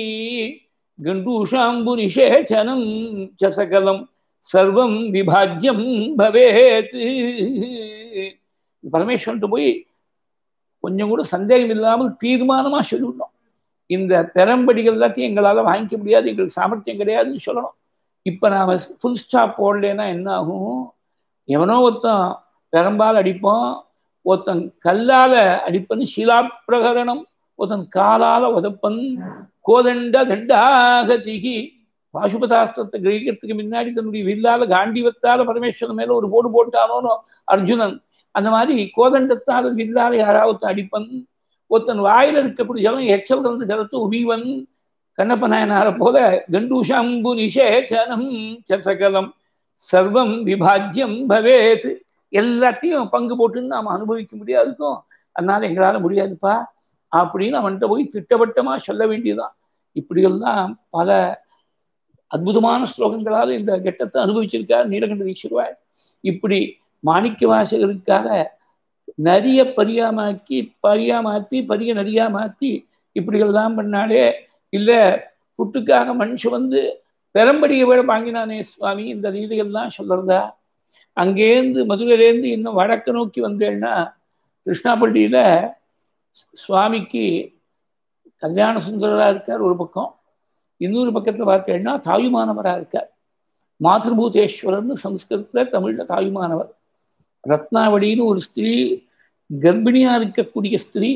[SPEAKER 1] गण्डूषाम्बुनिषेचनं च सकलं सर्वं विभाज्यं भवेत् பரமேஸ்வரன்ட்டு போய் கொஞ்சம் கூட சந்தேகம் இல்லாமல் தீர்மானமா சொல்லணும் இந்த பெரம்படிகள் எல்லாத்தையும் எங்களால் வாங்கிக்க முடியாது எங்களுக்கு சாமர்த்தியம் கிடையாதுன்னு சொல்லணும் இப்போ நாம ஃபுல் ஸ்டாப் போடலன்னா என்ன ஆகும் எவனோ ஒருத்தன் பெரம்பால் அடிப்போம் ஒருத்தன் கல்லால அடிப்பன் சிலாப்பிரகரணம் ஒருத்தன் காலால உதப்பன் கோதண்ட தண்டாக திகி பாசுபதாஸ்திரத்தை கிரகிக்கிறதுக்கு முன்னாடி தன்னுடைய வில்லால காண்டிவத்தால பரமேஸ்வரன் மேல ஒரு போடு போட்டானோன்னு அர்ஜுனன் அந்த மாதிரி கோதண்டத்தால் வில்லால யாராவது அடிப்பன் ஒருத்தன் வாயில இருக்கக்கூடிய ஜலம் எச்சல் இருந்த ஜலத்தை உமிவன் கண்ணப்ப நாயனார போல கண்டூஷாம்பு நிஷேச்சனம் சசகலம் சர்வம் விபாஜ்யம் பவேத் எல்லாத்தையும் பங்கு போட்டுன்னு நாம் அனுபவிக்க முடியாது இருக்கும் அதனால எங்களால் முடியாதுப்பா அப்படின்னு அவன்கிட்ட போய் திட்டவட்டமாக சொல்ல வேண்டியதுதான் இப்படியெல்லாம் பல அற்புதமான ஸ்லோகங்களால் இந்த கட்டத்தை அனுபவிச்சிருக்கார் நீலகண்ட ஈஸ்வரவாய் இப்படி மாணிக்க வாசகருக்காக நரிய பரியா மாக்கி பரியா மாற்றி பரிய நரியா மாற்றி இப்படியெல்லாம் பண்ணாலே இல்லை புட்டுக்காக மனுஷன் வந்து பெரம்படியை விட வாங்கினானே சுவாமி இந்த ரீதிகள்லாம் சொல்றதா அங்கேருந்து மதுரையிலேருந்து இன்னும் வடக்கு நோக்கி வந்தேன்னா கிருஷ்ணாப்பள்ளியில் சுவாமிக்கு கல்யாண சுந்தரராக இருக்கார் ஒரு பக்கம் இன்னொரு பக்கத்தில் பார்த்தேன்னா தாயுமானவராக இருக்கார் மாத்ருபூதேஸ்வரர்னு சம்ஸ்கிருதத்தில் தமிழில் தாயுமானவர் ரத்னாவளின்னு ஒரு ஸ்திரீ கர்ப்பிணியாக இருக்கக்கூடிய ஸ்திரீ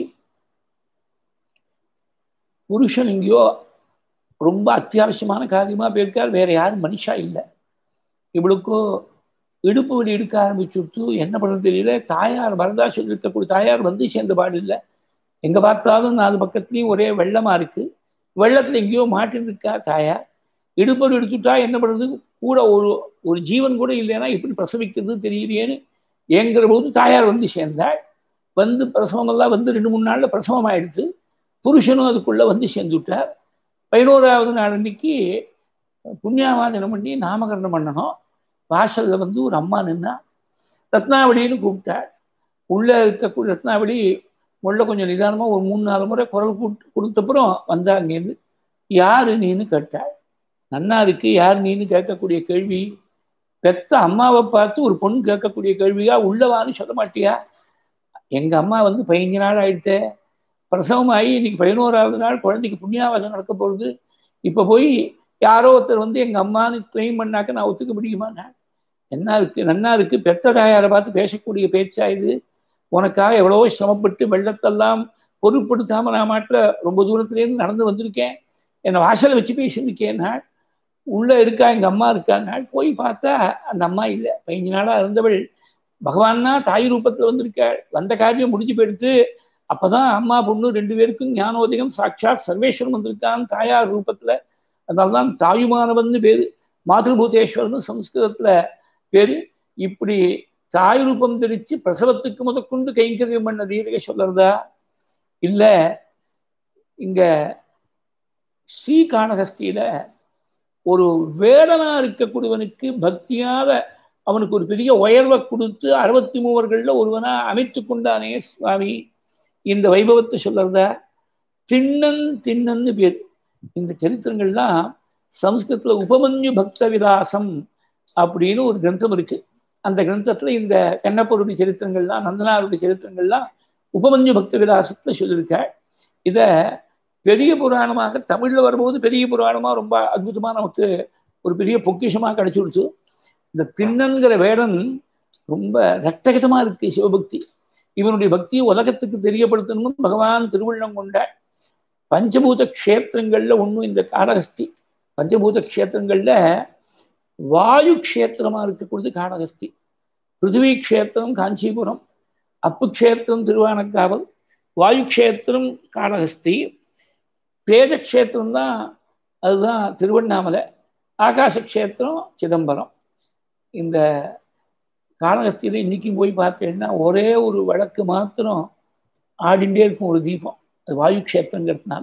[SPEAKER 1] புருஷன் எங்கேயோ ரொம்ப அத்தியாவசியமான காரியமாக போயிருக்கார் வேற யாரும் மனுஷா இல்லை இவளுக்கோ இடுப்பு வலி எடுக்க ஆரம்பிச்சுட்டு என்ன பண்ணுறது தெரியல தாயார் வரதா இருக்கக்கூடிய தாயார் வந்து சேர்ந்த பாடு இல்லை எங்கே பார்த்தாலும் நாலு பக்கத்துலேயும் ஒரே வெள்ளமாக இருக்குது வெள்ளத்தில் எங்கேயோ மாட்டின்னு இருக்கா தாயார் இடுப்பு எடுத்துட்டா என்ன பண்ணுறது கூட ஒரு ஒரு ஜீவன் கூட இல்லைன்னா எப்படி பிரசவிக்கிறது தெரியலையேன்னு ஏங்குற போது தாயார் வந்து சேர்ந்தாள் வந்து பிரசவமெல்லாம் வந்து ரெண்டு மூணு நாளில் பிரசவம் ஆயிடுச்சு புருஷனும் அதுக்குள்ளே வந்து சேர்ந்து விட்டார் பதினோராவது நாள் அன்னைக்கு புண்ணியாவாதனம் பண்ணி நாமகரணம் பண்ணணும் வாசலில் வந்து ஒரு அம்மா நின்னா ரத்னாவளின்னு கூப்பிட்டாள் உள்ளே இருக்கக்கூடிய ரத்னாவளி முள்ள கொஞ்சம் நிதானமாக ஒரு மூணு நாலு முறை குரல் கூட்டு கொடுத்தப்புறம் வந்தா அங்கேருந்து யாரு நீன்னு கேட்டாள் நன்னா இருக்கு யார் நீன்னு கேட்கக்கூடிய கேள்வி பெத்த அம்மாவை பார்த்து ஒரு பொண்ணு கேட்கக்கூடிய கேள்வியா உள்ளவான்னு சொல்ல மாட்டியா எங்க அம்மா வந்து பதினஞ்சு நாள் ஆயிடுத்தே பிரசவமாகி இன்னைக்கு பதினோராவது நாள் குழந்தைக்கு புண்ணியாவாசம் நடக்க போகுது இப்போ போய் யாரோ ஒருத்தர் வந்து எங்கள் அம்மான்னு கிளைம் பண்ணாக்க நான் ஒத்துக்க முடியுமா நான் என்ன இருக்கு நன்னா இருக்கு பெத்த தாயாரை பார்த்து பேசக்கூடிய பேச்சா இது உனக்காக எவ்வளவோ சிரமப்பட்டு வெள்ளத்தெல்லாம் பொருட்படுத்தாமல் நான் மாட்டில் ரொம்ப தூரத்துலேருந்து நடந்து வந்திருக்கேன் என்னை வாசலை வச்சு பேசியிருக்கேன் நான் உள்ளே இருக்கா எங்கள் அம்மா இருக்கா நாள் போய் பார்த்தா அந்த அம்மா இல்லை பதினஞ்சு நாளாக இருந்தவள் பகவான்னா தாய் ரூபத்தில் வந்திருக்காள் வந்த காரியம் முடிஞ்சு போயிடுத்து அப்பதான் அம்மா பொண்ணு ரெண்டு பேருக்கும் ஞானோதயம் சாட்சாத் சர்வேஸ்வரன் வந்திருக்கான் தாயார் ரூபத்துல அதனால்தான் தாயுமானவன் பேரு மாதృபூதேஸ்வரன் சம்ஸ்கிருதத்துல பேரு இப்படி தாய் ரூபம் தெரிச்சு பிரசவத்துக்கு முதற்கொண்டு கைங்கரியம் பண்ண தீரக சொல்றதா இல்ல இங்க ஸ்ரீகாணகஸ்தியில ஒரு வேடனா இருக்கக்கூடியவனுக்கு பக்தியால அவனுக்கு ஒரு பெரிய உயர்வை கொடுத்து அறுபத்தி மூவர்கள்ல ஒருவனா அமைத்து கொண்டானே சுவாமி இந்த வைபவத்தை சொல்றத திண்ணன் திண்ணன்னு பேர் இந்த சரித்திரங்கள்லாம் சம்ஸ்கிருத்துல உபமன்யு பக்த விலாசம் அப்படின்னு ஒரு கிரந்தம் இருக்கு அந்த கிரந்தத்துல இந்த கண்ணப்பருடைய சரித்திரங்கள்லாம் நந்தனாருடைய சரித்திரங்கள்லாம் உபமன்யு பக்த விலாசத்துல சொல்லியிருக்க இத பெரிய புராணமாக தமிழ்ல வரும்போது பெரிய புராணமா ரொம்ப அற்புதமா நமக்கு ஒரு பெரிய பொக்கிஷமா கிடைச்சிடுச்சு இந்த திண்ணன்கிற வேடன் ரொம்ப ரத்தகதமா இருக்கு சிவபக்தி இவனுடைய பக்தியை உலகத்துக்கு தெரியப்படுத்தணும்னு பகவான் திருவுள்ளம் கொண்ட பஞ்சபூத க்ஷேத்திரங்கள்ல ஒன்றும் இந்த காடகஸ்தி பஞ்சபூத க்ஷேத்திரங்கள்ல வாயு க்ஷேத்திரமா இருக்கக்கூடியது காடகஸ்தி பிருத்திவி க்ஷேத்திரம் காஞ்சிபுரம் அப்பு க்ஷேத்திரம் திருவானக்காவல் வாயு க்ஷேத்திரம் காடகஸ்தி தேஜ க்ஷேத்திரம் தான் அதுதான் திருவண்ணாமலை ஆகாச க்ஷேத்திரம் சிதம்பரம் இந்த காலகஸ்தியில் இன்னைக்கும் போய் பார்த்தேன்னா ஒரே ஒரு வழக்கு மாத்திரம் ஆடிண்டே இருக்கும் ஒரு தீபம் அது வாயு க்ஷேத்திரங்கிறதுனால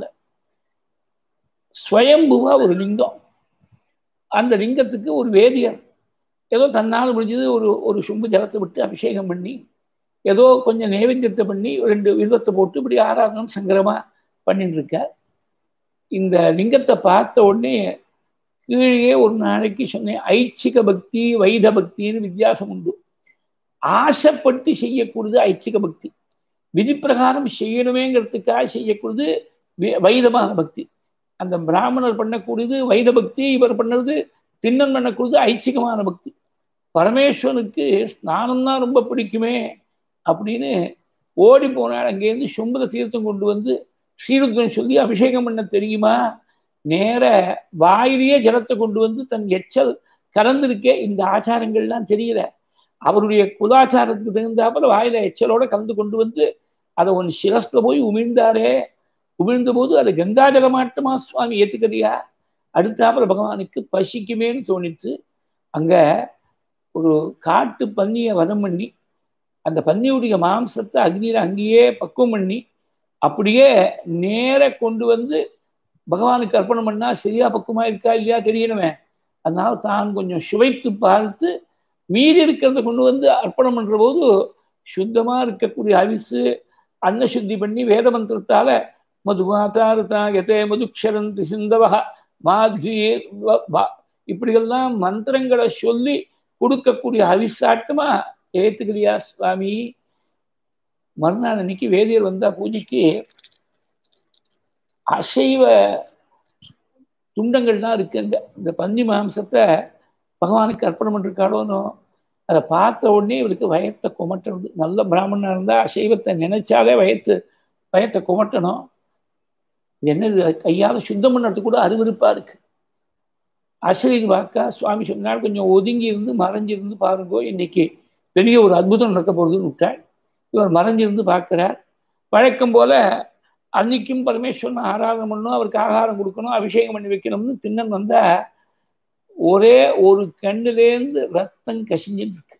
[SPEAKER 1] ஸ்வயம்புவா ஒரு லிங்கம் அந்த லிங்கத்துக்கு ஒரு வேதியர் ஏதோ தன்னால் முடிஞ்சது ஒரு ஒரு சும்பு ஜலத்தை விட்டு அபிஷேகம் பண்ணி ஏதோ கொஞ்சம் நைவேத்தியத்தை பண்ணி ரெண்டு விதத்தை போட்டு இப்படி ஆராதனம் சங்கரமாக பண்ணிட்டு இருக்கார் இந்த லிங்கத்தை பார்த்த உடனே கீழே ஒரு நாளைக்கு சொன்னேன் ஐச்சிக பக்தி வைத பக்தின்னு வித்தியாசம் உண்டு ஆசைப்பட்டு செய்யக்கூடியது ஐச்சிக பக்தி விதிப்பிரகாரம் செய்யணுமேங்கிறதுக்காக செய்யக்கூடியது வைதமான பக்தி அந்த பிராமணர் பண்ணக்கூடியது வைத பக்தி இவர் பண்ணது திண்ணன் பண்ணக்கூடியது ஐச்சிகமான பக்தி பரமேஸ்வரனுக்கு ஸ்நானம் தான் ரொம்ப பிடிக்குமே அப்படின்னு ஓடி போனாள் அங்கேருந்து சும்பத தீர்த்தம் கொண்டு வந்து ஸ்ரீருத்ரன் சொல்லி அபிஷேகம் பண்ண தெரியுமா நேர வாயிலேயே ஜலத்தை கொண்டு வந்து தன் எச்சல் கலந்திருக்கே இந்த ஆச்சாரங்கள்லாம் தெரியல அவருடைய குலாச்சாரத்துக்கு தகுந்தாப்புல வாயில எச்சலோட கலந்து கொண்டு வந்து அதை ஒன் சிரஸ்ல போய் உமிழ்ந்தாரே உமிழ்ந்த போது அது கங்காஜல மாட்டமா சுவாமி ஏத்துக்கறியா அடுத்தாப்புல பகவானுக்கு பசிக்குமேன்னு தோணிச்சு அங்க ஒரு காட்டு பன்னியை வதம் பண்ணி அந்த பன்னியுடைய மாம்சத்தை அக்னியில் அங்கேயே பக்குவம் பண்ணி அப்படியே நேர கொண்டு வந்து பகவானுக்கு அர்ப்பணம் பண்ணா சரியா பக்குவமா இருக்கா இல்லையா தெரியணுமே அதனால தான் கொஞ்சம் சுவைத்து பார்த்து மீறி இருக்கிறத கொண்டு வந்து அர்ப்பணம் பண்ற போது சுத்தமா இருக்கக்கூடிய அவிசு அன்ன சுத்தி பண்ணி வேத மந்திரத்தால மதுமாதாருதா எதே மதுக்ஷரந்தி சிந்தவக மாத்ரீர் இப்படியெல்லாம் மந்திரங்களை சொல்லி கொடுக்கக்கூடிய அவிசாட்டமா ஏத்துக்கிறியா சுவாமி மறுநாள் அன்னைக்கு வேதியர் வந்தா பூஜைக்கு அசைவ துண்டங்கள்லாம் இருக்குங்க இந்த பந்தி மாம்சத்தை பகவானுக்கு அர்ப்பணம் பண்ணிருக்காளோனோ அதை பார்த்த உடனே இவருக்கு வயத்தை குமட்டணும் நல்ல பிராமணனா இருந்தால் அசைவத்தை நினைச்சாலே வயத்து வயத்தை குமட்டணும் என்னது கையால் சுத்தம் பண்ணுறதுக்கு கூட அருவருப்பாக இருக்கு அசரீது வாக்கா சுவாமி சொன்னால் கொஞ்சம் ஒதுங்கி இருந்து மறைஞ்சிருந்து பாருங்கோ இன்னைக்கு பெரிய ஒரு அற்புதம் நடக்க போகுதுன்னு விட்டாள் இவர் மறைஞ்சிருந்து பார்க்கிறார் வழக்கம் போல அன்னைக்கும் பரமேஸ்வரன் ஆராதனை பண்ணணும் அவருக்கு ஆகாரம் கொடுக்கணும் அபிஷேகம் பண்ணி வைக்கணும்னு திண்ணன் வந்தா ஒரே ஒரு கண்ணுலேருந்து ரத்தம் கசிஞ்சுட்டு இருக்கு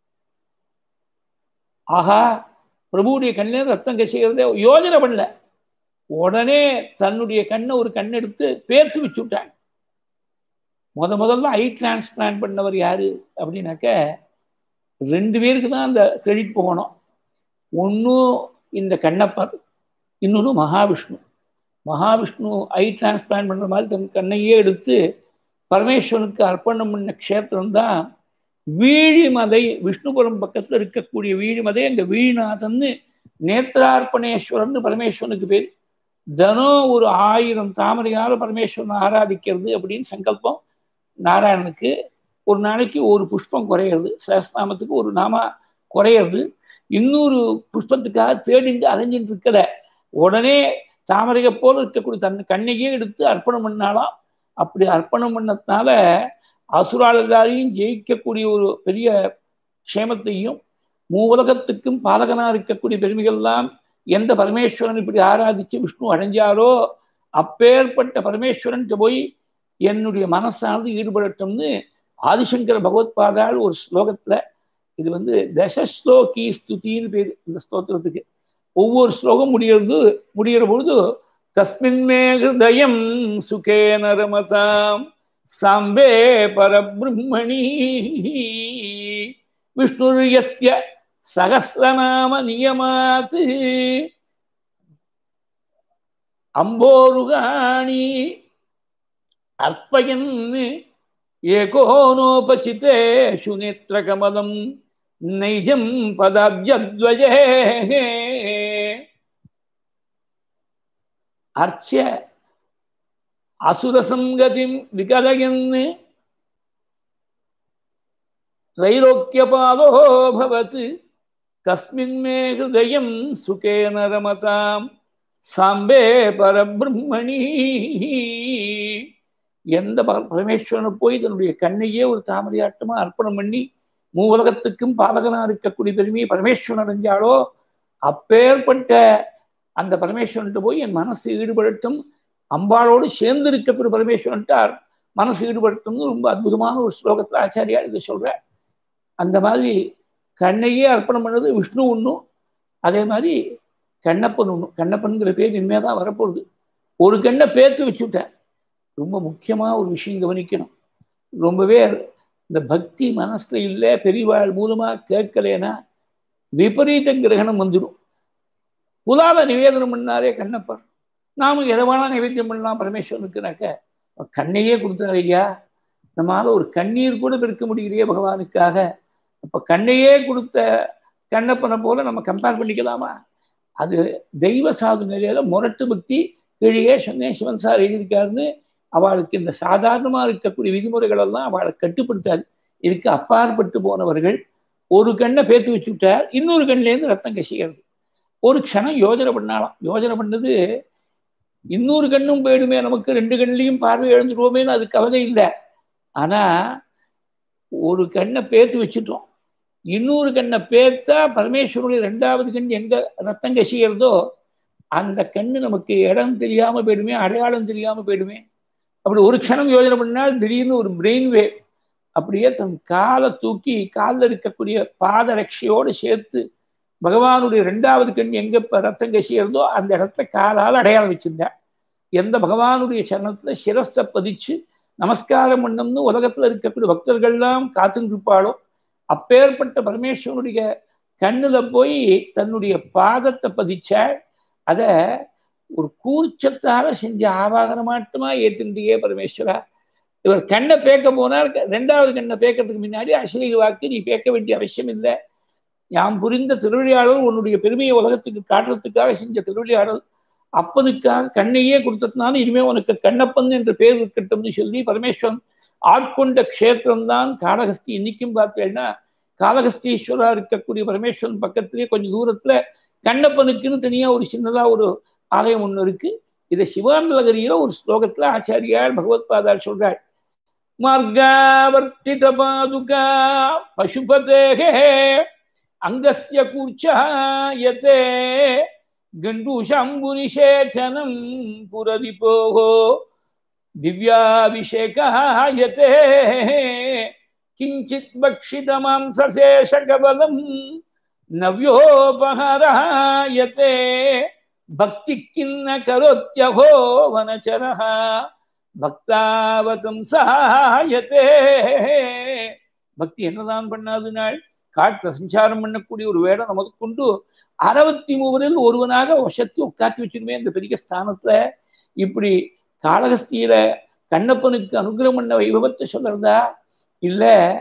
[SPEAKER 1] ஆஹா பிரபுடைய கண்ணிலேருந்து ரத்தம் கசிக்கிறதே யோஜனை பண்ணல உடனே தன்னுடைய கண்ணை ஒரு கண் எடுத்து பேர்த்து வச்சு விட்டாங்க முத முதல்ல ஐ டிரான்ஸ்பிளான்ட் பண்ணவர் யாரு அப்படின்னாக்க ரெண்டு பேருக்கு தான் அந்த கிரெடிட் போகணும் ஒன்றும் இந்த கண்ணப்பர் இன்னொன்று மகாவிஷ்ணு மகாவிஷ்ணு ஐ டிரான்ஸ்பிளான்ட் பண்ணுற மாதிரி தன் கண்ணையே எடுத்து பரமேஸ்வரனுக்கு அர்ப்பணம் பண்ண க்ஷேத்திரம் தான் வீழிமதை விஷ்ணுபுரம் பக்கத்தில் இருக்கக்கூடிய வீழிமதை அங்கே வீழிநாதன்னு நேத்திரார்ப்பணேஸ்வரன் பரமேஸ்வரனுக்கு பேர் தினம் ஒரு ஆயிரம் தாமரையால் பரமேஸ்வரனை ஆராதிக்கிறது அப்படின்னு சங்கல்பம் நாராயணனுக்கு ஒரு நாளைக்கு ஒரு புஷ்பம் குறையிறது சஹஸ்நாமத்துக்கு ஒரு நாமா குறையிறது இன்னொரு புஷ்பத்துக்காக தேடிண்டு அலைஞ்சிட்டு இருக்கத உடனே தாமரையை போல இருக்கக்கூடிய தன் கண்ணையே எடுத்து அர்ப்பணம் பண்ணாலாம் அப்படி அர்ப்பணம் பண்ணதுனால அசுராளதாரையும் ஜெயிக்கக்கூடிய ஒரு பெரிய க்ஷேமத்தையும் மூவுலகத்துக்கும் பாலகனாக இருக்கக்கூடிய பெருமைகள்லாம் எந்த பரமேஸ்வரன் இப்படி ஆராதிச்சு விஷ்ணு அடைஞ்சாரோ அப்பேற்பட்ட பரமேஸ்வரன்ட்டு போய் என்னுடைய மனசானது ஈடுபடட்டும்னு ஆதிசங்கர பகவத்பாதால் ஒரு ஸ்லோகத்துல இது வந்து தசஸ்லோகி ஸ்துதின்னு பேர் இந்த ஸ்தோத்திரத்துக்கு ஒவ்வொரு ஸ்லோகம் முடியறது முடிகிற பொழுது தஸ்மின் மே ஹிருதயம் சுகேன ரமதாம் சாம்பே பரபிரம்மணி விஷ்ணுர் யஸ்ய சகசிரநாம நியமாத் அம்போருகாணி அர்ப்பயன் ஏகோனோபசிதேஷு நேத்திரகமலம் நைஜம் பதாப்ஜத்வஜே அர்ச்ச அசுரசங்கதிம் விகலயன் त्रैलोक्यपालो भवत् तस्मिन् मे हृदयं सुखेन रमतां சாம்பே பரபிரம்மணி எந்த பரமேஸ்வரனை போய் தன்னுடைய கண்ணையே ஒரு தாமரையாட்டமா அர்ப்பணம் பண்ணி மூவுலகத்துக்கும் பாலகனா இருக்கக்கூடிய பெருமையை பரமேஸ்வரன் அடைஞ்சாலோ அப்பேற்பட்ட அந்த பரமேஸ்வரன்ட்டு போய் என் மனசு ஈடுபடட்டும் அம்பாளோடு சேர்ந்து இருக்கக்கூடிய பரமேஸ்வரன்ட்டார் மனசு ஈடுபடட்டும்னு ரொம்ப அற்புதமான ஒரு ஸ்லோகத்தில் ஆச்சாரியா இதை சொல்கிறார் அந்த மாதிரி கண்ணையே அர்ப்பணம் பண்ணது விஷ்ணு ஒன்றும் அதே மாதிரி கண்ணப்பன் ஒன்றும் கண்ணப்பன்கிற பேர் இனிமேல் தான் வரப்போகுது ஒரு கண்ணை பேர்த்து வச்சுவிட்டேன் ரொம்ப முக்கியமாக ஒரு விஷயம் கவனிக்கணும் ரொம்பவே இந்த பக்தி மனசில் இல்லை பெரியவாள் மூலமாக கேட்கலேன்னா விபரீத கிரகணம் வந்துடும் புலாவை நிவேதனம் பண்ணாரே கண்ணப்பர் நாம எதை வேணா நிவேத்தியம் பண்ணலாம் பரமேஸ்வரனுக்குனாக்க கண்ணையே கொடுத்தாரு ஐயா நம்மளால ஒரு கண்ணீர் கூட பெருக்க முடியலையே பகவானுக்காக அப்போ கண்ணையே கொடுத்த கண்ணப்பனை போல நம்ம கம்பேர் பண்ணிக்கலாமா அது தெய்வ சாது நிலையில முரட்டு பக்தி கீழே சொன்னேன் சிவன் சார் எழுதியிருக்காருன்னு அவளுக்கு இந்த சாதாரணமாக இருக்கக்கூடிய விதிமுறைகள் எல்லாம் அவளை கட்டுப்படுத்தாது இதுக்கு அப்பாற்பட்டு போனவர்கள் ஒரு கண்ணை பேத்து வச்சு விட்டார் இன்னொரு கண்ணிலேருந்து ரத்தம் கசிக்கிறது ஒரு க்ஷணம் யோஜனை பண்ணாலாம் யோஜனை பண்ணது இன்னொரு கண்ணும் போயிடுமே நமக்கு ரெண்டு கண்ணிலையும் பார்வை இழந்துருவோமேன்னு அது கவலை இல்லை ஆனால் ஒரு கண்ணை பேத்து வச்சுட்டோம் இன்னொரு கண்ணை பேர்த்தா பரமேஸ்வரனுடைய ரெண்டாவது கண் எங்க ரத்தம் கசிகிறதோ அந்த கண்ணு நமக்கு இடம் தெரியாம போயிடுமே அடையாளம் தெரியாம போயிடுமே அப்படி ஒரு க்ஷணம் யோஜனை பண்ணால் திடீர்னு ஒரு பிரெயின் வேவ் அப்படியே தன் காலை தூக்கி காலில் இருக்கக்கூடிய பாத ரட்சையோடு சேர்த்து பகவானுடைய ரெண்டாவது கண் எங்க இப்ப ரத்தம் கசியிருந்தோ அந்த இடத்துல காலால் அடையாளம் வச்சிருந்தார் எந்த பகவானுடைய சரணத்துல சிரஸ்தை பதிச்சு நமஸ்காரம் பண்ணம்னு உலகத்துல இருக்கக்கூடிய பக்தர்கள்லாம் காத்துருப்பாளோ அப்பேற்பட்ட பரமேஸ்வரனுடைய கண்ணுல போய் தன்னுடைய பாதத்தை பதிச்சாள் அத ஒரு கூர்ச்சத்தால செஞ்ச ஆவாகனமாட்டுமா ஏத்துண்டியே பரமேஸ்வரா இவர் கண்ணை பேக்க போனார் ரெண்டாவது கண்ணை பேக்கிறதுக்கு முன்னாடி அசலீக வாக்கு நீ பேக்க வேண்டிய அவசியம் இல்லை யாம் புரிந்த திருவிளையாடல் உன்னுடைய பெருமையை உலகத்துக்கு காட்டுறதுக்காக செஞ்ச திருவிளையாடல் அப்பனுக்காக கண்ணையே கொடுத்ததுனால இனிமே உனக்கு கண்ணப்பன் என்ற பேர் இருக்கட்டும்னு சொல்லி பரமேஸ்வரன் ஆட்கொண்ட க்ஷேத்திரம்தான் காளகஸ்தி இன்னைக்கும் பார்த்தேன்னா காளகஸ்தீஸ்வரா இருக்கக்கூடிய பரமேஸ்வரன் பக்கத்திலேயே கொஞ்சம் தூரத்துல கண்ணப்பனுக்குன்னு தனியா ஒரு சின்னதா ஒரு ஆலயம் ஒண்ணு இருக்கு இதை சிவானந்தகிரியில ஒரு ஸ்லோகத்துல ஆச்சாரியார் பகவத் பாதார் சொல்றாள் மார்காவர்த்தித பாதுகா பசுபதேகே அங்கஸ்ய கூர்ச்சாயத்தே கண்டூஷாம்புனிஷேச்சனம் புரதிபோகோ திவ்யாபிஷேகாயத்தே கிஞ்சித் பக்ஷிதமாம்சசேஷகபலம் நவ்யோபஹராயத்தே பக்தி கிண்ண கரோத்யஹோ வனச்சரஹ பக்தாவதம் சாயத்தே பக்தி என்னதான் பண்ணாது நாள் காட்டுல சஞ்சாரம் பண்ணக்கூடிய ஒரு வேடம் நமக்கு கொண்டு அறுபத்தி மூவரில் ஒருவனாக வசத்தி உட்காத்தி வச்சிருமே இந்த பெரிய ஸ்தானத்துல இப்படி காளகஸ்தியில கண்ணப்பனுக்கு அனுகிரகம் பண்ண வைபவத்தை சொல்றதா இல்ல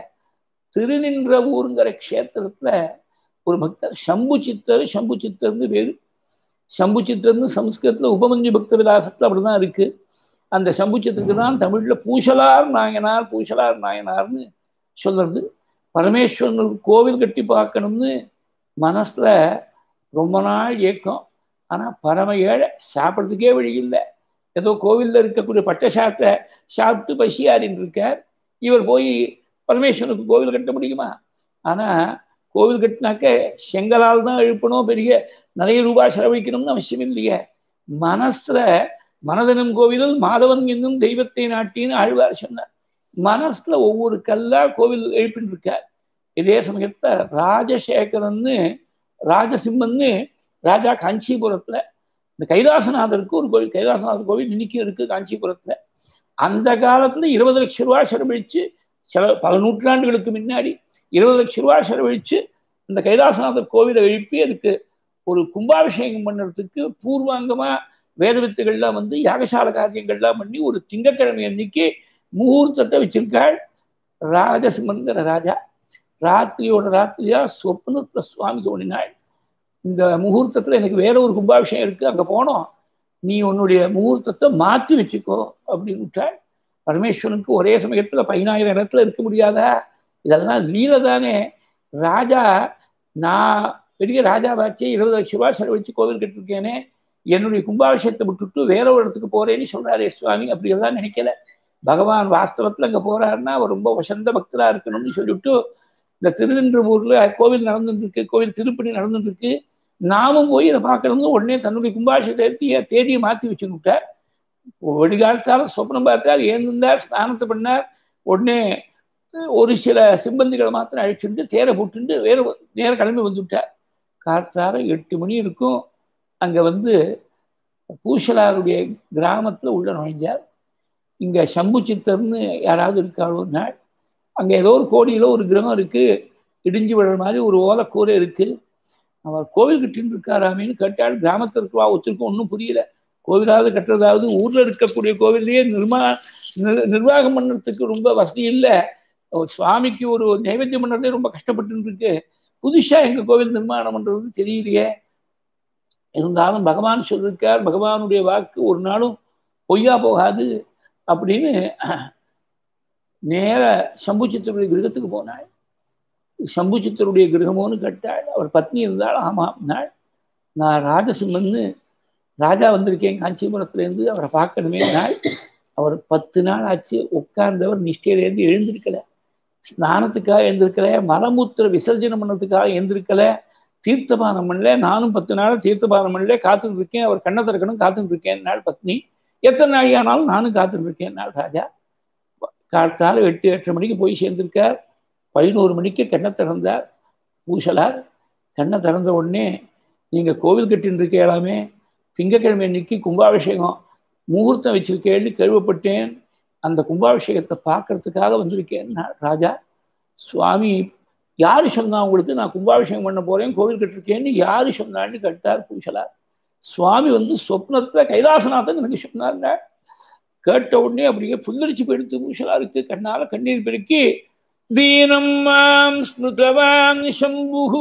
[SPEAKER 1] திருநின்ற ஊருங்கிற க்ஷேத்திரத்துல ஒரு பக்தர் சம்பு சித்தர் சம்பு சித்தர்னு பேரு சம்பு சித்தர்னு சம்ஸ்கிருதத்துல உபமஞ்சு பக்த விலாசத்துல அப்படிதான் இருக்கு அந்த சம்பு சித்தருக்கு தான் தமிழ்ல பூசலார் நாயனார் பூசலார் நாயனார்னு சொல்றது பரமேஸ்வரன் கோவில் கட்டி பார்க்கணும்னு மனசுல ரொம்ப நாள் ஏக்கம் ஆனா பரம ஏழை சாப்பிட்றதுக்கே வழி இல்லை ஏதோ கோவில்ல இருக்கக்கூடிய பட்டசாத்தை சாப்பிட்டு பசியாரின்னு இருக்கார் இவர் போய் பரமேஸ்வரனுக்கு கோவில் கட்ட முடியுமா ஆனா கோவில் கட்டினாக்க செங்கலால் தான் எழுப்பணும் பெரிய நிறைய ரூபாய் செலவழிக்கணும்னு அவசியம் இல்லையே மனசுல மனதனும் கோவிலில் மாதவன் என்னும் தெய்வத்தை நாட்டின்னு ஆழ்வார் சொன்னார் மனசுல ஒவ்வொரு கல்லா கோவில் எழுப்பின்னு இருக்கார் இதே சமயத்துல ராஜசேகரன்னு ராஜசிம்மன்னு ராஜா காஞ்சிபுரத்துல இந்த கைலாசநாதருக்கு ஒரு கோவில் கைலாசநாதர் கோவில் இன்னைக்கும் இருக்கு காஞ்சிபுரத்துல அந்த காலத்துல இருபது லட்சம் ரூபாய் செலவழிச்சு சில பல நூற்றாண்டுகளுக்கு முன்னாடி இருபது லட்சம் ரூபாய் செலவழிச்சு இந்த கைலாசநாதர் கோவிலை எழுப்பி அதுக்கு ஒரு கும்பாபிஷேகம் பண்ணுறதுக்கு பூர்வாங்கமா வேத வித்துகள்லாம் வந்து யாகசால காரியங்கள்லாம் பண்ணி ஒரு திங்கக்கிழமை அன்னைக்கு முகூர்த்தத்தை வச்சிருக்காள் ராஜசிம்மங்கிற ராஜா ராத்திரியோட ராத்திரியா சொப்னத்துல சுவாமி தோணினாள் இந்த முகூர்த்தத்துல எனக்கு வேற ஒரு கும்பாபிஷேகம் இருக்கு அங்க போனோம் நீ உன்னுடைய முகூர்த்தத்தை மாற்றி வச்சுக்கோ அப்படின்னு விட்டாள் பரமேஸ்வரனுக்கு ஒரே சமயத்துல பதினாயிரம் இடத்துல இருக்க முடியாதா இதெல்லாம் லீல தானே ராஜா நான் பெரிய ராஜாவாச்சே இருபது லட்சம் ரூபாய் செலவழிச்சு கோவில் கட்டிருக்கேனே என்னுடைய கும்பாபிஷேகத்தை விட்டுட்டு வேற ஒரு இடத்துக்கு போறேன்னு சொல்றாரு சுவாமி அப்படி எல்லாம் நினைக்கல பகவான் வாஸ்தவத்துல அங்க போறாருன்னா அவர் ரொம்ப வசந்த பக்தரா இருக்கணும்னு சொல்லிவிட்டு இந்த திருவென்றூர்ல கோவில் நடந்துட்டு இருக்கு கோவில் திருப்பணி நடந்துட்டு இருக்கு நாமும் போய் இதை பார்க்கணும்னு உடனே தன்னுடைய கும்பாபிஷேகத்தை தேதியை மாற்றி வச்சுக்கிட்டார் வெடிகாலத்தால சொப்னம் பார்த்தார் ஏந்திருந்தார் ஸ்நானத்தை பண்ணார் உடனே ஒரு சில சிம்பந்திகளை மாத்திரம் அழிச்சுட்டு தேரை போட்டுட்டு வேற நேர கிளம்பி வந்துவிட்டார் காத்தார எட்டு மணி இருக்கும் அங்க வந்து பூசலாருடைய கிராமத்துல உள்ள நுழைஞ்சார் இங்க சம்பு சித்தர்னு யாராவது இருக்காளோ நாள் அங்க ஏதோ ஒரு கோடியில ஒரு கிரகம் இருக்கு இடிஞ்சு விடுற மாதிரி ஒரு ஓலைக்கூரை இருக்கு அவர் கோவில் கட்டின்னு இருக்காராமேன்னு கேட்டால் கிராமத்தில் இருக்கவா ஒருத்தருக்கும் ஒன்றும் புரியல கோவிலாவது கட்டுறதாவது ஊர்ல இருக்கக்கூடிய கோவிலையே நிர்மா நிர்வாகம் பண்ணுறதுக்கு ரொம்ப வசதி இல்லை சுவாமிக்கு ஒரு நைவேத்தியம் பண்ணுறதே ரொம்ப கஷ்டப்பட்டு இருக்கு புதுசா எங்க கோவில் நிர்மாணம் பண்றது தெரியலையே இருந்தாலும் பகவான் சொல்லியிருக்கார் பகவானுடைய வாக்கு ஒரு நாளும் பொய்யா போகாது அப்படின்னு நேர சம்புச்சித்தருடைய கிரகத்துக்கு போனாள் சம்புச்சித்தருடைய கிரகமோன்னு கேட்டாள் அவர் பத்னி இருந்தால் ஆமாம் நாள் நான் ராஜசிம்மன்னு ராஜா வந்திருக்கேன் காஞ்சிபுரத்துலேருந்து அவரை பார்க்கணுமே நாள் அவர் பத்து நாள் ஆச்சு உட்கார்ந்தவர் நிஷ்டையிலேருந்து எழுந்திருக்கல ஸ்நானத்துக்காக எழுந்திருக்கல மலமூத்திர விசர்ஜனம் பண்ணதுக்காக எழுந்திருக்கல தீர்த்தபானம் பண்ணல நானும் பத்து நாள் தீர்த்தபானம் பண்ணல காத்துட்டு இருக்கேன் அவர் கண்ணை திறக்கணும் காத்துட்டு இருக்கேன் நாள் பத்னி எத்தனை நாள் ஆனாலும் நானும் காத்துட்டு இருக்கேன் நாள் ராஜா காலத்தால் எட்டு எட்டரை மணிக்கு போய் சேர்ந்திருக்கார் பதினோரு மணிக்கு கண்ணை திறந்தார் பூசலார் கண்ணை திறந்த உடனே நீங்கள் கோவில் கட்டின்னு இருக்கலாமே திங்கக்கிழமை அன்னைக்கு கும்பாபிஷேகம் முகூர்த்தம் வச்சிருக்கேன்னு கேள்விப்பட்டேன் அந்த கும்பாபிஷேகத்தை பார்க்கறதுக்காக வந்திருக்கேன் ராஜா சுவாமி யாரு சொன்னா உங்களுக்கு நான் கும்பாபிஷேகம் பண்ண போறேன் கோவில் கட்டிருக்கேன்னு யாரு சொன்னான்னு கேட்டார் பூசலார் சுவாமி வந்து சொப்னத்துல கைலாசநாதன் எனக்கு சொன்னாருங்க கேட்ட உடனே அப்படியே புல்லரிச்சு போயிடுத்து பூசலாருக்கு கண்ணால கண்ணீர் பெருக்கி தீனம் மாம் ஸ்மிருதவான் சம்புகு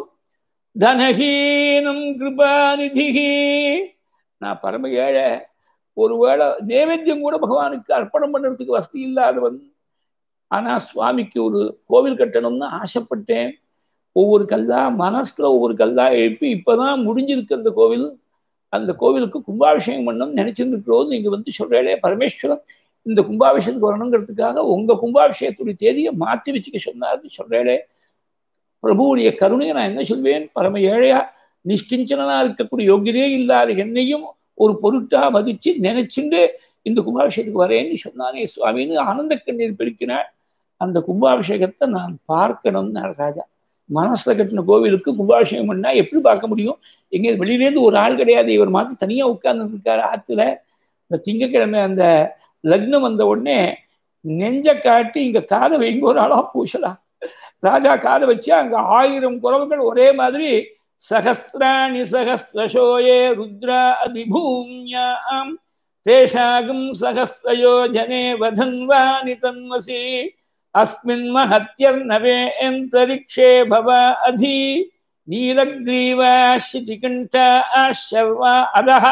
[SPEAKER 1] தனஹீனம் கிருபாநிதிகி நான் பரம ஏழை ஒருவேளை நைவேத்தியம் கூட பகவானுக்கு அர்ப்பணம் பண்ணுறதுக்கு வசதி இல்லாதவன் ஆனா சுவாமிக்கு ஒரு கோவில் கட்டணும்னு ஆசைப்பட்டேன் ஒவ்வொரு கல்லா மனசுல ஒவ்வொரு கல்லா எழுப்பி இப்பதான் முடிஞ்சிருக்கு அந்த கோவில் அந்த கோவிலுக்கு கும்பாபிஷேகம் பண்ணணும்னு நினைச்சிருந்துக்கிறோம் நீங்க வந்து சொல்றேளே பரமேஸ்வரன் இந்த கும்பாபிஷேகத்துக்கு வரணுங்கிறதுக்காக உங்க கும்பாபிஷேகத்துடைய தேதியை மாற்றி வச்சுக்க சொன்னார்னு சொல்றேளே பிரபுவுடைய கருணையை நான் என்ன சொல்வேன் பரம ஏழையா நிஷ்கிஞ்சனா இருக்கக்கூடிய யோகியதே இல்லாத என்னையும் ஒரு பொருட்டா மதிச்சு நினைச்சுண்டு இந்த கும்பாபிஷேகத்துக்கு வரேன்னு சொன்னானே சுவாமின்னு ஆனந்த கண்ணீர் பெருக்கினார் அந்த கும்பாபிஷேகத்தை நான் பார்க்கணும்னு ராஜா மனசுல கட்டின கோவிலுக்கு கும்பாபிஷேகம் பண்ணா எப்படி பார்க்க முடியும் எங்க வெளியிலேருந்து ஒரு ஆள் கிடையாது இவர் மாத்தி தனியா உட்கார்ந்து இருக்காரு ஆத்துல இந்த திங்கக்கிழமை அந்த லக்னம் வந்த உடனே நெஞ்ச காட்டி இங்க காதை வைங்க ஒரு ஆளா பூசலாம் ராஜா காதை வச்சு அங்க ஆயிரம் குறவுகள் ஒரே மாதிரி சகசிராணி சகசிரசோயே ருத்ரா அதிபூமியாம் தேஷாகும் சகசிரயோ ஜனே வதன்வானி தன்வசி அஸ்மின் மஹத்யர்ணவேந்தரிக்ஷே பவ அதி நீலக்ரீவா சிதிகண்டா சர்வா அதஹ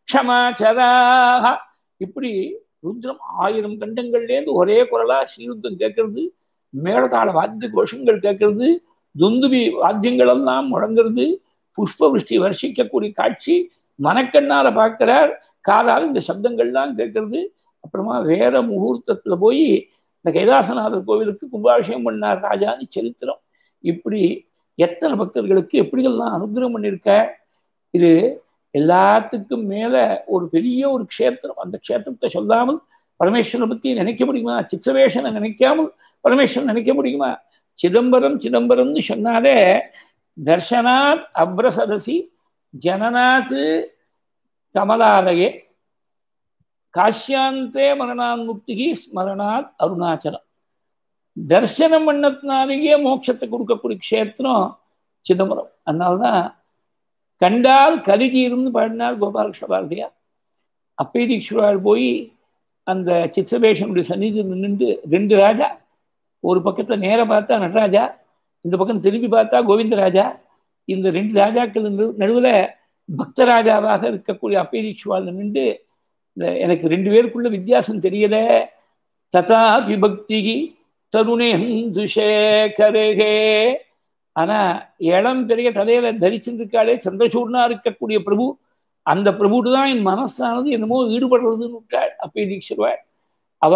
[SPEAKER 1] க்ஷமாச்சராக இப்படி ருத்ரம் ஆயிரம் கண்டங்கள்லேருந்து ஒரே குரலா ஸ்ரீருத்தம் கேட்கறது மேலதாள வாத்திய கோஷங்கள் கேட்கறது துந்துபி வாத்தியங்கள் எல்லாம் முழங்குறது புஷ்ப விருஷ்டி வருஷிக்கக்கூடிய காட்சி மனக்கண்ணால பார்க்கிறார் காதால் இந்த சப்தங்கள்லாம் கேட்கறது அப்புறமா வேற முகூர்த்தத்துல போய் இந்த கைலாசநாதர் கோவிலுக்கு கும்பாபிஷேகம் பண்ணார் ராஜான்னு சரித்திரம் இப்படி எத்தனை பக்தர்களுக்கு எப்படிகள்லாம் அனுகிரகம் பண்ணியிருக்க இது எல்லாத்துக்கும் மேல ஒரு பெரிய ஒரு க்ஷேத்திரம் அந்த க்ஷேத்திரத்தை சொல்லாமல் பரமேஸ்வரனை பத்தி நினைக்க முடியுமா சித்தவேஷனை நினைக்காமல் பரமேஸ்வரன் நினைக்க முடியுமா சிதம்பரம் சிதம்பரம்னு சொன்னாலே தர்ஷனாத் அப்ரசதசி ஜனநாத் கமலாலயே காஷ்யாந்தே மரணான் முக்திகி ஸ்மரணாத் அருணாச்சலம் தர்சனம் பண்ணத்தினாலேயே மோட்சத்தை கொடுக்கக்கூடிய க்ஷேத்திரம் சிதம்பரம் அதனால்தான் கண்டால் கலி தீரும்னு பாடினார் கோபாலகிருஷ்ண பாரதியார் அப்பே தீக்ஷுரால் போய் அந்த சித்சபேஷனுடைய சந்நிதி நின்று ரெண்டு ராஜா ஒரு பக்கத்தில் நேர பார்த்தா நடராஜா இந்த பக்கம் திரும்பி பார்த்தா கோவிந்தராஜா இந்த ரெண்டு ராஜாக்கள் நடுவில் பக்தராஜாவாக இருக்கக்கூடிய அப்பே தீக்ஷுவால் நின்று இந்த எனக்கு ரெண்டு பேருக்குள்ள வித்தியாசம் தெரியல ததா விபக்தி தருணேந்துஷேகரே ஆனா இளம் பெரிய தலையில தரிச்சிருக்காளே சந்திரசூடனா இருக்கக்கூடிய பிரபு அந்த பிரபுட்டு தான் என் மனசானது என்னமோ ஈடுபடுறதுன்னு விட்டாள் அப்பே தீக்ஷர்வாள் அவ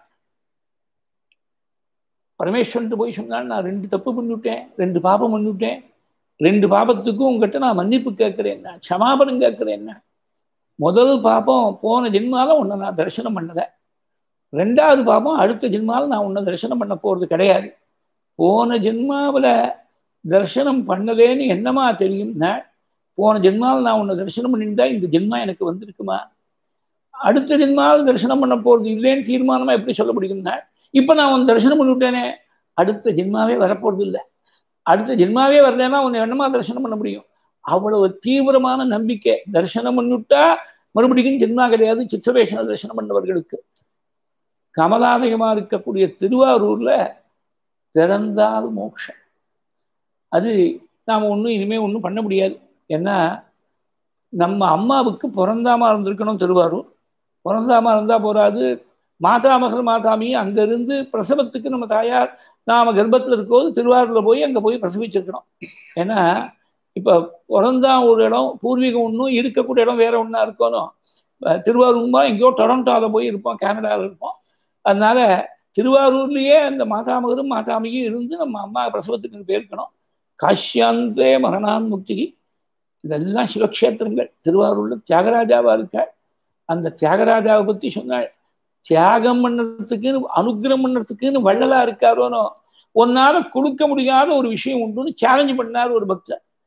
[SPEAKER 1] பரமேஸ்வரன் போய் சொன்னாள் நான் ரெண்டு தப்பு பண்ணிவிட்டேன் ரெண்டு பாபம் பண்ணிவிட்டேன் ரெண்டு பாபத்துக்கும் உங்ககிட்ட நான் மன்னிப்பு கேட்கிறேன் க்ஷமாபனம் கேட்கிறேன் முதல் பாப்பம் போன ஜென்மால உன்னை நான் தரிசனம் பண்ணல ரெண்டாவது பாப்பம் அடுத்த ஜென்மால நான் உன்னை தரிசனம் பண்ண போறது கிடையாது போன ஜென்மாவில் தரிசனம் பண்ணலேன்னு என்னமா தெரியும்னா போன ஜென்மாவில் நான் உன்னை தரிசனம் பண்ணியிருந்தா இந்த ஜென்மா எனக்கு வந்திருக்குமா அடுத்த ஜென்மாவில் தரிசனம் பண்ண போறது இல்லைன்னு தீர்மானமா எப்படி சொல்ல முடியும்னா இப்போ நான் உன் தரிசனம் பண்ணிவிட்டேனே அடுத்த ஜென்மாவே வரப்போறது இல்லை அடுத்த ஜென்மாவே வரலன்னா உன்னை என்னமா தரிசனம் பண்ண முடியும் அவ்வளவு தீவிரமான நம்பிக்கை தரிசனம் பண்ணிவிட்டா மறுபடியும் ஜென்மா கிடையாது சித்திரவேஷன தரிசனம் பண்ணவர்களுக்கு கமலாலயமா இருக்கக்கூடிய திருவாரூர்ல பிறந்தால் மோட்சம் அது நாம் ஒன்றும் இனிமேல் ஒன்றும் பண்ண முடியாது ஏன்னா நம்ம அம்மாவுக்கு பிறந்தாமா இருந்திருக்கணும் திருவாரூர் பிறந்தாமா இருந்தால் போராது மாதாமகள் மாதாமியும் அங்கேருந்து பிரசவத்துக்கு நம்ம தாயார் நாம கர்ப்பத்தில் இருக்கும்போது திருவாரூரில் போய் அங்கே போய் பிரசவிச்சிருக்கணும் ஏன்னா இப்போ பிறந்தான் ஒரு இடம் பூர்வீகம் ஒன்றும் இருக்கக்கூடிய இடம் வேற ஒன்றா இருக்கணும் திருவாரூர்மா எங்கேயோ டொரண்டோவில் போய் இருப்போம் கனடாவில் இருப்போம் அதனால திருவாரூர்லேயே அந்த மாதாமகரும் மாதாமியும் இருந்து நம்ம அம்மா பிரசவத்துக்கு போயிருக்கணும் காஷ்யாந்தே மரணான் முக்திகி இதெல்லாம் சிவக்ஷேத்திரங்கள் திருவாரூர்ல தியாகராஜாவா இருக்காள் அந்த தியாகராஜாவை பத்தி சொன்னாள் தியாகம் பண்ணுறதுக்குன்னு அனுகிரம் பண்ணுறதுக்குன்னு வள்ளலா இருக்காரோனோ ஒன்னால கொடுக்க முடியாத ஒரு விஷயம் உண்டுன்னு சேலஞ்ச் பண்ணார் ஒரு பக்தர்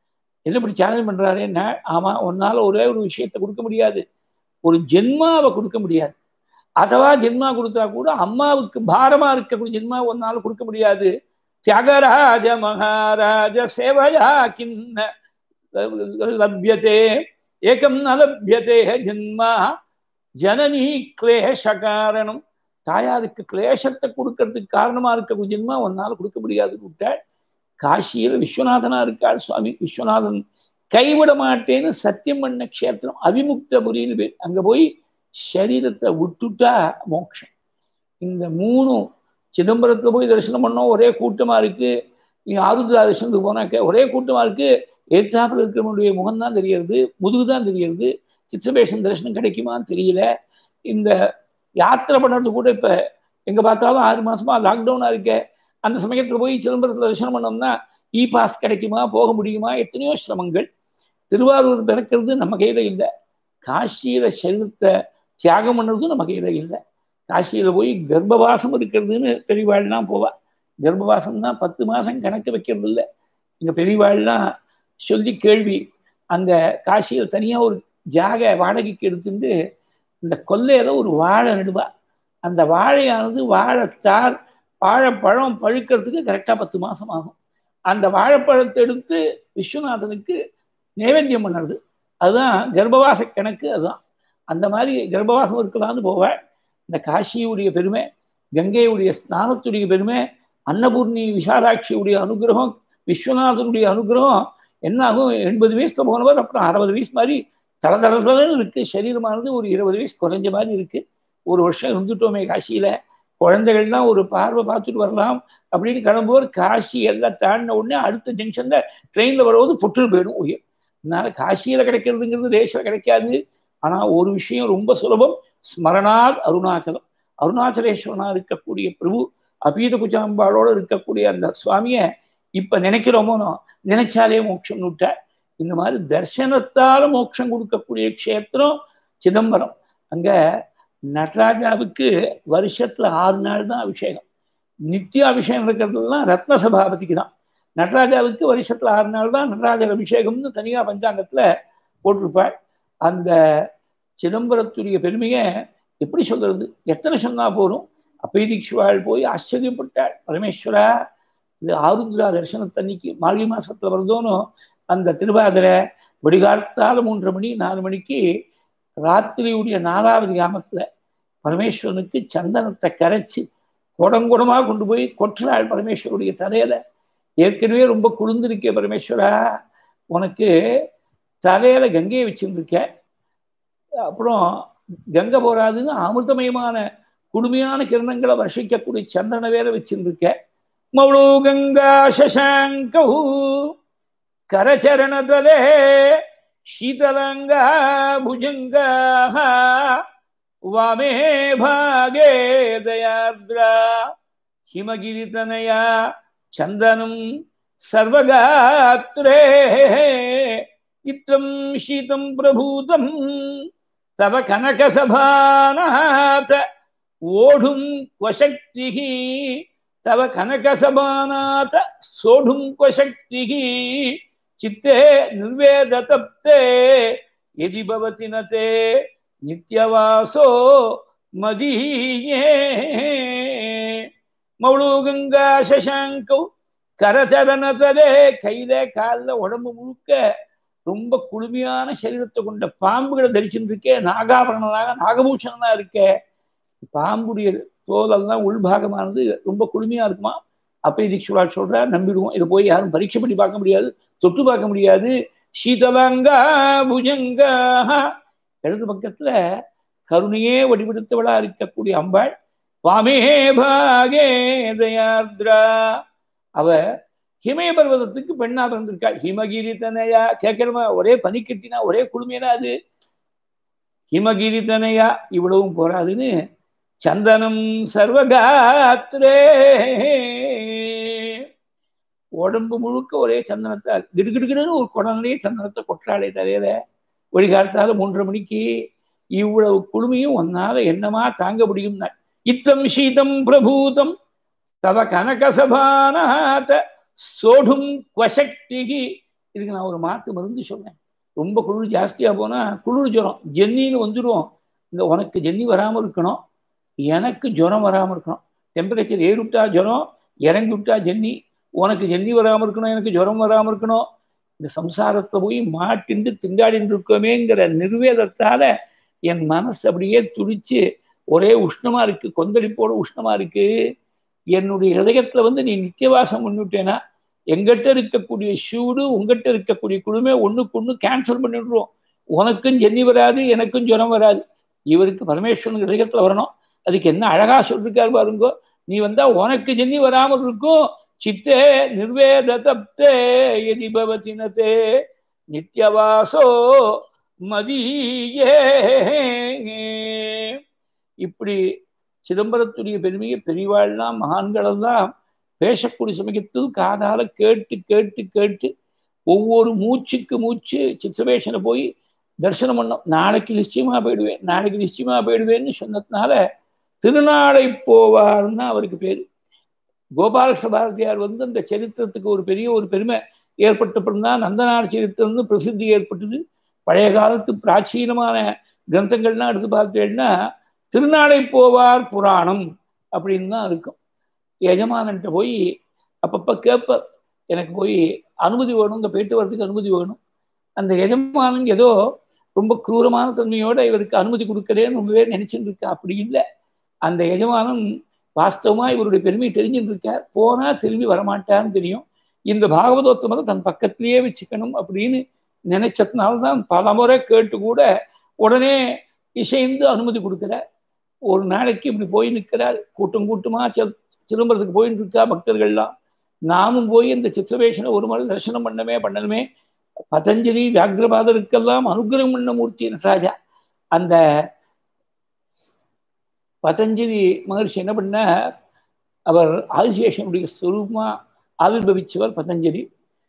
[SPEAKER 1] என்ன இப்படி சேலஞ்ச் பண்றாரு என்ன ஆமா உன்னால ஒரே ஒரு விஷயத்தை கொடுக்க முடியாது ஒரு ஜென்மாவை கொடுக்க முடியாது அதவா ஜென்மா கொடுத்தா கூட அம்மாவுக்கு பாரமா இருக்கக்கூடிய ஜென்மா ஒன்னால கொடுக்க முடியாது தியாகராஜ மகாராஜ சேவையா கிண்ண லப்யத்தே ஏகம் ந லப்யத்தே ஜென்மா ஜனனி கிளேஷ காரணம் தாயாருக்கு கிளேசத்தை கொடுக்கறதுக்கு காரணமா இருக்கக்கூடிய ஜென்மா ஒன்னால கொடுக்க முடியாதுன்னு விட்டாள் காசியில விஸ்வநாதனா இருக்காள் சுவாமி விஸ்வநாதன் கைவிட மாட்டேன்னு சத்தியம் பண்ண க்ஷேத்திரம் அவிமுக்தபுரின்னு பேர் அங்க போய் சரீரத்தை விட்டுட்டா மோட்சம் இந்த மூணு சிதம்பரத்துல போய் தரிசனம் பண்ணோம் ஒரே கூட்டமா இருக்கு நீ ஆருத்ரா தரிசனத்துக்கு போனாக்க ஒரே கூட்டமா இருக்கு ஏற்றாப்புல இருக்கிறவனுடைய முகம் தான் தெரியறது முதுகு தான் தெரியறது சித்சபேஷன் தரிசனம் கிடைக்குமான்னு தெரியல இந்த யாத்திரை பண்ணுறது கூட இப்ப எங்க பார்த்தாலும் ஆறு மாசமா லாக்டவுனா இருக்க அந்த சமயத்துல போய் சிதம்பரத்துல தரிசனம் பண்ணோம்னா இ பாஸ் கிடைக்குமா போக முடியுமா எத்தனையோ சிரமங்கள் திருவாரூர் பிறக்கிறது நம்ம கையில இல்லை காசியில சரீரத்தை தியாகம் பண்ணுறதும் நம்ம கையில இல்லை காசியில போய் கர்ப்பவாசம் இருக்கிறதுன்னு பெரியவாள்லாம் போவா கர்ப்பவாசம் தான் பத்து மாசம் கணக்கு வைக்கிறது இல்லை எங்க பெரியவாள்லாம் சொல்லி கேள்வி அங்க காசியில தனியா ஒரு ஜாக வாடகைக்கு எடுத்துட்டு இந்த கொல்லையில ஒரு வாழை நடுவா அந்த வாழையானது வாழைத்தார் வாழைப்பழம் பழுக்கிறதுக்கு கரெக்டாக பத்து மாதம் ஆகும் அந்த வாழைப்பழத்தை எடுத்து விஸ்வநாதனுக்கு நைவேத்தியம் பண்ணுறது அதுதான் கர்ப்பவாச கணக்கு அதுதான் அந்த மாதிரி கர்ப்பவாசம் இருக்கலாம்னு போவாள் இந்த காசியுடைய பெருமை கங்கையுடைய ஸ்நானத்துடைய பெருமை அன்னபூர்ணி விஷாலாட்சியுடைய அனுகிரகம் விஸ்வநாதனுடைய அனுகிரகம் என்ன ஆகும் எண்பது வயசுல போனவர் அப்புறம் அறுபது வயசு மாதிரி தள தளதளன்னு இருக்கு சரீரமானது ஒரு இருபது வயசு குறைஞ்ச மாதிரி இருக்கு ஒரு வருஷம் இருந்துட்டோமே காசியில குழந்தைகள்லாம் ஒரு பார்வை பார்த்துட்டு வரலாம் அப்படின்னு கிளம்புவோர் காசி எல்லாம் தாண்டின உடனே அடுத்த ஜங்ஷன்ல ட்ரெயின்ல வரும்போது புற்று போயிடும் உயிர் அதனால காசியில கிடைக்கிறதுங்கிறது தேசில கிடைக்காது ஆனா ஒரு விஷயம் ரொம்ப சுலபம் ஸ்மரணாத் அருணாச்சலம் அருணாச்சலேஸ்வரனா இருக்கக்கூடிய பிரபு அபீத குச்சாம்பாளோட இருக்கக்கூடிய அந்த சுவாமிய இப்ப நினைக்கிறோமோ நினைச்சாலே மோட்சம் விட்டார் இந்த மாதிரி தர்சனத்தால மோட்சம் கொடுக்கக்கூடிய க்ஷேத்திரம் சிதம்பரம் அங்க நடராஜாவுக்கு வருஷத்துல ஆறு நாள் தான் அபிஷேகம் நித்திய அபிஷேகம் நடக்கிறதுலாம் ரத்ன சபாபதிக்கு தான் நடராஜாவுக்கு வருஷத்துல ஆறு நாள் தான் நடராஜர் அபிஷேகம்னு தனியா பஞ்சாங்கத்துல போட்டிருப்பாள் அந்த சிதம்பரத்துடைய பெருமையை எப்படி சொல்றது எத்தனை சொன்னா போரும் அப்பைதீக்ஷுவாள் போய் ஆச்சரியப்பட்டாள் பரமேஸ்வரா இது ஆருத்ரா தரிசனத்தன்னைக்கு மார்கழி மாசத்துல வருதோனோ அந்த திருவாதிரை விடிகாலத்தால மூன்றரை மணி நாலு மணிக்கு ராத்திரியுடைய நாலாவது கிராமத்துல பரமேஸ்வரனுக்கு சந்தனத்தை கரைச்சி குடங்குடமாக கொண்டு போய் கொட்டுறாள் பரமேஸ்வருடைய தலையில ஏற்கனவே ரொம்ப குளிர்ந்திருக்கே பரமேஸ்வரா உனக்கு தலையில கங்கையை வச்சிருந்துருக்க அப்புறம் கங்கை போராதுன்னு அமிர்தமயமான குடுமையான கிரணங்களை வர்ஷிக்கக்கூடிய சந்திரனை வேற வச்சிருந்துருக்க மௌளோ கங்கா சசாங்கூ கரச்சரணதலே शीतलङ्गा भुजङ्गाः वामे भागे दयाद्रा हिमगिरितनया चन्दनं सर्वगात्रे चित्रं शीतं प्रभूतं तव कनकसभानाथ वोढुं क्व शक्तिः तव कनकसभानाथ सोढुं क्व शक्तिः चित्ते निर्वेदतप्ते यदि भवति न ते नित्यवासो मदीये மௌளு கங்கா சசாங்கௌ கரச்சரணத்தலே கையில காலில் உடம்பு முழுக்க ரொம்ப குளுமையான சரீரத்தை கொண்ட பாம்புகளை தரிச்சுருக்கே நாகாபரணனாக நாகபூஷணனா இருக்க பாம்புடைய தோலெல்லாம் உள்பாகமானது ரொம்ப குளுமையா இருக்குமா அப்பை தீக்ஷுவா சொல்றா நம்பிடுவோம் இதை போய் யாரும் பரீட்சை பண்ணி பார்க்க முடியாது தொட்டு பார்க்க முடியாது சீதலங்கா புஜங்கா இடது பக்கத்துல கருணையே வடிவெடுத்தவளா இருக்கக்கூடிய அம்பாள் வாமே பாகே தயாத்ரா அவ ஹிமய பர்வதத்துக்கு பெண்ணா பிறந்திருக்காள் ஹிமகிரி தனையா கேட்கிறமா ஒரே பனிக்கட்டினா ஒரே குழுமையா அது ஹிமகிரி தனையா இவ்வளவும் போராதுன்னு சந்தனம் சர்வகாத்ரே உடம்பு முழுக்க ஒரே சந்தனத்தை கிடுகிடுகிடுன்னு ஒரு குடம்லேயே சந்தனத்தை கொட்டாளே தரையில ஒரு காலத்தால மூன்றரை மணிக்கு இவ்வளவு குழுமையும் ஒன்னால என்னமா தாங்க முடியும் இத்தம் சீதம் பிரபூதம் தவ கனகசபானாத சோடும் குவசக்திகி இதுக்கு நான் ஒரு மாற்று மருந்து சொன்னேன் ரொம்ப குளிர் ஜாஸ்தியாக போனால் குளிர் ஜுரம் ஜென்னின்னு வந்துடும் இந்த உனக்கு ஜென்னி வராமல் இருக்கணும் எனக்கு ஜுரம் வராமல் இருக்கணும் டெம்பரேச்சர் ஏறிவிட்டா ஜுரம் இறங்கி விட்டா ஜென்னி உனக்கு ஜென்னி வராமல் இருக்கணும் எனக்கு ஜுரம் வராமல் இருக்கணும் இந்த சம்சாரத்தை போய் மாட்டிண்டு திண்டாடின்னு இருக்கோமேங்கிற நிர்வேதத்தால என் மனசு அப்படியே துடிச்சு ஒரே உஷ்ணமா இருக்கு கொந்தளிப்போட உஷ்ணமா இருக்கு என்னுடைய இதயத்துல வந்து நீ நித்தியவாசம் பண்ணிவிட்டேனா எங்கிட்ட இருக்கக்கூடிய சூடு உங்ககிட்ட இருக்கக்கூடிய குழுமே ஒண்ணுக்கு ஒண்ணு கேன்சல் பண்ணிடுறோம் உனக்கும் ஜென்னி வராது எனக்கும் ஜுரம் வராது இவருக்கு பரமேஸ்வரன் இதயத்துல வரணும் அதுக்கு என்ன அழகா சொல்லிருக்காரு பாருங்கோ நீ வந்தா உனக்கு ஜென்னி வராமல் இருக்கும் சித்தே நிர்வேத தப்தே எதி பவதினதே நித்யவாசோ மதியே இப்படி சிதம்பரத்துடைய பெருமையை பெரியவாள்லாம் மகான்களெல்லாம் பேசக்கூடிய சமயத்தில் காதால கேட்டு கேட்டு கேட்டு ஒவ்வொரு மூச்சுக்கு மூச்சு சித்ரவேஷனை போய் தரிசனம் பண்ணோம் நாளைக்கு நிச்சயமா போயிடுவேன் நாளைக்கு நிச்சயமா போயிடுவேன்னு சொன்னதுனால திருநாளை போவார்னு அவருக்கு பேரு கோபாலகிருஷ்ண பாரதியார் வந்து அந்த சரித்திரத்துக்கு ஒரு பெரிய ஒரு பெருமை ஏற்பட்டப்படும் நந்தனார் சரித்திரம்னு பிரசித்தி ஏற்பட்டது பழைய காலத்து பிராச்சீனமான கிரந்தங்கள்லாம் எடுத்து பார்த்தேன்னா திருநாளை போவார் புராணம் அப்படின்னு தான் இருக்கும் எஜமானன்ட்ட போய் அப்பப்போ கேட்ப எனக்கு போய் அனுமதி வேணும் இந்த போயிட்டு வர்றதுக்கு அனுமதி வேணும் அந்த எஜமானன் ஏதோ ரொம்ப குரூரமான தன்மையோட இவருக்கு அனுமதி கொடுக்கலேன்னு ரொம்பவே நினைச்சுட்டு இருக்கா அப்படி இல்லை அந்த எஜமானன் வாஸ்தவமா இவருடைய பெருமை தெரிஞ்சுட்டு இருக்கார் போனா திரும்பி வரமாட்டான்னு தெரியும் இந்த பாகவதோத்தமரை தன் பக்கத்திலேயே வச்சுக்கணும் அப்படின்னு நினைச்சதுனால்தான் பல முறை கேட்டு கூட உடனே இசைந்து அனுமதி கொடுக்கிறார் ஒரு நாளைக்கு இப்படி போய் நிற்கிறார் கூட்டம் கூட்டமா சிதம்பரத்துக்கு போயின்னு இருக்கா பக்தர்கள்லாம் நாமும் போய் இந்த சித்திரவேஷனை ஒரு முறை தரிசனம் பண்ணமே பண்ணலுமே பதஞ்சலி வியாகிரபாதருக்கெல்லாம் அனுகிரகம் பண்ண மூர்த்தி நடராஜா அந்த பதஞ்சலி மகர்ஷி என்ன பண்ண அவர் ஆதிசேஷனுடைய ஸ்வரூபமா ஆவிர்வவிச்சவர் பதஞ்சலி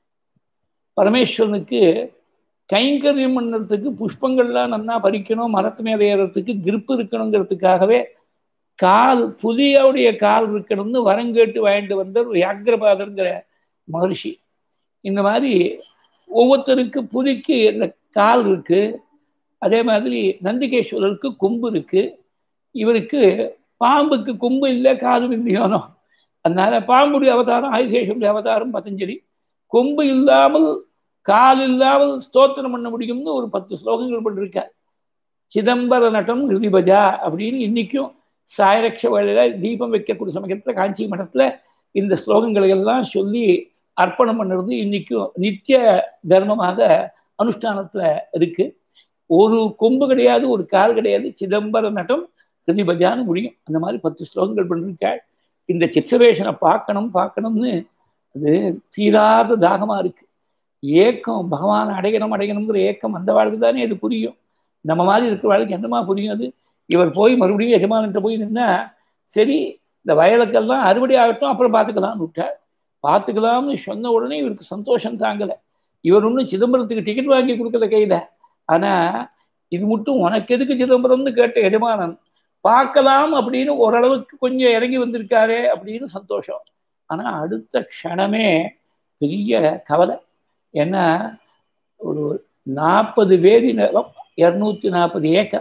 [SPEAKER 1] பரமேஸ்வரனுக்கு கைங்கரியம் பண்ணுறதுக்கு புஷ்பங்கள்லாம் நன்னா பறிக்கணும் மரத்து மேலே ஏறத்துக்கு கிரிப்பு இருக்கணுங்கிறதுக்காகவே கால் புதியோடைய கால் இருக்கணும்னு வரம் கேட்டு வாங்கிட்டு வந்தவர் வியாகிரபாதருங்கிற மகர்ஷி இந்த மாதிரி ஒவ்வொருத்தருக்கு புலிக்கு இந்த கால் இருக்கு அதே மாதிரி நந்திகேஸ்வரருக்கு கொம்பு இருக்கு இவருக்கு பாம்புக்கு கொம்பு இல்லை காதும் இல்லையோனோ அதனால பாம்புடைய அவதாரம் ஆதிசேஷனுடைய அவதாரம் பதஞ்சலி கொம்பு இல்லாமல் கால் இல்லாமல் ஸ்தோத்திரம் பண்ண முடியும்னு ஒரு பத்து ஸ்லோகங்கள் பண்ணிருக்கார் சிதம்பர நட்டம் ஹிருதிபஜா அப்படின்னு இன்னைக்கும் சாயரக்ஷ வேலையில தீபம் வைக்கக்கூடிய சமயத்துல காஞ்சி மடத்துல இந்த ஸ்லோகங்களை எல்லாம் சொல்லி அர்ப்பணம் பண்ணுறது இன்னைக்கும் நித்திய தர்மமாக அனுஷ்டானத்துல இருக்கு ஒரு கொம்பு கிடையாது ஒரு கால் கிடையாது சிதம்பர நட்டம் ஹிருதிபஜான்னு முடியும் அந்த மாதிரி பத்து ஸ்லோகங்கள் பண்ணிருக்காள் இந்த சித்ரவேஷனை பார்க்கணும் பார்க்கணும்னு அது தீராத தாகமா இருக்கு ஏக்கம் பகவான் அடையணும் அடையணுங்கிற ஏக்கம் அந்த வாழ்க்கை தானே அது புரியும் நம்ம மாதிரி இருக்கிற வாழ்க்கை என்னமா புரியும் அது இவர் போய் மறுபடியும் எஜமானன்ட்ட போய் நின்னா சரி இந்த வயலுக்கெல்லாம் அறுவடை ஆகட்டும் அப்புறம் பார்த்துக்கலாம்னு விட்டார் பார்த்துக்கலாம்னு சொன்ன உடனே இவருக்கு சந்தோஷம் தாங்கலை இவர் ஒன்றும் சிதம்பரத்துக்கு டிக்கெட் வாங்கி கொடுக்கல கையில ஆனா இது மட்டும் உனக்கு எதுக்கு சிதம்பரம்னு கேட்ட எஜமானன் பார்க்கலாம் அப்படின்னு ஓரளவுக்கு கொஞ்சம் இறங்கி வந்திருக்காரே அப்படின்னு சந்தோஷம் ஆனா அடுத்த க்ஷணமே பெரிய கவலை ஏன்னா ஒரு நாற்பது வேதி நிலம் இரநூத்தி நாற்பது ஏக்கர்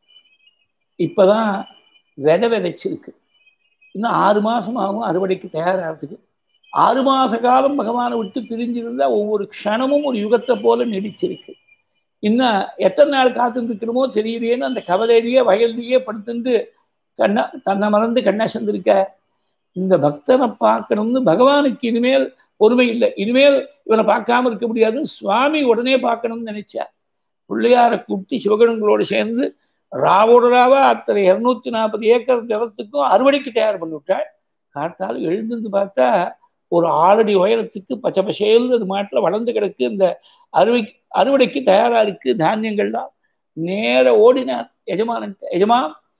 [SPEAKER 1] இப்போதான் விதை விதைச்சிருக்கு இன்னும் ஆறு மாதம் ஆகும் அறுவடைக்கு தயாராகிறதுக்கு ஆறு மாத காலம் பகவானை விட்டு பிரிஞ்சிருந்தா ஒவ்வொரு க்ஷணமும் ஒரு யுகத்தை போல நீடிச்சிருக்கு இன்னும் எத்தனை நாள் காத்துருக்கணுமோ தெரியலையேன்னு அந்த கவலையிலேயே வயல்லையே படுத்துட்டு கண்ணா தன்னை மறந்து கண்ணா சந்திருக்க இந்த பக்தனை பார்க்கணும்னு பகவானுக்கு இனிமேல் பொறுமை இல்லை இனிமேல் இவனை பார்க்காம இருக்க முடியாதுன்னு சுவாமி உடனே பார்க்கணும்னு நினைச்சா பிள்ளையாரை கூட்டி சிவகணங்களோடு சேர்ந்து ராவோட ராவா அத்தனை இரநூத்தி நாற்பது ஏக்கர் நிலத்துக்கும் அறுவடைக்கு தயார் பண்ணி விட்டாள் காத்தால் எழுந்திருந்து பார்த்தா ஒரு ஆறடி உயரத்துக்கு பச்சை பசேல்னு அது மாட்டில் வளர்ந்து கிடக்கு இந்த அறுவை அறுவடைக்கு தயாரா இருக்கு தானியங்கள்லாம் நேர ஓடினார் எஜமானன் எஜமா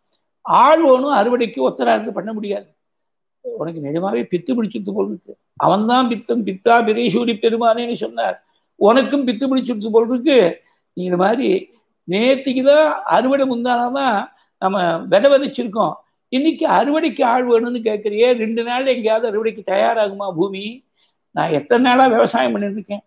[SPEAKER 1] ஆள் வேணும் அறுவடைக்கு ஒத்தரா இருந்து பண்ண முடியாது உனக்கு நிஜமாவே பித்து பிடிச்சுட்டு போல் இருக்கு அவன் தான் பித்தம் பித்தா பிரேசூரி பெருமானேன்னு சொன்னார் உனக்கும் பித்து பிடிச்சுட்டு போல் இருக்கு நீ இந்த மாதிரி நேற்றுக்கு தான் அறுவடை முந்தானாதான் நம்ம விதை விதைச்சிருக்கோம் இன்னைக்கு அறுவடைக்கு ஆள் வேணும்னு கேட்குறியே ரெண்டு நாள் எங்கேயாவது அறுவடைக்கு தயாராகுமா பூமி நான் எத்தனை நாளாக விவசாயம் பண்ணிட்டு இருக்கேன்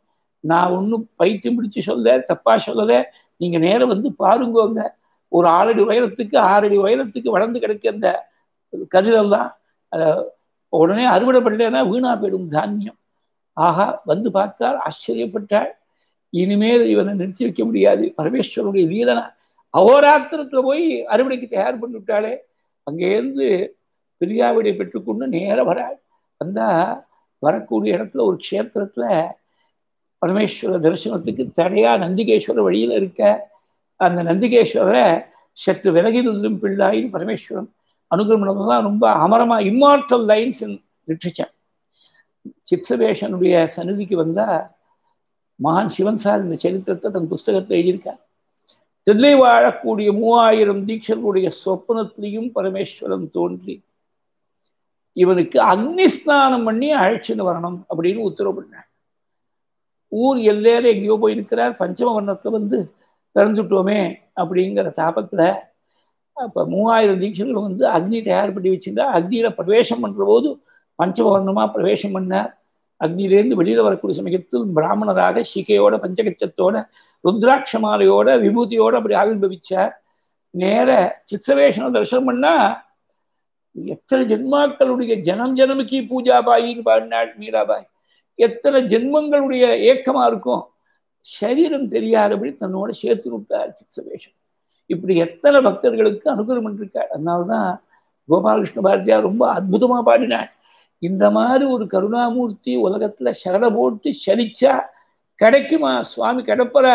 [SPEAKER 1] நான் ஒன்றும் பைத்தியம் பிடிச்சு சொல்ல தப்பா சொல்லலை நீங்க நேரம் வந்து பாருங்கோங்க ஒரு ஆறடி உயரத்துக்கு ஆறடி உயரத்துக்கு வளர்ந்து கிடக்க அந்த கதிரெல்லாம் அதை உடனே அறுவடை பண்ணலன்னா வீணா போயிடும் தானியம் ஆகா வந்து பார்த்தால் ஆச்சரியப்பட்டாள் இனிமேல் இவனை நிறுத்தி வைக்க முடியாது பரமேஸ்வரனுடைய லீலனா அகோராத்திரத்துல போய் அறுவடைக்கு தயார் பண்ணி விட்டாளே அங்கேருந்து பிரியாவிடை பெற்றுக்கொண்டு நேரம் வராள் வந்தா வரக்கூடிய இடத்துல ஒரு க்ஷேத்திரத்துல பரமேஸ்வர தரிசனத்துக்கு தடையா நந்திகேஸ்வர வழியில இருக்க அந்த நந்திகேஸ்வரரை சற்று விலகி நின்றும் பிள்ளாயின் பரமேஸ்வரன் அனுகிரமணம் தான் ரொம்ப அமரமா இம்மார்டல் லைன்ஸ் லிட்ரேச்சர் சித்சவேஷனுடைய சந்நிதிக்கு வந்தா மகான் சிவன் சார் இந்த சரித்திரத்தை தன் புஸ்தகத்தை எழுதியிருக்கார் தில்லை வாழக்கூடிய மூவாயிரம் தீட்சர்களுடைய சொப்பனத்திலையும் பரமேஸ்வரன் தோன்றி இவனுக்கு அக்னி ஸ்நானம் பண்ணி அழைச்சின்னு வரணும் அப்படின்னு உத்தரவு பண்ணார் ஊர் எல்லையில எங்கேயோ போய் இருக்கிறார் பஞ்சம வர்ணத்தை வந்து பிறந்துட்டோமே அப்படிங்கிற தாபத்துல அப்ப மூவாயிரம் தீட்சர்கள் வந்து அக்னி தயார் பண்ணி வச்சிருந்தா அக்னியில பிரவேசம் பண்ற போது பஞ்சவர்ணமா பிரவேசம் பண்ணார் அக்னியிலேருந்து வெளியில வரக்கூடிய சமயத்தில் பிராமணராக சிகையோட பஞ்சகச்சத்தோட ருத்ராட்ச மாலையோட விபூதியோட அப்படி ஆவிர்வவிச்சார் நேர சித்சவேஷன தரிசனம் பண்ணா எத்தனை ஜென்மாக்களுடைய ஜனம் ஜனமுக்கி பூஜா பாயின்னு பாடினாள் மீராபாய் எத்தனை ஜென்மங்களுடைய ஏக்கமா இருக்கும் சரீரம் தெரியாதபடி தன்னோட சேர்த்து விட்டார் சித்சவேஷன் இப்படி எத்தனை பக்தர்களுக்கு அனுகிரகம் பண்ணிருக்காள் அதனால்தான் கோபாலகிருஷ்ண பாரதியார் ரொம்ப அற்புதமா பாடினாள் இந்த மாதிரி ஒரு கருணாமூர்த்தி உலகத்துல சரண போட்டு சலிச்சா கிடைக்குமா சுவாமி கிடப்பற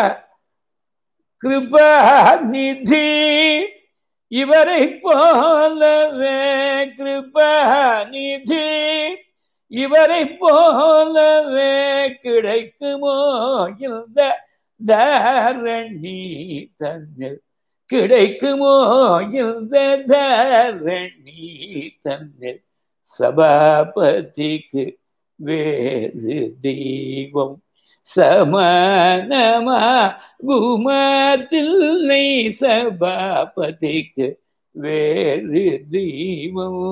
[SPEAKER 1] கிருபா நிதி இவரை போலவே கிருபா நிதி இவரை போலவே கிடைக்குமோ இந்த தாரணி தன்னில் கிடைக்குமோ இந்த தாரணி தன்னில் சபாபதிக்கு வேறு தெய்வம் சமனமா குமத்தில்லை சபாபதிக்கு வேறு தெய்வம்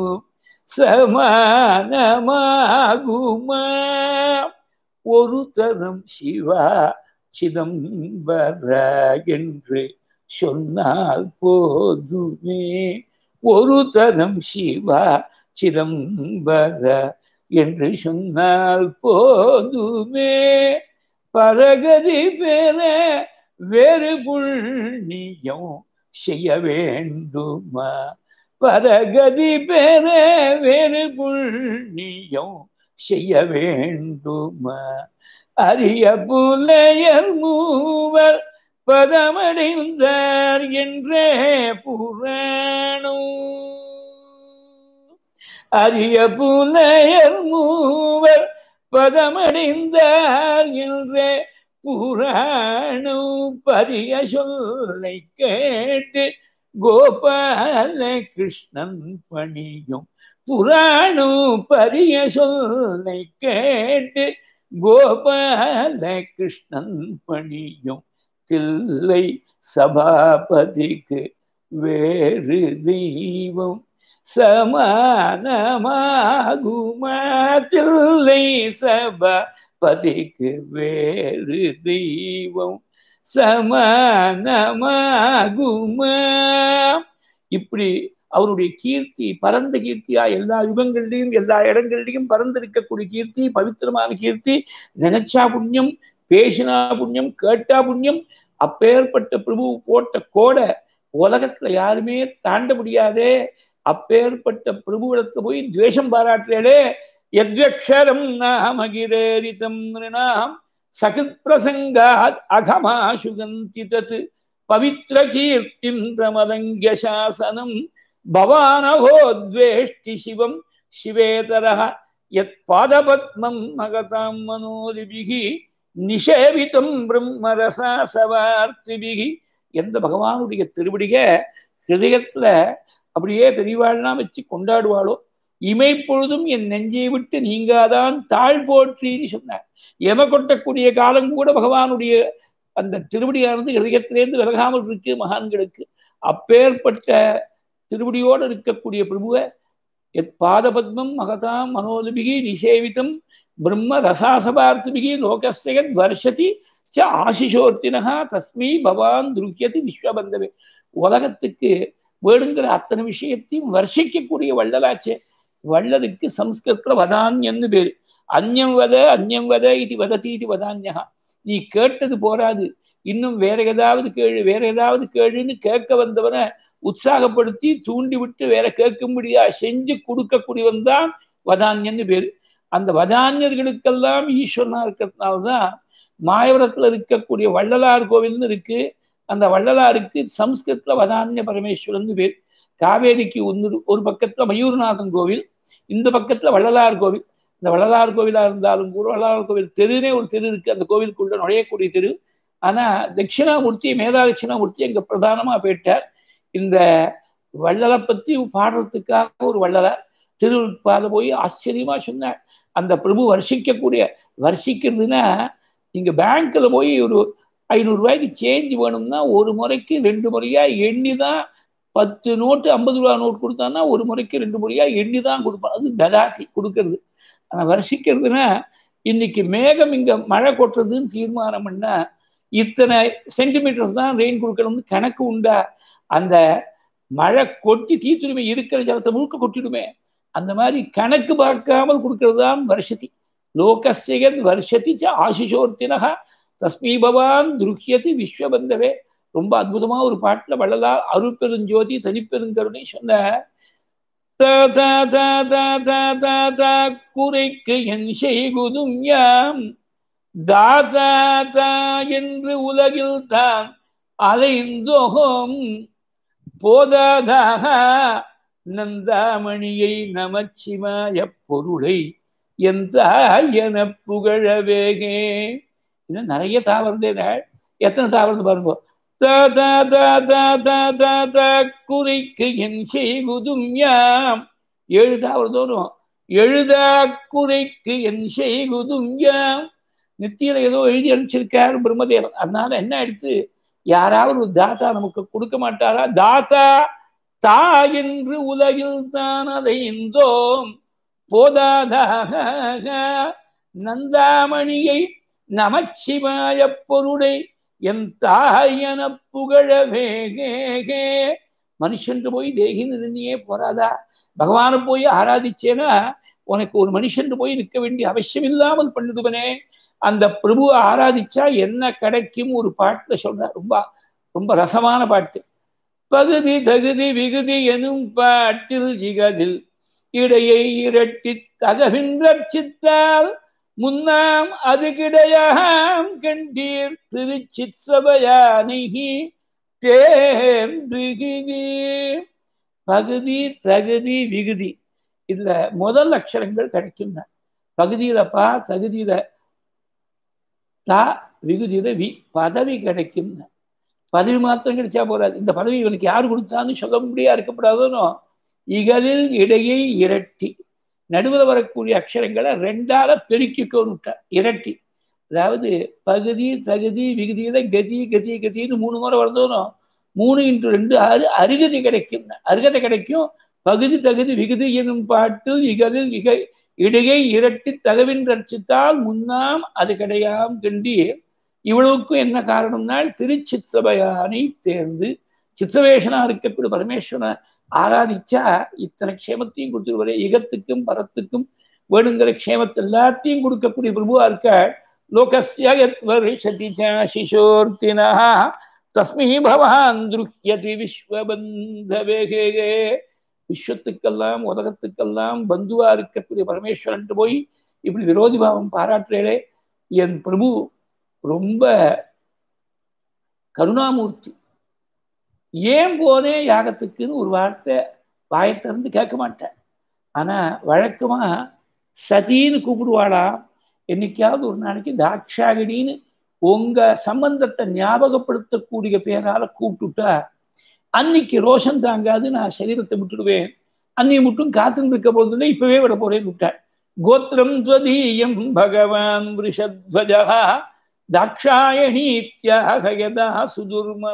[SPEAKER 1] சமானமாகுமா ஒரு தரம் சிவா சிதம்பர என்று சொன்னால் போதுமே ஒரு தரம் சிவா சிதம்பர என்று சொன்னால் போதுமே பரகதி பெற வேறு புண்ணியம் செய்ய வேண்டுமா பரகதி பெற வேறு புண்ணியம் செய்ய வேண்டுமா அரிய புலையர் மூவர் பதமடைந்தார் என்றே புராணம் அரிய புலையர் மூவர் பதமடைந்தார் என்றே புராணம் பரிய சொல்லை கேட்டு கோபால கிருஷ்ணன் பணியும் புராணம் பரிய சொல்லை கேட்டு கோபால கிருஷ்ணன் பணியும் தில்லை சபாபதிக்கு வேறு தெய்வம் சமானமாகுமா தில்லை சபாபதிக்கு வேறு தெய்வம் சமானமாகுமா இப்படி அவருடைய கீர்த்தி பரந்த கீர்த்தியா எல்லா யுகங்கள்லையும் எல்லா இடங்கள்லையும் பறந்திருக்கக்கூடிய கீர்த்தி பவித்திரமான கீர்த்தி நினைச்சா புண்ணியம் பேசினா புண்ணியம் கேட்டா புண்ணியம் அப்பேற்பட்ட பிரபு போட்ட கோடை உலகத்துல யாருமே தாண்ட முடியாதே அப்பேற்பட்ட பிரபுவிடத்துல போய் துவேஷம் பாராட்டுறே எத்வக்ஷரம் நாமகிரேரிதம் நாம் சகித் பிரசங்காத் அகமாசு கந்தி தத் பவித்ர கீர்த்திம் பிரமலங்கிய சாசனம் பவானகோத்வேஷ்டி சிவம் சிவேதரः யத் பாதபத்மம் மகதாம் மனோலிபிகி நிஷேவிதம் பிரம்மரசா சவார்த்திபிகி எந்த பகவானுடைய திருவடிக ஹிருதயத்துல அப்படியே பெரியவாள்லாம் வச்சு கொண்டாடுவாளோ இமைப்பொழுதும் என் நெஞ்சை விட்டு நீங்காதான் தாழ் போற்றின்னு சொன்னார் எம கொட்டக்கூடிய காலம் கூட பகவானுடைய அந்த திருவடியானது இதயத்திலேருந்து விலகாமல் இருக்கு மகான்களுக்கு அப்பேற்பட்ட திருவடியோடு இருக்கக்கூடிய பிரபுவை எத் பாதபத்மம் மகதாம் மனோலிபிகி நிஷேவிதம் பிரம்ம ரசாசபார்த்திபிகி லோகஸ்யகத் வர்ஷதி ச ஆசிஷோர்த்தினகா தஸ்மி பவான் துருக்கியது விஸ்வபந்தவே உலகத்துக்கு வேணுங்கிற அத்தனை விஷயத்தையும் வர்ஷிக்கக்கூடிய வள்ளலாச்சே வள்ளலுக்கு சம்ஸ்கிருத்துல வதான்யன்னு பேரு அந்யம் வத அந்யம் வத இது வததி இது வதான்யகா நீ கேட்டது போராது இன்னும் வேற ஏதாவது கேளு வேற ஏதாவது கேளுன்னு கேட்க வந்தவனை உற்சாகப்படுத்தி தூண்டி விட்டு வேற கேட்கும்படியா செஞ்சு கொடுக்கக்கூடியவன் தான் வதான்யன்னு பேரு அந்த வதான்யர்களுக்கெல்லாம் ஈஸ்வரனா இருக்கிறதுனால்தான் மாயவரத்துல இருக்கக்கூடிய வள்ளலார் கோவில்னு இருக்கு அந்த வள்ளலாருக்கு சம்ஸ்கிருத்ல வதான்ய பரமேஸ்வரன் பேர் காவேரிக்கு ஒன்று ஒரு பக்கத்துல மயூர்நாதன் கோவில் இந்த பக்கத்துல வள்ளலார் கோவில் இந்த வள்ளலார் கோவிலா இருந்தாலும் கூட வள்ளலார் கோவில் தெருனே ஒரு தெரு இருக்கு அந்த கோவிலுக்குள்ள நுழையக்கூடிய தெரு ஆனா தட்சிணாமூர்த்தி மேதா தட்சிணாமூர்த்தி அங்க பிரதானமா போயிட்டார் இந்த வள்ளலை பத்தி பாடுறதுக்காக ஒரு வள்ளலார் திருப்பாத போய் ஆச்சரியமா சொன்னார் அந்த பிரபு வர்ஷிக்கக்கூடிய வர்ஷிக்கிறதுனா நீங்க பேங்க்ல போய் ஒரு ஐநூறு ரூபாய்க்கு சேஞ்ச் வேணும்னா ஒரு முறைக்கு ரெண்டு முறையா எண்ணி தான் பத்து நோட்டு ஐம்பது ரூபா நோட் கொடுத்தான்னா ஒரு முறைக்கு ரெண்டு முறையா எண்ணி தான் கொடுப்பான் அது ததாத்தி கொடுக்கறது ஆனால் வருஷிக்கிறதுனா இன்னைக்கு மேகம் இங்க மழை கொட்டுறதுன்னு தீர்மானம் பண்ணா இத்தனை சென்டிமீட்டர்ஸ் தான் ரெயின் கொடுக்கணும்னு கணக்கு உண்டா அந்த மழை கொட்டி தீத்துருமே இருக்கிற ஜலத்தை முழுக்க கொட்டிடுமே அந்த மாதிரி கணக்கு பார்க்காமல் கொடுக்கறது தான் வருஷத்தி லோகசியன் வருஷத்தி ச ஆசிஷோர்த்தினகா தஸ்மீ பவான் துருக்கியதி விஸ்வபந்தவே ரொம்ப அற்புதமா ஒரு பாட்டுல வள்ளலா அருப்பெருஞ்சோதி தனிப்பெருங்கருணை சொன்ன குறைக்கு என் செய்குதும் யாம் தாதா என்று உலகில் தான் அலைந்தோகம் போதாதாக நந்தாமணியை நமச்சிவாய பொருளை எந்த என புகழவேகே இன்னும் நிறைய தாவரதே எத்தனை தாவரது பாருங்க குறிக்கு என் செய்குதும் யாம் ஏழு தாவரதோறும் எழுதா குறைக்கு என் செய்குதும் யாம் நித்தியில ஏதோ எழுதி அனுப்பிச்சிருக்காரு பிரம்மதேவன் அதனால என்ன எடுத்து யாராவது ஒரு தாத்தா நமக்கு கொடுக்க மாட்டாரா தாத்தா தா என்று உலகில் தான் அலைந்தோம் போதாதாக நந்தாமணியை நமச்சிவாய பொருளை என் தாயன புகழவேகே மனுஷன் போய் தேகின்னு நின்னியே போறாதா பகவானை போய் ஆராதிச்சேனா உனக்கு ஒரு மனுஷன் போய் நிற்க வேண்டிய அவசியம் இல்லாமல் பண்ணிடுவனே அந்த பிரபுவை ஆராதிச்சா என்ன கிடைக்கும் ஒரு பாட்டுல சொல்ற ரொம்ப ரொம்ப ரசமான பாட்டு பகுதி தகுதி விகுதி எனும் பாட்டில் இகதில் இடையை இரட்டி தகவின்றச்சித்தால் முன்னாம் அது கிடையாம் கண்டீர் திருச்சித் சபையானிகி தேர்ந்து பகுதி தகுதி விகுதி இதுல முதல் அக்ஷரங்கள் கிடைக்கும் தான் பகுதியில பா தகுதியில தா விகுதியில வி பதவி கிடைக்கும் பதவி மாத்திரம் கிடைச்சா போறாது இந்த பதவி இவனுக்கு யார் கொடுத்தான்னு சொல்ல முடியா இருக்கப்படாதோனோ இகலில் இடையை இரட்டி நடுவில் வரக்கூடிய அக்ஷரங்களை ரெண்டால பெருக்கிக்கோன்னு இரட்டி அதாவது பகுதி தகுதி விகுதியில கதி கதி கதின்னு மூணு முறை வருதோனோ மூணு இன்ட்டு ரெண்டு ஆறு அருகதி கிடைக்கும் அருகதை கிடைக்கும் பகுதி தகுதி விகுதி எனும் பாட்டு இகலில் இக இடையை இரட்டி தகவின் ரட்சித்தால் முன்னாம் அது கிடையாம் கண்டி இவ்வளவுக்கும் என்ன காரணம்னால் திருச்சித் சபையானை தேர்ந்து சித்சவேஷனா இருக்கக்கூடிய பரமேஸ்வரனை ஆராதிச்சா இத்தனை க்ஷேமத்தையும் கொடுத்துருவாரு யுகத்துக்கும் பரத்துக்கும் வேணுங்கிற க்ஷேமத்தை எல்லாத்தையும் கொடுக்கக்கூடிய பிரபுவா இருக்க லோகஸ்யதி சிசோர்த்தினா தஸ்மி பவான் துருக்கியதி விஸ்வபந்தவேகே விஸ்வத்துக்கெல்லாம் உலகத்துக்கெல்லாம் பந்துவா இருக்கக்கூடிய பரமேஸ்வரன் போய் இப்படி விரோதி பாவம் பாராட்டுறே என் பிரபு ரொம்ப கருணாமூர்த்தி ஏன் போனே யாகத்துக்குன்னு ஒரு வார்த்தை வாயத்திறந்து கேட்க மாட்டேன் ஆனா வழக்கமா சதின்னு கூப்பிடுவாளாம் என்னைக்காவது ஒரு நாளைக்கு தாட்சாகினின்னு உங்க சம்பந்தத்தை ஞாபகப்படுத்தக்கூடிய பேரால கூப்பிட்டுட்டா அன்னைக்கு ரோஷம் தாங்காது நான் சரீரத்தை விட்டுடுவேன் அன்னை மட்டும் காத்துன்னு இருக்க போதில்லை இப்பவே விட போறேன்னு விட்டாள் கோத்திரம் துவதீயம் பகவான் விஷத்வஜா தாட்சாயணீத்யாக யதா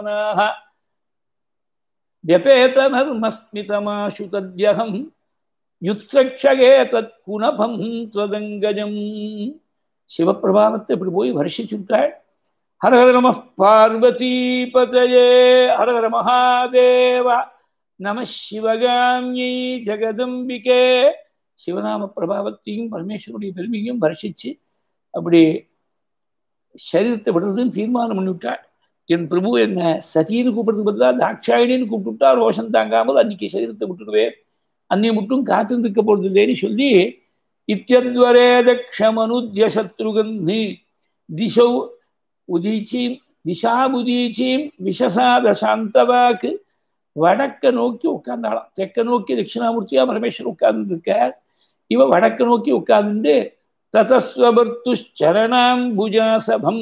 [SPEAKER 1] சுதுர்மனாக व्यपेतनर्मस्मितमाशु तद्यहं யுத்சக்ஷகே தத் குணபம் துவதங்கஜம் சிவபிரபாவத்தை இப்படி போய் வருஷிச்சுட்டாள் ஹரஹர நம பார்வதி பதயே ஹரஹர மகாதேவ நம சிவகாமியை ஜெகதம்பிகே சிவநாம பிரபாவத்தையும் பரமேஸ்வருடைய பெருமையும் வருஷிச்சு அப்படி சரீரத்தை விடுறதுன்னு தீர்மானம் பண்ணிவிட்டாள் என் பிரபு என்ன சதின்னு கூப்பிடுறதுக்கு பதிலாக தாட்சாயினின்னு கூப்பிட்டுட்டா ரோஷம் தாங்காமல் அன்னைக்கு சரீரத்தை விட்டுடுவேன் அன்னை மட்டும் காத்து நிற்க போறது இல்லைன்னு சொல்லி இத்தியத்வரே தக்ஷமனுத்ய சத்ருகந்தி திசௌ உதீச்சீம் திசாபுதீச்சீம் விஷசாத சாந்தவாக்கு வடக்க நோக்கி உட்கார்ந்தாளாம் தெற்க நோக்கி தட்சிணாமூர்த்தியா பரமேஸ்வரர் உட்கார்ந்துருக்கார் இவ வடக்க நோக்கி உட்கார்ந்து ததஸ்வபர்த்து சரணாம்புஜாசபம்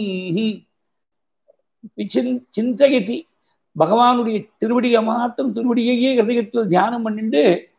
[SPEAKER 1] சிந்தகதி பகவானுடைய திருவடியை மாத்திரம் திருவடியையே ஹிருதயத்தில் தியானம் பண்ணிட்டு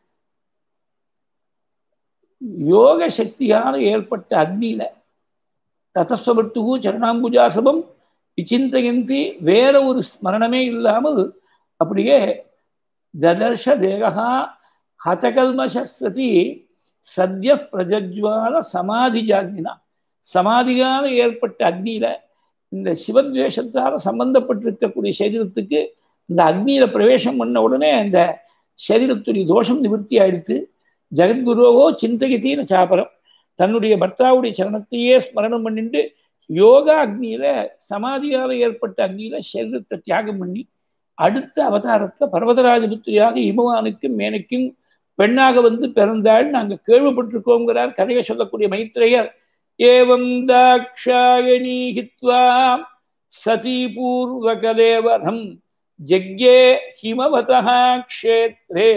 [SPEAKER 1] யோக சக்தியால் ஏற்பட்ட அக்னியில ததஸ்வபர்த்துகு சரணாம்புஜாசபம் விசிந்தயந்தி வேற ஒரு ஸ்மரணமே இல்லாமல் அப்படியே ததர்ஷ தேகா ஹதகல்மசதி சத்ய பிரஜஜ்வால சமாதி ஜாக்னினா சமாதியால் ஏற்பட்ட அக்னியில இந்த சிவத்வேஷத்தால் சம்பந்தப்பட்டிருக்கக்கூடிய சரீரத்துக்கு இந்த அக்னியில பிரவேசம் பண்ண உடனே அந்த சரீரத்துடைய தோஷம் நிவர்த்தி ஆயிடுத்து ஜெகத்குருவோ சிந்தகித்தின்னு சாப்பரம் தன்னுடைய பர்த்தாவுடைய சரணத்தையே ஸ்மரணம் பண்ணிட்டு யோகா அக்னியில சமாதியால் ஏற்பட்ட அக்னியில சரீரத்தை தியாகம் பண்ணி அடுத்த அவதாரத்துல பர்வதராஜபுத்திரியாக இமவானுக்கும் மேனைக்கும் பெண்ணாக வந்து பிறந்தாள் நாங்கள் கேள்விப்பட்டிருக்கோங்கிறார் கதையை சொல்லக்கூடிய மைத்ரேயர் ஏவம் தாக்ஷாயணி ஹித்வா சதி பூர்வகதேவரம் ஜக்யே ஹிமவதா க்ஷேத்ரே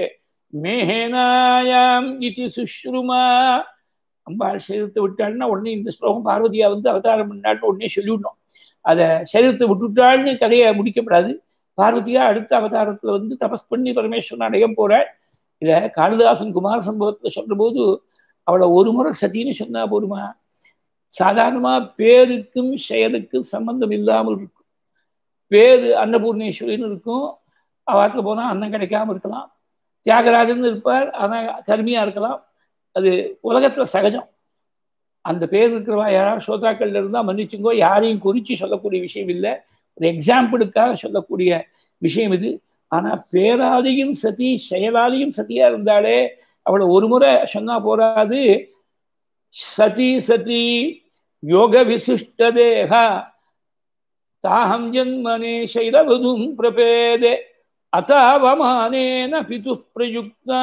[SPEAKER 1] மேஹேனாயாம் இது சுஷ்ருமா அம்பாள் சரீரத்தை விட்டாள்னா உடனே இந்த ஸ்லோகம் பார்வதியா வந்து அவதாரம் பண்ணாள்னு உடனே சொல்லிவிடணும் அதை சரீரத்தை விட்டுட்டாள்னு கதையை முடிக்கப்படாது பார்வதியா அடுத்த அவதாரத்துல வந்து தபஸ் பண்ணி பரமேஸ்வரன் அடைய போறாள் இத காளிதாசன் குமார சம்பவத்துல சொல்ற போது அவளை ஒரு முறை சதின்னு சொன்னா போருமா சாதாரணமா பேருக்கும் செயலுக்கும் சம்பந்தம் இல்லாமல் இருக்கும் பேரு அன்னபூர்ணேஸ்வரின்னு இருக்கும் அவாத்துல போனா அன்னம் கிடைக்காம இருக்கலாம் தியாகராஜன் இருப்பார் ஆனால் கருமையா இருக்கலாம் அது உலகத்துல சகஜம் அந்த பேர் இருக்கிறவா யாராவது சோதாக்கள்ல இருந்தா மன்னிச்சுங்கோ யாரையும் குறிச்சு சொல்லக்கூடிய விஷயம் இல்லை ஒரு எக்ஸாம்பிளுக்காக சொல்லக்கூடிய விஷயம் இது ஆனா பேராலையும் சதி செயலாலையும் சதியா இருந்தாலே அவளை ஒரு முறை சொன்னா போராது சதி சதி யோக விசிஷ்ட தேகா தாஹம் ஜன்மனே சைலவதும் பிரபேதே அதாவமானேன பிது பிரயுக்தா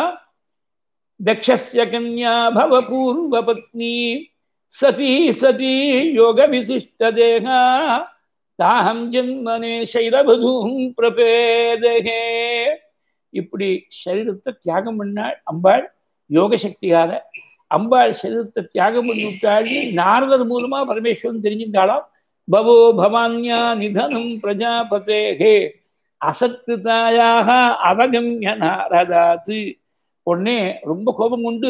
[SPEAKER 1] தக்ஷஸ்ய கன்யா பவ பூர்வபத்னி சதி சதி யோக விசிஷ்ட தேகா தாஹம் ஜன்மனே சைலவதும் பிரபேதகே இப்படி சரீரத்தை தியாகம் பண்ணாள் அம்பாள் யோக சக்தியால அம்பாள் சரீரத்தை தியாகம் பண்ணி விட்டாள்னு நாரதர் மூலமா பரமேஸ்வரன் தெரிஞ்சிருந்தாளாம் பவோ பவான்யா நிதனம் பிரஜாபதேகே அசத்கிருதாயாக அவகமிய நாரதாத்து உடனே ரொம்ப கோபம் கொண்டு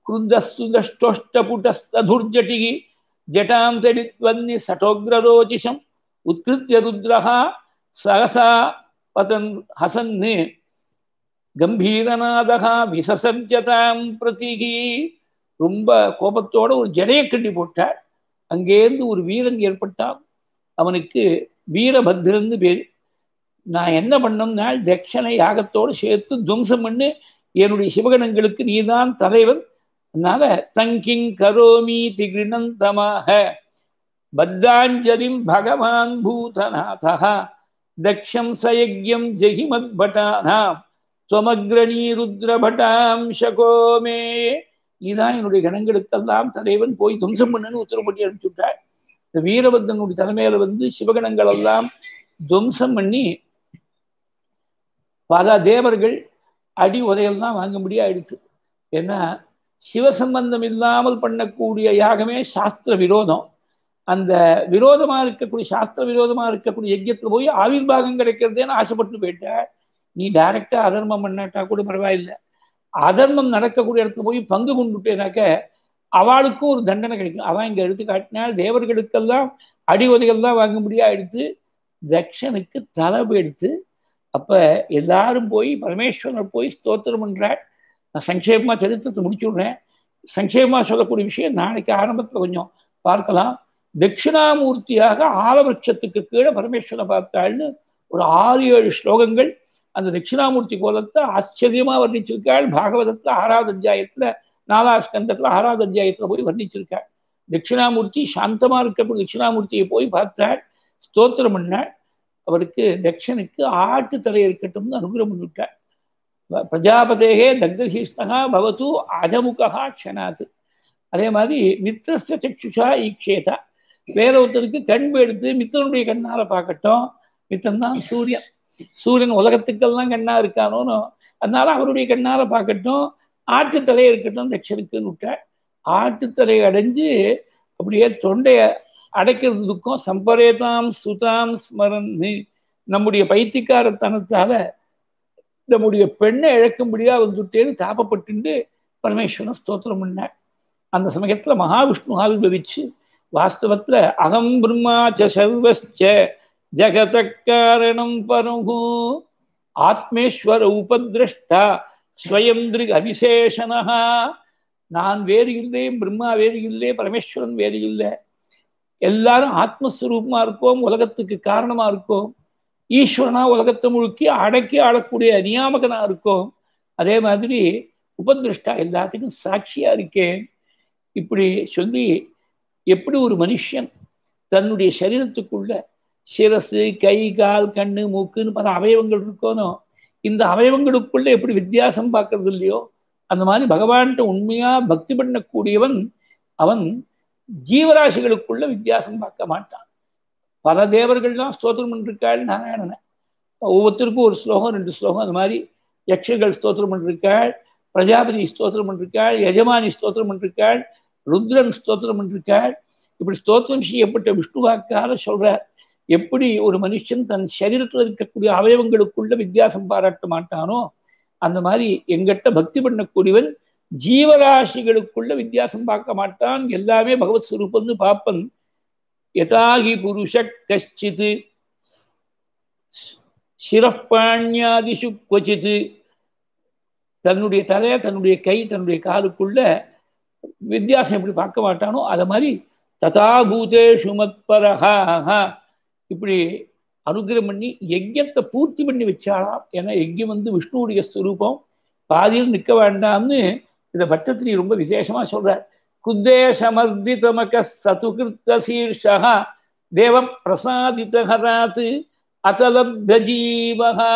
[SPEAKER 1] குருந்தஸ்துதஷ்டோஷ்டபுட்டஸ்ததுர்ஜட்டிகி ஜட்டாம் தடித்வன்னி சட்டோக்ரரோச்சிஷம் உத்கிருத்திய ருத்ரஹா சகசா பதன் ஹசன்னு கம்பீரநாதகா விசசர்ஜதாம் பிரதிகி ரொம்ப கோபத்தோட ஒரு ஜடையை கட்டி போட்டார் அங்கேருந்து ஒரு வீரன் ஏற்பட்டான் அவனுக்கு வீரபத்ரன்னு பேர் நான் என்ன பண்ணோம்னா தட்சணை யாகத்தோடு சேர்த்து துவம்சம் பண்ணு என்னுடைய சிவகணங்களுக்கு நீதான் தலைவன் அதனால தங்கிங் கரோமி திகிருணந்தமாக பத்தாஞ்சலிம் பகவான் பூதநாதா தக்ஷம் சயஜ்யம் ஜெகிமத் பட்டானாம் துவமக்ரணீ ருத்ரபட்டாம் ஷகோமே நீதான் என்னுடைய கணங்களுக்கெல்லாம் தலைவன் போய் துவம்சம் பண்ணுன்னு உத்தரவு பண்ணி அனுப்பிச்சுட்டாள் இந்த வீரபத்ரனுடைய தலைமையில வந்து சிவகணங்கள் எல்லாம் துவம்சம் பண்ணி பல தேவர்கள் அடி உதையெல்லாம் வாங்க முடியாயிடுச்சு ஏன்னா சிவசம்பந்தம் இல்லாமல் பண்ணக்கூடிய யாகமே சாஸ்திர விரோதம் அந்த விரோதமா இருக்கக்கூடிய சாஸ்திர விரோதமா இருக்கக்கூடிய யஜ்யத்துல போய் ஆவிர்வாகம் கிடைக்கிறதேன்னு ஆசைப்பட்டு போயிட்ட நீ டைரக்டா அதர்மம் பண்ணாட்டா கூட பரவாயில்லை அதர்மம் நடக்கக்கூடிய இடத்துல போய் பங்கு கொண்டுட்டேனாக்க அவளுக்கும் ஒரு தண்டனை கிடைக்கும் அவன் இங்க எடுத்து காட்டினால் தேவர்களுக்கெல்லாம் அடி உதைகள்லாம் வாங்க முடியா எடுத்து தக்ஷனுக்கு தலை எடுத்து அப்ப எல்லாரும் போய் பரமேஸ்வரனை போய் ஸ்தோத்திரம் பண்றாள் நான் சங்கேபமாக சரித்திரத்தை முடிச்சு விடுறேன் சங்கேபமாக சொல்லக்கூடிய விஷயம் நாளைக்கு ஆரம்பத்தில் கொஞ்சம் பார்க்கலாம் தட்சிணாமூர்த்தியாக ஆலவருஷத்துக்கு கீழே பரமேஸ்வரனை பார்த்தாள்னு ஒரு ஆறு ஏழு ஸ்லோகங்கள் அந்த தட்சிணாமூர்த்தி கோலத்தை ஆச்சரியமா வர்ணிச்சிருக்காள் பாகவதத்துல ஆறாவது அத்தியாயத்துல நாலாவது ஸ்கந்தத்துல ஆறாவது அத்தியாயத்துல போய் வர்ணிச்சிருக்காள் தட்சிணாமூர்த்தி சாந்தமா இருக்கக்கூடிய தட்சிணாமூர்த்தியை போய் பார்த்தாள் ஸ்தோத்திரம் பண்ணாள் அவருக்கு தட்சனுக்கு ஆட்டு தலை இருக்கட்டும்னு அனுகிரகம் பண்ணிவிட்டாள் பிரஜாபதேகே தக்தசீஷ்ணகா பவத்து அஜமுகா க்ஷனாத்து அதே மாதிரி மித்திரஸ்த சக்ஷுஷா ஈக்ஷேதா வேற ஒருத்தருக்கு கண் எடுத்து மித்திரனுடைய கண்ணால பார்க்கட்டும் மித்திரன் தான் சூரியன் சூரியன் உலகத்துக்கெல்லாம் கண்ணா இருக்கானோன்னு அதனால அவருடைய கண்ணால பார்க்கட்டும் ஆட்டுத்தலை இருக்கட்டும் தட்சனுக்குன்னு விட்டாள் ஆட்டுத்தலை அடைஞ்சு அப்படியே தொண்டைய அடைக்கிறதுக்கும் சம்பரேதாம் சுதாம் ஸ்மரன் நம்முடைய பைத்தியக்காரத்தனத்தால நம்முடைய பெண்ணை இழக்கும்படியா வந்துட்டேன்னு தாப்பப்பட்டு பரமேஸ்வரன் ஸ்தோத்திரம் பண்ணார் அந்த சமயத்துல மகாவிஷ்ணு ஆவிர்வவிச்சு வாஸ்தவத்துல அகம் பிரம்மா சர்வஸ்ச ஜகத காரணம் பரகு ஆத்மேஸ்வர உபதிரஷ்டா ஸ்வயம் திருக் அவிசேஷனா நான் வேறு இல்லை பிரம்மா வேறு இல்லை பரமேஸ்வரன் வேறு இல்லை எல்லாரும் ஆத்மஸ்வரூபமா இருக்கோம் உலகத்துக்கு காரணமா இருக்கோம் ஈஸ்வரனா உலகத்தை முழுக்கி அடக்கி ஆளக்கூடிய நியாமகனா இருக்கோம் அதே மாதிரி உபதிருஷ்டா எல்லாத்துக்கும் சாட்சியா இருக்கேன் இப்படி சொல்லி எப்படி ஒரு மனுஷன் தன்னுடைய சரீரத்துக்குள்ள சிரசு கை கால் கண்ணு மூக்குன்னு பல அவயவங்கள் இருக்கோனோ இந்த அவயவங்களுக்குள்ள எப்படி வித்தியாசம் பார்க்கறது இல்லையோ அந்த மாதிரி பகவான்கிட்ட உண்மையா பக்தி பண்ணக்கூடியவன் அவன் ஜீவராசிகளுக்குள்ள வித்தியாசம் பார்க்க மாட்டான் பல தேவர்கள்லாம் ஸ்தோத்திரம் பண்ணிருக்காள் நாராயணனை ஒவ்வொருத்தருக்கும் ஒரு ஸ்லோகம் ரெண்டு ஸ்லோகம் அந்த மாதிரி யக்ஷர்கள் ஸ்தோத்திரம் பண்ணிருக்காள் பிரஜாபதி ஸ்தோத்திரம் பண்ணிருக்காள் எஜமானி ஸ்தோத்திரம் பண்ணிருக்காள் ருத்ரன் ஸ்தோத்திரம் பண்ணிருக்காள் இப்படி ஸ்தோத்திரம் செய்யப்பட்ட விஷ்ணுவாக்கால சொல்றார் எப்படி ஒரு மனுஷன் தன் சரீரத்தில் இருக்கக்கூடிய அவயவங்களுக்குள்ள வித்தியாசம் பாராட்ட மாட்டானோ அந்த மாதிரி எங்கிட்ட பக்தி பண்ணக்கூடியவன் ஜீவராசிகளுக்குள்ள வித்தியாசம் பார்க்க மாட்டான் எல்லாமே பகவத் ஸ்வரூபம்னு பார்ப்பன் யதாகி புருஷ கஷ்டித் சிரப்பாண்யாதிஷு கொச்சித்து தன்னுடைய தலைய தன்னுடைய கை தன்னுடைய காலுக்குள்ள வித்தியாசம் எப்படி பார்க்க மாட்டானோ அதை மாதிரி ததா பூதேஷு மத்பரஹா இப்படி அனுகிரம் பண்ணி யஜ்யத்தை பூர்த்தி பண்ணி வச்சாலாம் ஏன்னா யஜ்யம் வந்து விஷ்ணுவுடைய ஸ்வரூபம் பாதியில் நிற்க வேண்டாம்னு இந்த பட்டத்திரி ரொம்ப விசேஷமா சொல்றார் குத்தேசமர்திதமக சதுகிருத்த சீர்ஷா தேவ பிரசாதிதஹராத் அச்சலப்த ஜீவகா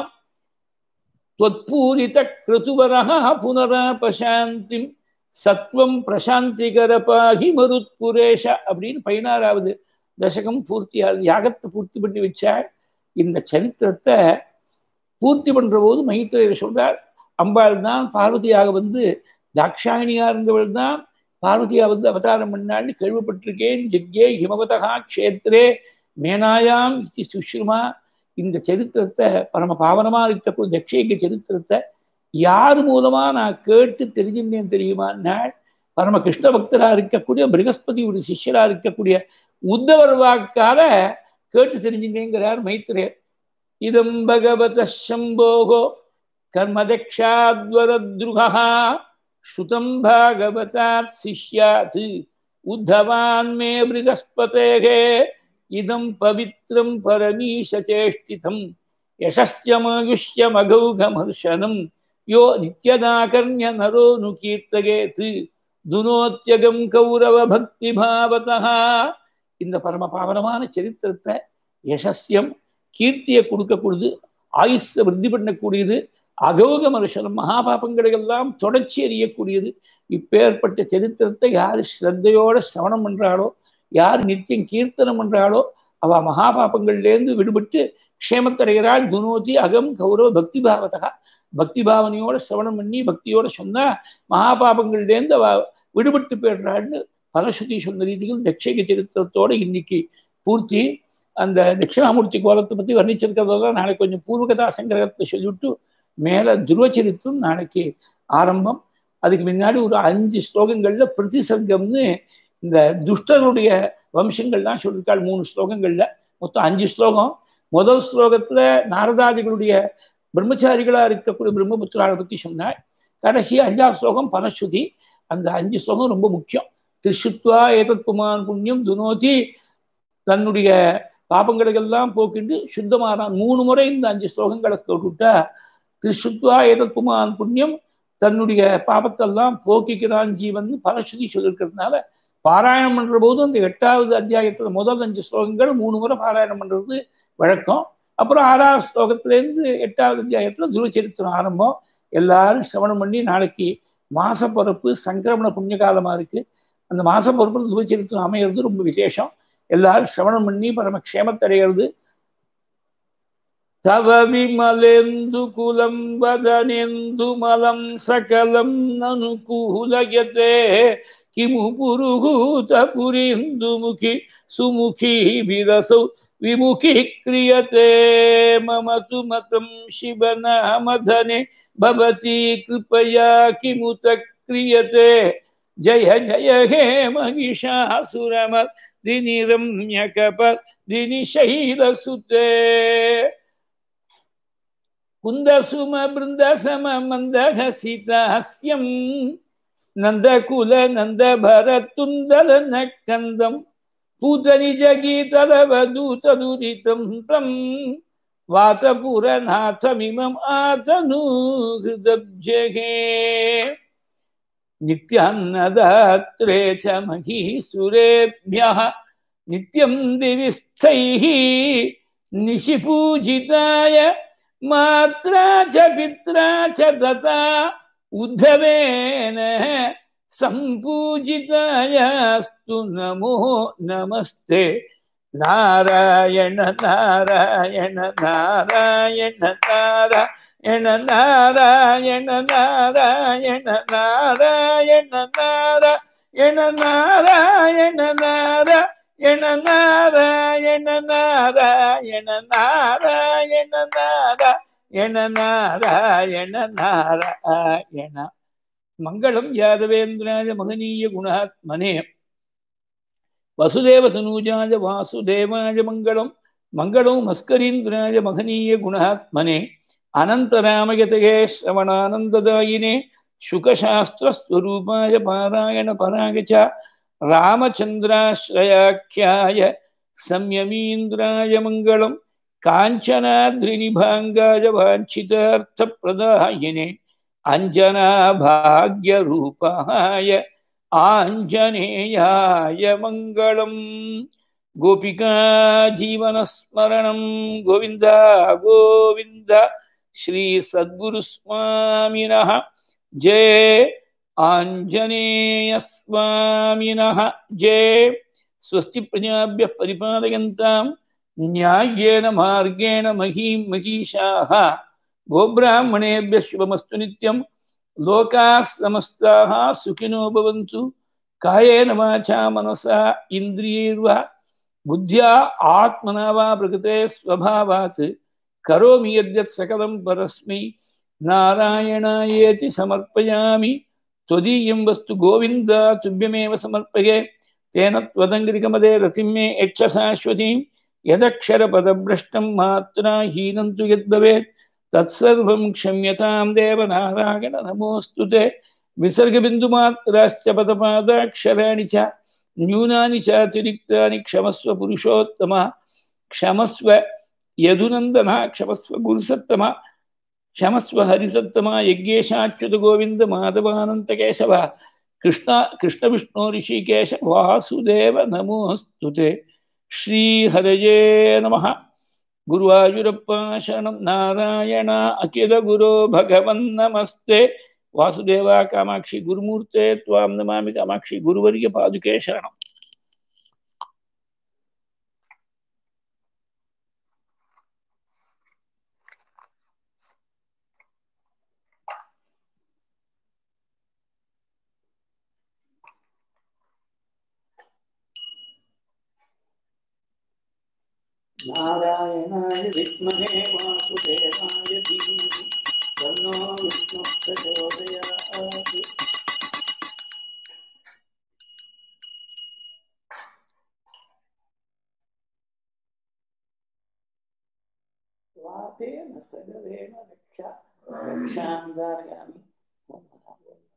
[SPEAKER 1] त्वत्पूरित क्रतुवरः புனராபசாந்திம் சத்வம் பிரசாந்திகர பாகி மருத்புரேஷ அப்படின்னு பதினாறாவது தசகம் பூர்த்தி யாகத்தை பூர்த்தி பண்ணி வச்சாள் இந்த சரித்திரத்தை பூர்த்தி பண்ற போது மைத்திரையர் சொல்றார் அம்பாள் தான் பார்வதியாக வந்து தாக்ஷாயினியா இருந்தவள் தான் பார்வதியா வந்து அவதாரம் பண்ணாள்னு கேள்விப்பட்டிருக்கேன் ஜெக்யே ஹிமவதகா க்ஷேத்ரே மேனாயாம் இது சுஷ்ருமா இந்த சரித்திரத்தை பரம பாவனமா இருக்கக்கூடிய தக்ஷேக சரித்திரத்தை யார் மூலமா நான் கேட்டு தெரிஞ்சிருந்தேன் தெரியுமா நாள் பரம கிருஷ்ண பக்தரா இருக்கக்கூடிய பிரகஸ்பதியுடைய சிஷ்யரா இருக்கக்கூடிய உத்தவர் வாக்கால கேட்டு தெரிஞ்சுங்கிறார் மைத்திரேயர் இதம் பகவத சம்போகோ கர்மதக்ஷாத்வரத்ருகா ஸ்ருதம் பாகவதாத் சிஷ்யாத் உத்தவான் மே பிருகஸ்பதேகே இதம் பவித்ரம் பரமீசச்சேஷ்டிதம் யசஸ்யமாயுஷ்யமகௌகமர்ஷனம் யோ நித்யதாகர்ணிய நரோ நு கீர்த்தகேத் துனோத்தியகம் கௌரவ பக்தி பாவதா இந்த பரம பாவனமான சரித்திரத்தை யசஸ்யம் கீர்த்தியை கொடுக்கக்கூடியது ஆயுஷ விருத்தி பண்ணக்கூடியது அகௌக மனுஷனம் மகாபாபங்களை எல்லாம் தொடர்ச்சி எறியக்கூடியது இப்பேற்பட்ட சரித்திரத்தை யார் ஸ்ரத்தையோட சிரவணம் பண்றாளோ யார் நித்தியம் கீர்த்தனம் பண்றாளோ அவ மகாபாபங்கள்லேருந்து விடுபட்டு க்ஷேமத்தடைகிறாள் துனோதி அகம் கௌரவ பக்தி பாவதா பக்தி பாவனையோட சிரவணம் பண்ணி பக்தியோட சொன்னா மகாபாபங்கள்லேருந்து அவ விடுபட்டு போயிடுறாள்னு பரஸ்வதி சொன்ன ரீதியில் தட்சிக சரித்திரத்தோட இன்னைக்கு பூர்த்தி அந்த தட்சிணாமூர்த்தி கோலத்தை பத்தி வர்ணிச்சிருக்கிறதெல்லாம் நாளைக்கு கொஞ்சம் பூர்வகதா சங்கிரகத்தை சொல்லிவிட்டு மேல துருவச்சரித்திரம் நாளைக்கு ஆரம்பம் அதுக்கு முன்னாடி ஒரு அஞ்சு ஸ்லோகங்கள்ல பிரதிசர்க்கம்னு இந்த துஷ்டனுடைய வம்சங்கள்லாம் சொல்லியிருக்காள் மூணு ஸ்லோகங்கள்ல மொத்தம் அஞ்சு ஸ்லோகம் முதல் ஸ்லோகத்துல நாரதாதிகளுடைய பிரம்மச்சாரிகளா இருக்கக்கூடிய பிரம்மபுத்திராவை பத்தி சொன்னார் கடைசி அஞ்சாவது ஸ்லோகம் பனஸ்ருதி அந்த அஞ்சு ஸ்லோகம் ரொம்ப முக்கியம் திருஷுத்வா ஏதத் புமான் புண்ணியம் துனோதி தன்னுடைய பாபங்களுக்கெல்லாம் போக்கிட்டு சுத்தமானான் மூணு முறை இந்த அஞ்சு ஸ்லோகங்களை தொட்டுட்டா திருஷுத்வா ஏதத் புமான் புண்ணியம் தன்னுடைய பாபத்தெல்லாம் போக்கிக்கிறான் ஜீவன் பரஸ்ருதி சொல்லியிருக்கிறதுனால பாராயணம் பண்ற போது அந்த எட்டாவது அத்தியாயத்துல முதல் அஞ்சு ஸ்லோகங்கள் மூணு முறை பாராயணம் பண்றது வழக்கம் அப்புறம் ஆறாவது ஸ்லோகத்திலேருந்து எட்டாவது அத்தியாயத்துல துருவச்சரித்திரம் ஆரம்பம் எல்லாரும் சிரவணம் பண்ணி நாளைக்கு மாச பொறுப்பு சங்கிரமண புண்ணிய காலமா இருக்கு அந்த மாச பொறுப்பு துருவச்சரித்திரம் அமையிறது ரொம்ப விசேஷம் எல்லாரும் சிரவணம் பண்ணி பரமக்ஷேமத்தடைகிறது தவ விமலேந்து குலம் வதனேந்து மலம் சகலம் அனுகூலயதே கிமு புருகூத புரிந்துமுகி சுமுகி விரசௌ விமுகி கிரியதே மம து மதம் சிவநாமதனே பவதி கிருபயா கிமுத கிரியதே ஜய ஜய ஹே மகிஷாசுரமர் தினிரம்யகபர் தினிஷைலசுதே குந்தசும பிருந்தசம மந்தஹசிதாஸ்யம் நந்தகுல நந்த பரத்துந்தல நக்கந்தம் பூதனிஜ கீதலவதூததுரிதம் தம் வாதபுரநாதமிமம் ஆதனு ஹிருதப்ஜகே நித்யான்னதாத்ரே ச மகீசுரேभ्यः नित्यं दिविस्थैः निशिपूजिताय मात्रा च पित्रा च दता उद्धवेन सम्पूजितायास्तु नमो नमस्ते नारायण नारायण नारायण नारायण नारायण नारायण नारायण नारायण नारायण नारायण नारायण नारायण नारायण नारायण नारायण नारायण मङ्गलं यादवेन्द्राय महनीय गुणात्मने वसुदेवतनूजाय वासुदेवाय मङ्गलं मङ्गलं मस्करीन्द्राय महनीय गुणात्मने अनन्तरामयतये श्रवणानन्ददायिने शुकशास्त्रस्वरूपाय पारायणपराय च रामचन्द्राश्रयाख्याय संयमीन्द्राय मङ्गलं काञ्चनाद्रिनिभाङ्गाय वाञ्छितार्थप्रदायिने अञ्जनाभाग्यरूपाय आञ्जनेयाय मङ्गलम् गोपिका जीवनस्मरणं गोविन्द गोविन्द श्रीसद्गुरुस्वामिनः जय आञ्जनेयस्वामिनः जय स्वस्ति प्रजाभ्यः परिपालयन्तां न्याय्येन मार्गेण महीं महीषाः गोब्राह्मणेभ्यः शुभमस्तु नित्यं लोकाः समस्ताः सुखिनो भवन्तु कायेन वाचा मनसा इन्द्रियैर्वा बुद्ध्या आत्मना वा प्रकृते स्वभावात् करोमि यद्यत् सकलं परस्मै नारायणायेति समर्पयामि त्वदीयं वस्तु गोविन्द तुभ्यमेव समर्पये तेन त्वदङ्गिरिकमदे रतिं मे यच्छ शाश्वतीं यदक्षरपदभ्रष्टं मात्रा हीनं तु यद्भवेत् तत्सर्वं क्षम्यतां देवनारायण नमोऽस्तु ते विसर्गबिन्दुमात्राश्च पदपादाक्षराणि च न्यूनानि चातिरिक्तानि क्षमस्व पुरुषोत्तम क्षमस्व यदुनन्दन क्षमस्व गुरुसत्तम क्षमस्व हरिसत्तम यज्ञेशाच्युत गोविन्द माधवानन्तकेशव कृष्ण कृष्णविष्णु ऋषिकेश वासुदेव नमोऽस्तु ते श्रीहरये नमः गुरुवायुरप्पा शरणं नारायण अखिलगुरो भगवन्नमस्ते वासुदेवा कामाक्षि गुरुमूर्ते त्वां नमामि कामाक्षि गुरुवर्य पादुके शरणम् नारायणाय विद्महे वासुदेवाय धीमहि तन्नो विष्णुः प्रचोदयात् वातेन सगरेण रक्षा रक्षां धारयामि
[SPEAKER 2] ஓம்